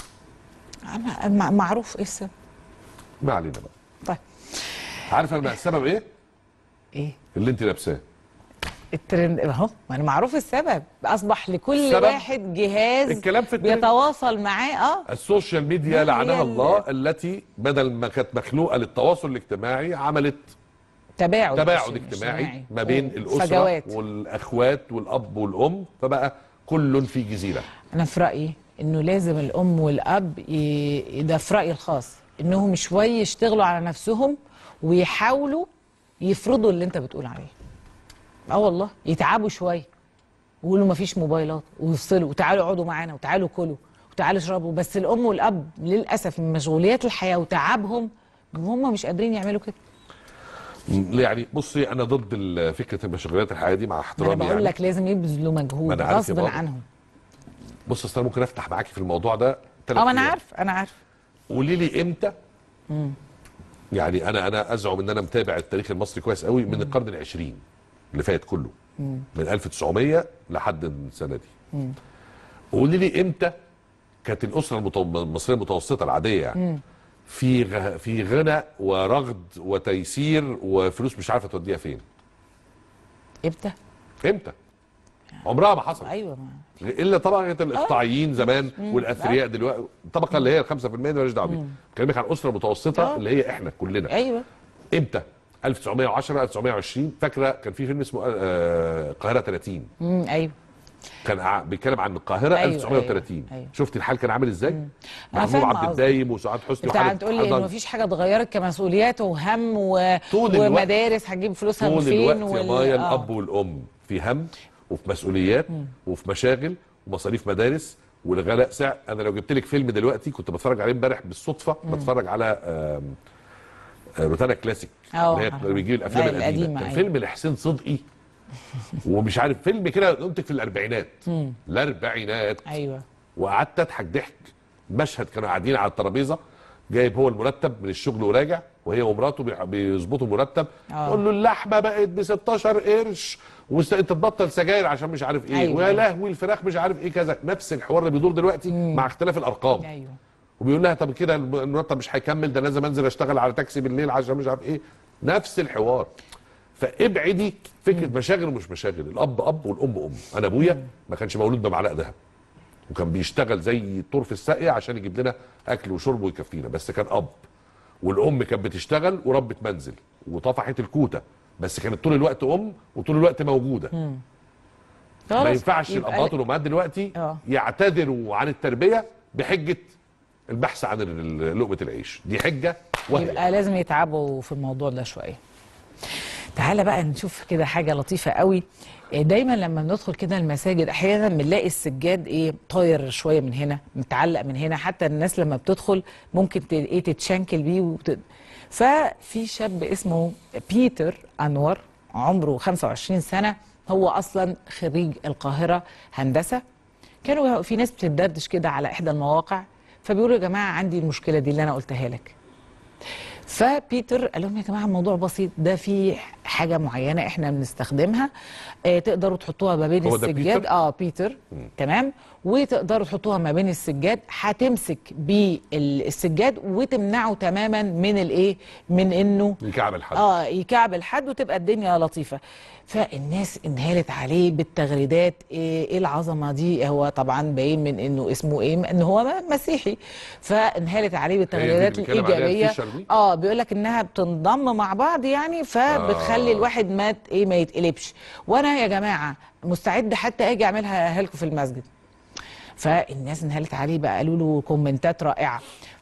Speaker 9: أنا- مع- معروف ايه السبب
Speaker 1: ما علينا بقى
Speaker 9: طيب
Speaker 1: عارف انا السبب ايه
Speaker 9: ايه
Speaker 1: اللي انت لابساه
Speaker 9: الترند اهو ما انا معروف السبب اصبح لكل
Speaker 1: السبب؟
Speaker 9: واحد جهاز
Speaker 1: الكلام في الترند.
Speaker 9: بيتواصل معاه اه
Speaker 1: السوشيال ميديا
Speaker 9: هي
Speaker 1: لعنها
Speaker 9: ال-
Speaker 1: الله التي بدل ما كانت مخلوقه للتواصل الاجتماعي عملت
Speaker 9: تباعد
Speaker 1: تباعد
Speaker 9: مش-
Speaker 1: اجتماعي
Speaker 9: اجتماعي.
Speaker 1: ما بين
Speaker 9: مم.
Speaker 1: الاسره
Speaker 9: فجوات
Speaker 1: والاخوات والاب والام فبقى كل في جزيره
Speaker 9: انا في رايي انه لازم الام والاب ي... ده في رايي الخاص انهم شويه يشتغلوا على نفسهم ويحاولوا يفرضوا اللي انت بتقول عليه اه والله يتعبوا شويه ويقولوا مفيش موبايلات ويفصلوا وتعالوا اقعدوا معانا وتعالوا كلوا وتعالوا اشربوا بس الام والاب للاسف من مشغوليات الحياه وتعبهم هم مش قادرين يعملوا كده
Speaker 1: يعني بصي انا ضد ال- فكره المشغولات الحياه دي مع
Speaker 9: ما انا
Speaker 1: احترامي
Speaker 9: بقول
Speaker 1: يعني
Speaker 9: لك لازم يبذلوا
Speaker 1: ما
Speaker 9: مجهود
Speaker 1: أنا عارف يا
Speaker 9: غصب
Speaker 1: بابا.
Speaker 9: عنهم
Speaker 1: بص اصل أنا ممكن افتح معاكي في الموضوع ده تلات
Speaker 9: اه ما انا
Speaker 1: أيام.
Speaker 9: عارف انا عارف
Speaker 1: قولي لي امتى يعني انا انا ازعم ان انا متابع التاريخ المصري كويس قوي من القرن العشرين اللي فات كله من 1900 لحد السنه دي قولي لي امتى كانت الاسره المتو... المصريه المتوسطه العاديه يعني في غ... في غنى ورغد وتيسير وفلوس مش عارفه توديها فين
Speaker 9: امتى
Speaker 1: امتى عمرها ما حصل
Speaker 9: ايوه ما.
Speaker 1: الا طبعا كانت الاقطاعيين زمان والاثرياء دلوقتي الطبقه اللي هي ال 5% دي ماليش دعوه بيها بكلمك عن اسره متوسطه
Speaker 9: آه.
Speaker 1: اللي هي احنا كلنا
Speaker 9: ايوه
Speaker 1: امتى 1910 1920 فاكره كان في فيلم اسمه آه، القاهره 30
Speaker 9: امم ايوه
Speaker 1: كان ع- بيتكلم عن القاهره
Speaker 9: أيوة،
Speaker 1: 1930
Speaker 9: أيوة، أيوة.
Speaker 1: شفت الحال كان عامل ازاي
Speaker 9: أنا
Speaker 1: محمود
Speaker 9: فاهمة
Speaker 1: عبد
Speaker 9: قصدك.
Speaker 1: الدايم وسعاد حسني
Speaker 9: انت
Speaker 1: وحامد
Speaker 9: هتقول لي انه
Speaker 1: حضر.
Speaker 9: مفيش حاجه اتغيرت كمسؤوليات وهم و...
Speaker 1: طول الوقت.
Speaker 9: ومدارس هتجيب فلوسها من
Speaker 1: طول
Speaker 9: فين
Speaker 1: الوقت يا مايا الاب والام في هم وفي مسؤوليات وفي مشاغل ومصاريف مدارس والغلاء سعر انا لو جبت لك فيلم دلوقتي كنت بتفرج عليه امبارح بالصدفه بتفرج على آم، آه، روتانا كلاسيك
Speaker 9: اه،
Speaker 1: اللي هي
Speaker 9: عارفة.
Speaker 1: اللي بيجيب الافلام
Speaker 9: لا،
Speaker 1: القديمه
Speaker 9: القديمة،
Speaker 1: كان
Speaker 9: أيوة.
Speaker 1: فيلم لحسين صدقي ومش عارف فيلم كده انتج في الاربعينات الاربعينات
Speaker 9: ايوه
Speaker 1: وقعدت اضحك ضحك مشهد كانوا قاعدين على الترابيزه جايب هو المرتب من الشغل وراجع وهي ومراته بيح- بيظبطوا مرتب
Speaker 9: آه.
Speaker 1: يقول له اللحمه بقت ب 16 قرش وانت تبطل سجاير عشان مش عارف ايه
Speaker 9: أيوة.
Speaker 1: ويا لهوي الفراخ مش عارف ايه كذا نفس الحوار اللي بيدور دلوقتي مع اختلاف الارقام
Speaker 9: ايوه
Speaker 1: وبيقول لها طب كده المرتب مش هيكمل ده لازم انزل اشتغل على تاكسي بالليل عشان مش عارف ايه نفس الحوار فابعدي فكره مشاغل ومش مشاغل الاب اب والام ام انا ابويا ما كانش مولود بمعلقه ذهب وكان بيشتغل زي الطور في الساقيه عشان يجيب لنا اكل وشرب ويكفينا بس كان اب والام كانت بتشتغل وربة منزل وطفحت الكوته بس كانت طول الوقت ام وطول الوقت موجوده ما
Speaker 9: خلاص،
Speaker 1: ينفعش
Speaker 9: يبقى
Speaker 1: الابهات والامهات دلوقتي
Speaker 9: آه.
Speaker 1: يعتذروا عن التربيه بحجه البحث عن ال- لقمه العيش دي حجه وهي
Speaker 9: يبقى لازم يتعبوا في الموضوع ده شويه تعالى بقى نشوف كده حاجه لطيفه قوي إيه، دايما لما بندخل كده المساجد احيانا بنلاقي السجاد ايه طاير شويه من هنا متعلق من هنا حتى الناس لما بتدخل ممكن ت- ايه تتشنكل بيه وت... ففي شاب اسمه بيتر انور عمره 25 سنه هو اصلا خريج القاهره هندسه كانوا في ناس بتدردش كده على احدى المواقع فبيقولوا يا جماعه عندي المشكله دي اللي انا قلتها لك فبيتر قال لهم يا جماعه الموضوع بسيط ده في حاجه معينه احنا بنستخدمها آه تقدروا تحطوها ما بين
Speaker 1: هو ده
Speaker 9: السجاد
Speaker 1: بيتر؟
Speaker 9: اه بيتر تمام وتقدروا تحطوها ما بين السجاد هتمسك بالسجاد وتمنعه تماما من الايه من انه
Speaker 1: يكعب الحد
Speaker 9: اه يكعب الحد وتبقى الدنيا لطيفه فالناس انهالت عليه بالتغريدات ايه, إيه العظمه دي هو طبعا باين من انه اسمه ايه ان هو مسيحي فانهالت عليه بالتغريدات
Speaker 1: اللي بيتكلم عليها
Speaker 9: الايجابيه
Speaker 1: الفيشر دي؟
Speaker 9: اه بيقول لك انها بتنضم مع بعض يعني فبتخلي
Speaker 1: آه.
Speaker 9: الواحد ما ت- ايه ما يتقلبش وانا يا جماعه مستعد حتى اجي اعملها لكم في المسجد فالناس انهالت عليه بقى قالوا له كومنتات رائعه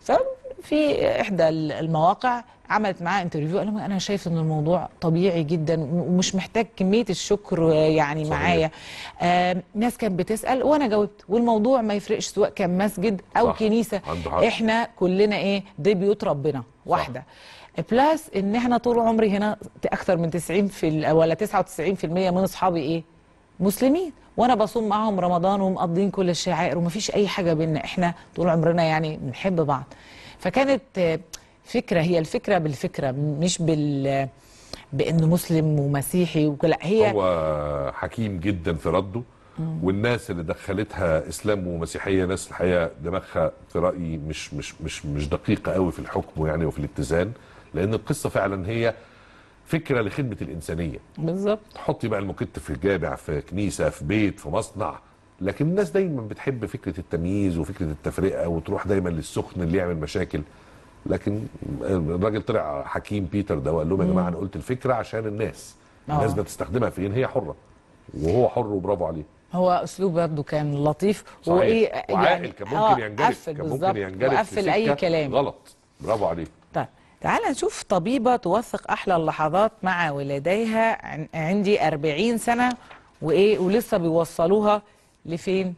Speaker 9: ففي احدى المواقع عملت معاه انترفيو قال لهم انا شايف ان الموضوع طبيعي جدا ومش محتاج كميه الشكر يعني
Speaker 1: صحيح.
Speaker 9: معايا آه ناس كانت بتسال وانا جاوبت والموضوع ما يفرقش سواء كان مسجد او
Speaker 1: صح.
Speaker 9: كنيسه
Speaker 1: عنده حق.
Speaker 9: احنا كلنا ايه دي بيوت ربنا واحده بلس ان احنا طول عمري هنا اكثر من 90 في ال- ولا 99% من اصحابي ايه مسلمين وانا بصوم معاهم رمضان ومقضين كل الشعائر ومفيش اي حاجه بينا احنا طول عمرنا يعني بنحب بعض فكانت آه، فكره هي الفكره بالفكره مش بال بانه مسلم ومسيحي وكلا هي
Speaker 1: هو حكيم جدا في رده والناس اللي دخلتها اسلام ومسيحيه ناس الحقيقه دماغها في رايي مش مش مش مش دقيقه قوي في الحكم يعني وفي الاتزان لان القصه فعلا هي فكره لخدمه الانسانيه
Speaker 9: بالظبط
Speaker 1: تحطي بقى المكت في جامع في كنيسه في بيت في مصنع لكن الناس دايما بتحب فكره التمييز وفكره التفرقه وتروح دايما للسخن اللي يعمل مشاكل لكن الراجل طلع حكيم بيتر ده وقال لهم يا جماعه انا قلت الفكره عشان الناس الناس
Speaker 9: آه.
Speaker 1: بتستخدمها فين هي حره وهو حر وبرافو عليه
Speaker 9: هو اسلوب برضه كان لطيف
Speaker 1: صحيح.
Speaker 9: وايه
Speaker 1: وعاقل كان ممكن
Speaker 9: آه،
Speaker 1: ينجرف
Speaker 9: قفل
Speaker 1: كان
Speaker 9: بالظبط
Speaker 1: ممكن ينجرف في
Speaker 9: وقفل اي
Speaker 1: سكة
Speaker 9: كلام
Speaker 1: غلط برافو عليه
Speaker 9: طيب تعال نشوف طبيبة توثق أحلى اللحظات مع والديها عن- عندي 40 سنة وإيه ولسه بيوصلوها لفين؟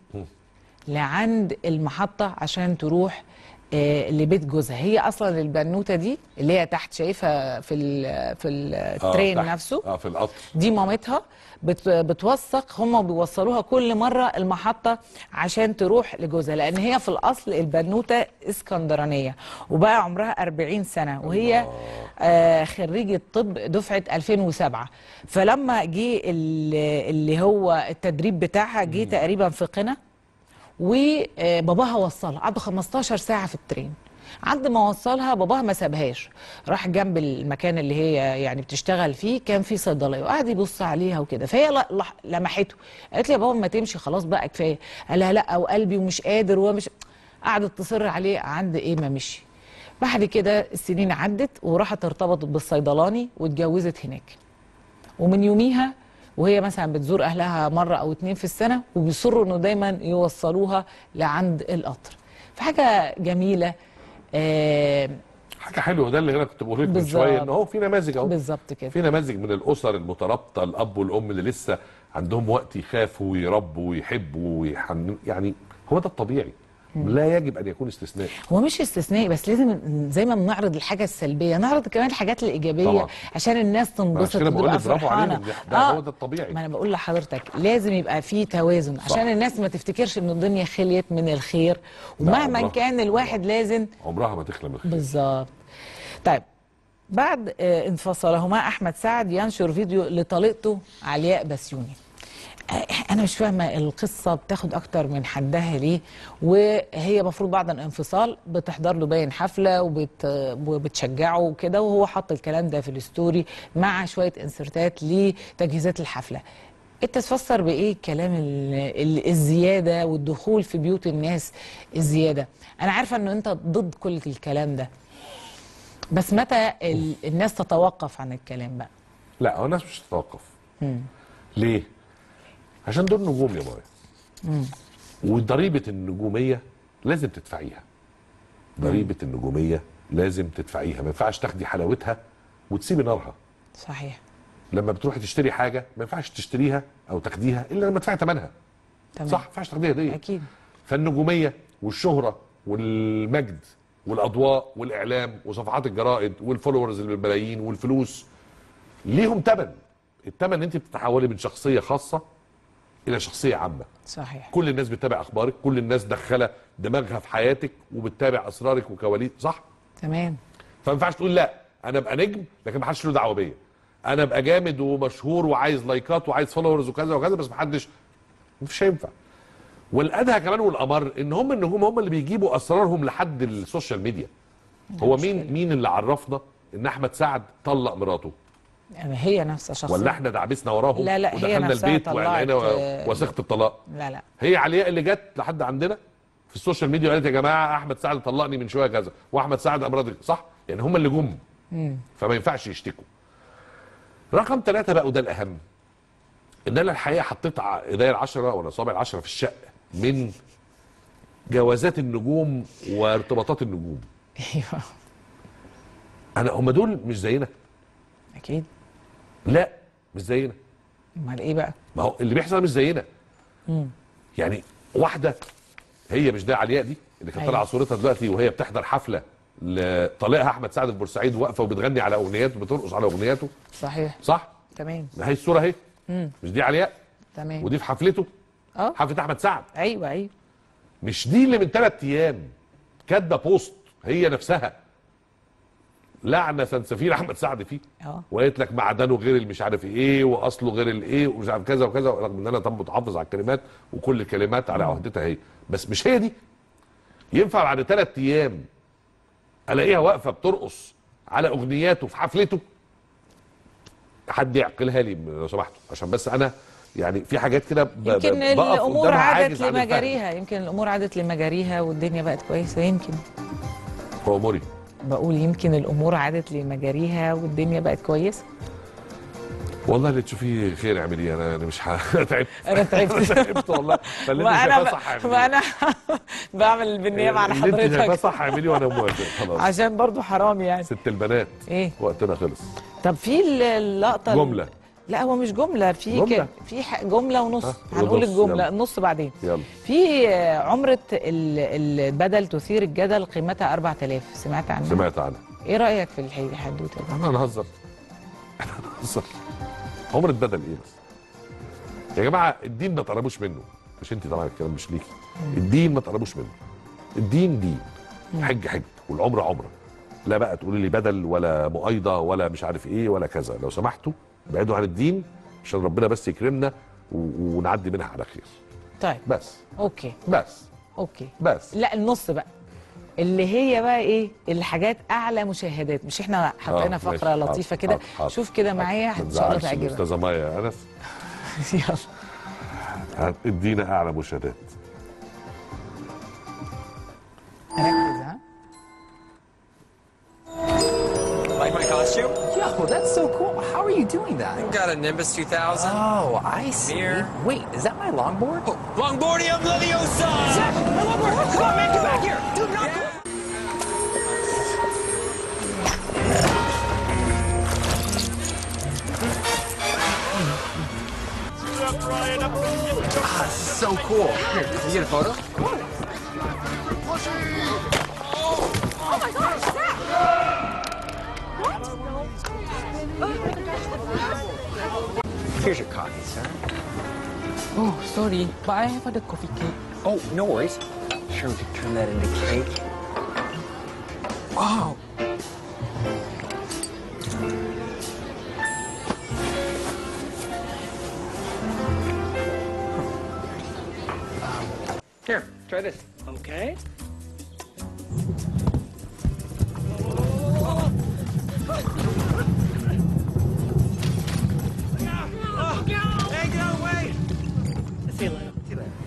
Speaker 9: لعند المحطة عشان تروح آه لبيت جوزها هي أصلا البنوتة دي اللي هي تحت شايفها في ال في الترين
Speaker 1: تحت.
Speaker 9: نفسه
Speaker 1: اه في القطر
Speaker 9: دي مامتها بت بتوثق هم بيوصلوها كل مرة المحطة عشان تروح لجوزها لأن هي في الأصل البنوتة اسكندرانية وبقى عمرها 40 سنة وهي آه خريجة طب دفعة 2007 فلما جه ال- اللي هو التدريب بتاعها جه تقريبا في قنا وباباها وصلها قعدوا 15 ساعة في الترين عند ما وصلها باباها ما سابهاش راح جنب المكان اللي هي يعني بتشتغل فيه كان في صيدليه وقعد يبص عليها وكده فهي ل- لح- لمحته قالت لي يا بابا ما تمشي خلاص بقى كفايه قال لها لا وقلبي ومش قادر ومش قعدت تصر عليه عند ايه ما مشي بعد كده السنين عدت وراحت ارتبطت بالصيدلاني واتجوزت هناك ومن يوميها وهي مثلا بتزور اهلها مره او اتنين في السنه وبيصروا انه دايما يوصلوها لعند القطر فحاجه جميله آه
Speaker 1: حاجه حلوه ده اللي انا كنت بقول لك من
Speaker 9: بالظبط.
Speaker 1: شويه ان هو في نماذج اهو
Speaker 9: بالظبط كده
Speaker 1: في نماذج من الاسر المترابطه الاب والام اللي لسه عندهم وقت يخافوا ويربوا ويحبوا ويحننوا يعني هو ده الطبيعي لا يجب ان يكون استثناء
Speaker 9: هو مش استثنائي بس لازم زي ما بنعرض الحاجه السلبيه نعرض كمان الحاجات الايجابيه
Speaker 1: طبعا.
Speaker 9: عشان الناس تنبسط
Speaker 1: عشان كده بقول
Speaker 9: وتبقى
Speaker 1: لك برافو عليهم
Speaker 9: فرحانه
Speaker 1: ده, ده هو ده الطبيعي
Speaker 9: ما انا بقول لحضرتك لازم يبقى في توازن عشان الناس ما تفتكرش ان الدنيا خليت من الخير ومهما
Speaker 1: عمرها.
Speaker 9: كان الواحد لازم
Speaker 1: عمرها ما تخلى من الخير
Speaker 9: بالظبط طيب بعد آه، انفصالهما احمد سعد ينشر فيديو لطليقته علياء بسيوني آه، انا مش فاهمه القصه بتاخد اكتر من حدها ليه وهي المفروض بعد الانفصال بتحضر له باين حفله وبت وبتشجعه وكده وهو حط الكلام ده في الستوري مع شويه انسرتات لتجهيزات الحفله انت تفسر بايه الكلام ال- ال- الزياده والدخول في بيوت الناس الزياده انا عارفه انه انت ضد كل الكلام ده بس متى ال- الناس تتوقف عن الكلام بقى
Speaker 1: لا هو الناس مش هتتوقف ليه؟ عشان دول نجوم يا مايا وضريبه النجوميه لازم تدفعيها ضريبه النجوميه لازم تدفعيها ما ينفعش تاخدي حلاوتها وتسيبي نارها
Speaker 9: صحيح
Speaker 1: لما بتروحي تشتري حاجه ما ينفعش تشتريها او تاخديها الا لما تدفعي ثمنها
Speaker 9: تمام
Speaker 1: صح ما ينفعش تاخديها هديه
Speaker 9: اكيد
Speaker 1: فالنجوميه والشهره والمجد والاضواء والاعلام وصفحات الجرائد والفولورز اللي بالملايين والفلوس ليهم ثمن الثمن انت بتتحولي من شخصيه خاصه الى شخصيه عامه
Speaker 9: صحيح
Speaker 1: كل الناس بتتابع اخبارك كل الناس دخله دماغها في حياتك وبتتابع اسرارك وكواليس صح
Speaker 9: تمام
Speaker 1: فما ينفعش تقول لا انا ابقى نجم لكن ما حدش له دعوه بيا انا ابقى جامد ومشهور وعايز لايكات وعايز فولورز وكذا وكذا بس ما حدش مش هينفع والادهى كمان والامر ان هم النجوم هم اللي بيجيبوا اسرارهم لحد السوشيال ميديا هو مين مين اللي عرفنا ان احمد سعد طلق مراته
Speaker 9: هي نفس الشخص
Speaker 1: ولا احنا دعبسنا وراهم
Speaker 9: لا، لا، هي
Speaker 1: ودخلنا
Speaker 9: نفسها
Speaker 1: البيت
Speaker 9: طلعت،
Speaker 1: وعلينا
Speaker 9: آه،
Speaker 1: وثيقه الطلاق
Speaker 9: لا لا
Speaker 1: هي علياء اللي جت لحد عندنا في السوشيال ميديا وقالت يا جماعه احمد سعد طلقني من شويه كذا واحمد سعد امراض صح يعني هم اللي جم فما ينفعش يشتكوا رقم ثلاثة بقى وده الأهم إن أنا الحقيقة حطيت ع- إيديا العشرة ولا صابع العشرة في الشق من جوازات النجوم وارتباطات النجوم
Speaker 9: ايوه
Speaker 1: أنا هم دول مش زينا
Speaker 9: اكيد
Speaker 1: لا مش زينا
Speaker 9: امال ايه بقى
Speaker 1: ما هو اللي بيحصل مش زينا يعني واحدة هي مش ده علياء دي اللي كانت
Speaker 9: أيوة.
Speaker 1: طالعة صورتها دلوقتي وهي بتحضر حفلة لطليقها أحمد سعد في بورسعيد واقفة وبتغني على أغنياته بترقص على أغنياته
Speaker 9: صحيح
Speaker 1: صح؟
Speaker 9: تمام
Speaker 1: ما هي الصورة أهي مش دي علياء
Speaker 9: تمام
Speaker 1: ودي في حفلته
Speaker 9: اه
Speaker 1: حفله احمد سعد
Speaker 9: ايوه ايوه
Speaker 1: مش دي اللي من ثلاث ايام كاتبه بوست هي نفسها لعنه سنسفير احمد سعد فيه
Speaker 9: اه
Speaker 1: وقالت لك معدنه غير اللي مش عارف ايه واصله غير الايه ومش عارف كذا وكذا رغم ان انا طب متحفظ على الكلمات وكل الكلمات على عهدتها هي بس مش هي دي ينفع بعد ثلاث ايام الاقيها واقفه بترقص على اغنياته في حفلته حد يعقلها لي لو سمحتوا عشان بس انا يعني في حاجات كده ب- ب-
Speaker 9: يمكن
Speaker 1: بقف
Speaker 9: الامور
Speaker 1: قدامها
Speaker 9: عادت
Speaker 1: عاجز عن الفهم.
Speaker 9: لمجاريها يمكن الامور عادت لمجاريها والدنيا بقت كويسه يمكن
Speaker 1: هو اموري
Speaker 9: بقول يمكن الامور عادت لمجاريها والدنيا بقت كويسه
Speaker 1: والله اللي تشوفيه خير اعمليه انا انا مش ه- تعبت
Speaker 9: انا تعبت
Speaker 1: تعبت والله فاللي
Speaker 9: ما
Speaker 1: انت
Speaker 9: انا
Speaker 1: شايفاه
Speaker 9: ب...
Speaker 1: صح اعمليه
Speaker 9: ما انا بعمل بالنيابه عن
Speaker 1: اللي انت شايفاه
Speaker 9: حضرتك
Speaker 1: صح اعمليه وانا موافق خلاص
Speaker 9: عشان برضو حرام يعني
Speaker 1: ست البنات
Speaker 9: ايه
Speaker 1: وقتنا خلص
Speaker 9: طب في ال- اللقطه ال-
Speaker 1: جمله
Speaker 9: لا هو مش جمله في
Speaker 1: جملة.
Speaker 9: ك... في ح... جمله ونص
Speaker 1: ها،
Speaker 9: هنقول
Speaker 1: ونص،
Speaker 9: الجمله
Speaker 1: يلا.
Speaker 9: النص بعدين
Speaker 1: يلا
Speaker 9: في آه، عمره ال- البدل تثير الجدل قيمتها 4000 سمعت عنها
Speaker 1: سمعت عنها
Speaker 9: ايه رايك في الحي- الحدوته دي
Speaker 1: احنا هنهزر احنا هنهزر عمر اتبدل ايه بس يا جماعه الدين ما تقربوش منه مش انت طبعا الكلام مش ليكي الدين ما تقربوش منه الدين دين حج حج والعمره عمره لا بقى تقولي لي بدل ولا مؤيضه ولا مش عارف ايه ولا كذا لو سمحتوا ابعدوا عن الدين عشان ربنا بس يكرمنا و- ونعدي منها على خير
Speaker 9: طيب
Speaker 1: بس
Speaker 9: اوكي
Speaker 1: بس
Speaker 9: اوكي
Speaker 1: بس
Speaker 9: لا النص بقى اللي هي بقى ايه الحاجات اعلى مشاهدات مش احنا حطينا
Speaker 1: آه،
Speaker 9: فقره
Speaker 1: ماشي. حاضر،
Speaker 9: لطيفه كده
Speaker 1: حاضر، حاضر.
Speaker 9: شوف كده معايا
Speaker 1: ما
Speaker 9: ان شاء الله
Speaker 1: تزعلش
Speaker 9: تعجبك
Speaker 1: الاستاذه مايا يا انس
Speaker 9: يلا
Speaker 1: ادينا اعلى مشاهدات
Speaker 9: ركز ها
Speaker 10: Like my costume?
Speaker 11: Yo, that's so cool. How are you doing that?
Speaker 10: Got a Nimbus 2000.
Speaker 11: Oh, I see.
Speaker 10: Mirror.
Speaker 11: Wait, is that my longboard?
Speaker 10: Longboardium Leviosa!
Speaker 11: Zach, my longboard! Come on, man, get back here! Dude, not cool. Ah, so cool. Here, can you get a photo? Here's your coffee, sir.
Speaker 9: oh sorry but I have the coffee cake
Speaker 11: Oh, no worries. Sure, we could turn that into cake.
Speaker 9: wow
Speaker 11: Here, try this. Okay.
Speaker 10: Hey, get out of the way!
Speaker 11: See you later. See you later.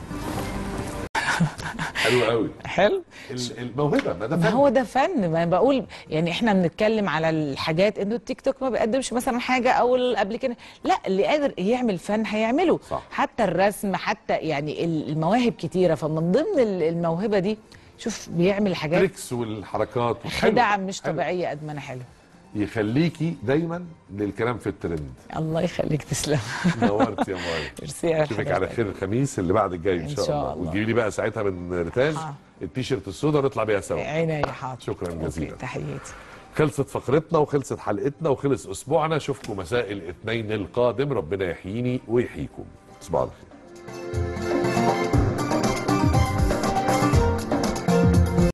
Speaker 1: حلو قوي
Speaker 9: حلو
Speaker 1: ال- الموهبه ما ده
Speaker 9: ما
Speaker 1: فن
Speaker 9: هو ده فن ما أنا بقول يعني احنا بنتكلم على الحاجات انه التيك توك ما بيقدمش مثلا حاجه او ال- قبل كده لا اللي قادر يعمل فن هيعمله
Speaker 1: صح.
Speaker 9: حتى الرسم حتى يعني ال- المواهب كتيره فمن ضمن ال- الموهبه دي شوف بيعمل حاجات
Speaker 1: تريكس والحركات حلو.
Speaker 9: خدع مش
Speaker 1: حلو.
Speaker 9: طبيعيه قد ما انا حلو
Speaker 1: يخليكي دايما للكلام في الترند
Speaker 9: الله يخليك تسلم
Speaker 1: نورت يا ماي
Speaker 9: ميرسي يا
Speaker 1: اشوفك على
Speaker 9: حضرتك.
Speaker 1: خير الخميس اللي بعد الجاي ان
Speaker 9: إن
Speaker 1: شاء,
Speaker 9: شاء
Speaker 1: الله
Speaker 9: الله.
Speaker 1: وتجيبي لي بقى ساعتها من ريتاج
Speaker 9: آه.
Speaker 1: التيشيرت السوداء ونطلع بيها سوا
Speaker 9: عينيا حاضر
Speaker 1: شكرا جزيلا
Speaker 9: تحياتي
Speaker 1: خلصت فقرتنا وخلصت حلقتنا وخلص اسبوعنا اشوفكم مساء الاثنين القادم ربنا يحييني ويحييكم تصبحوا على خير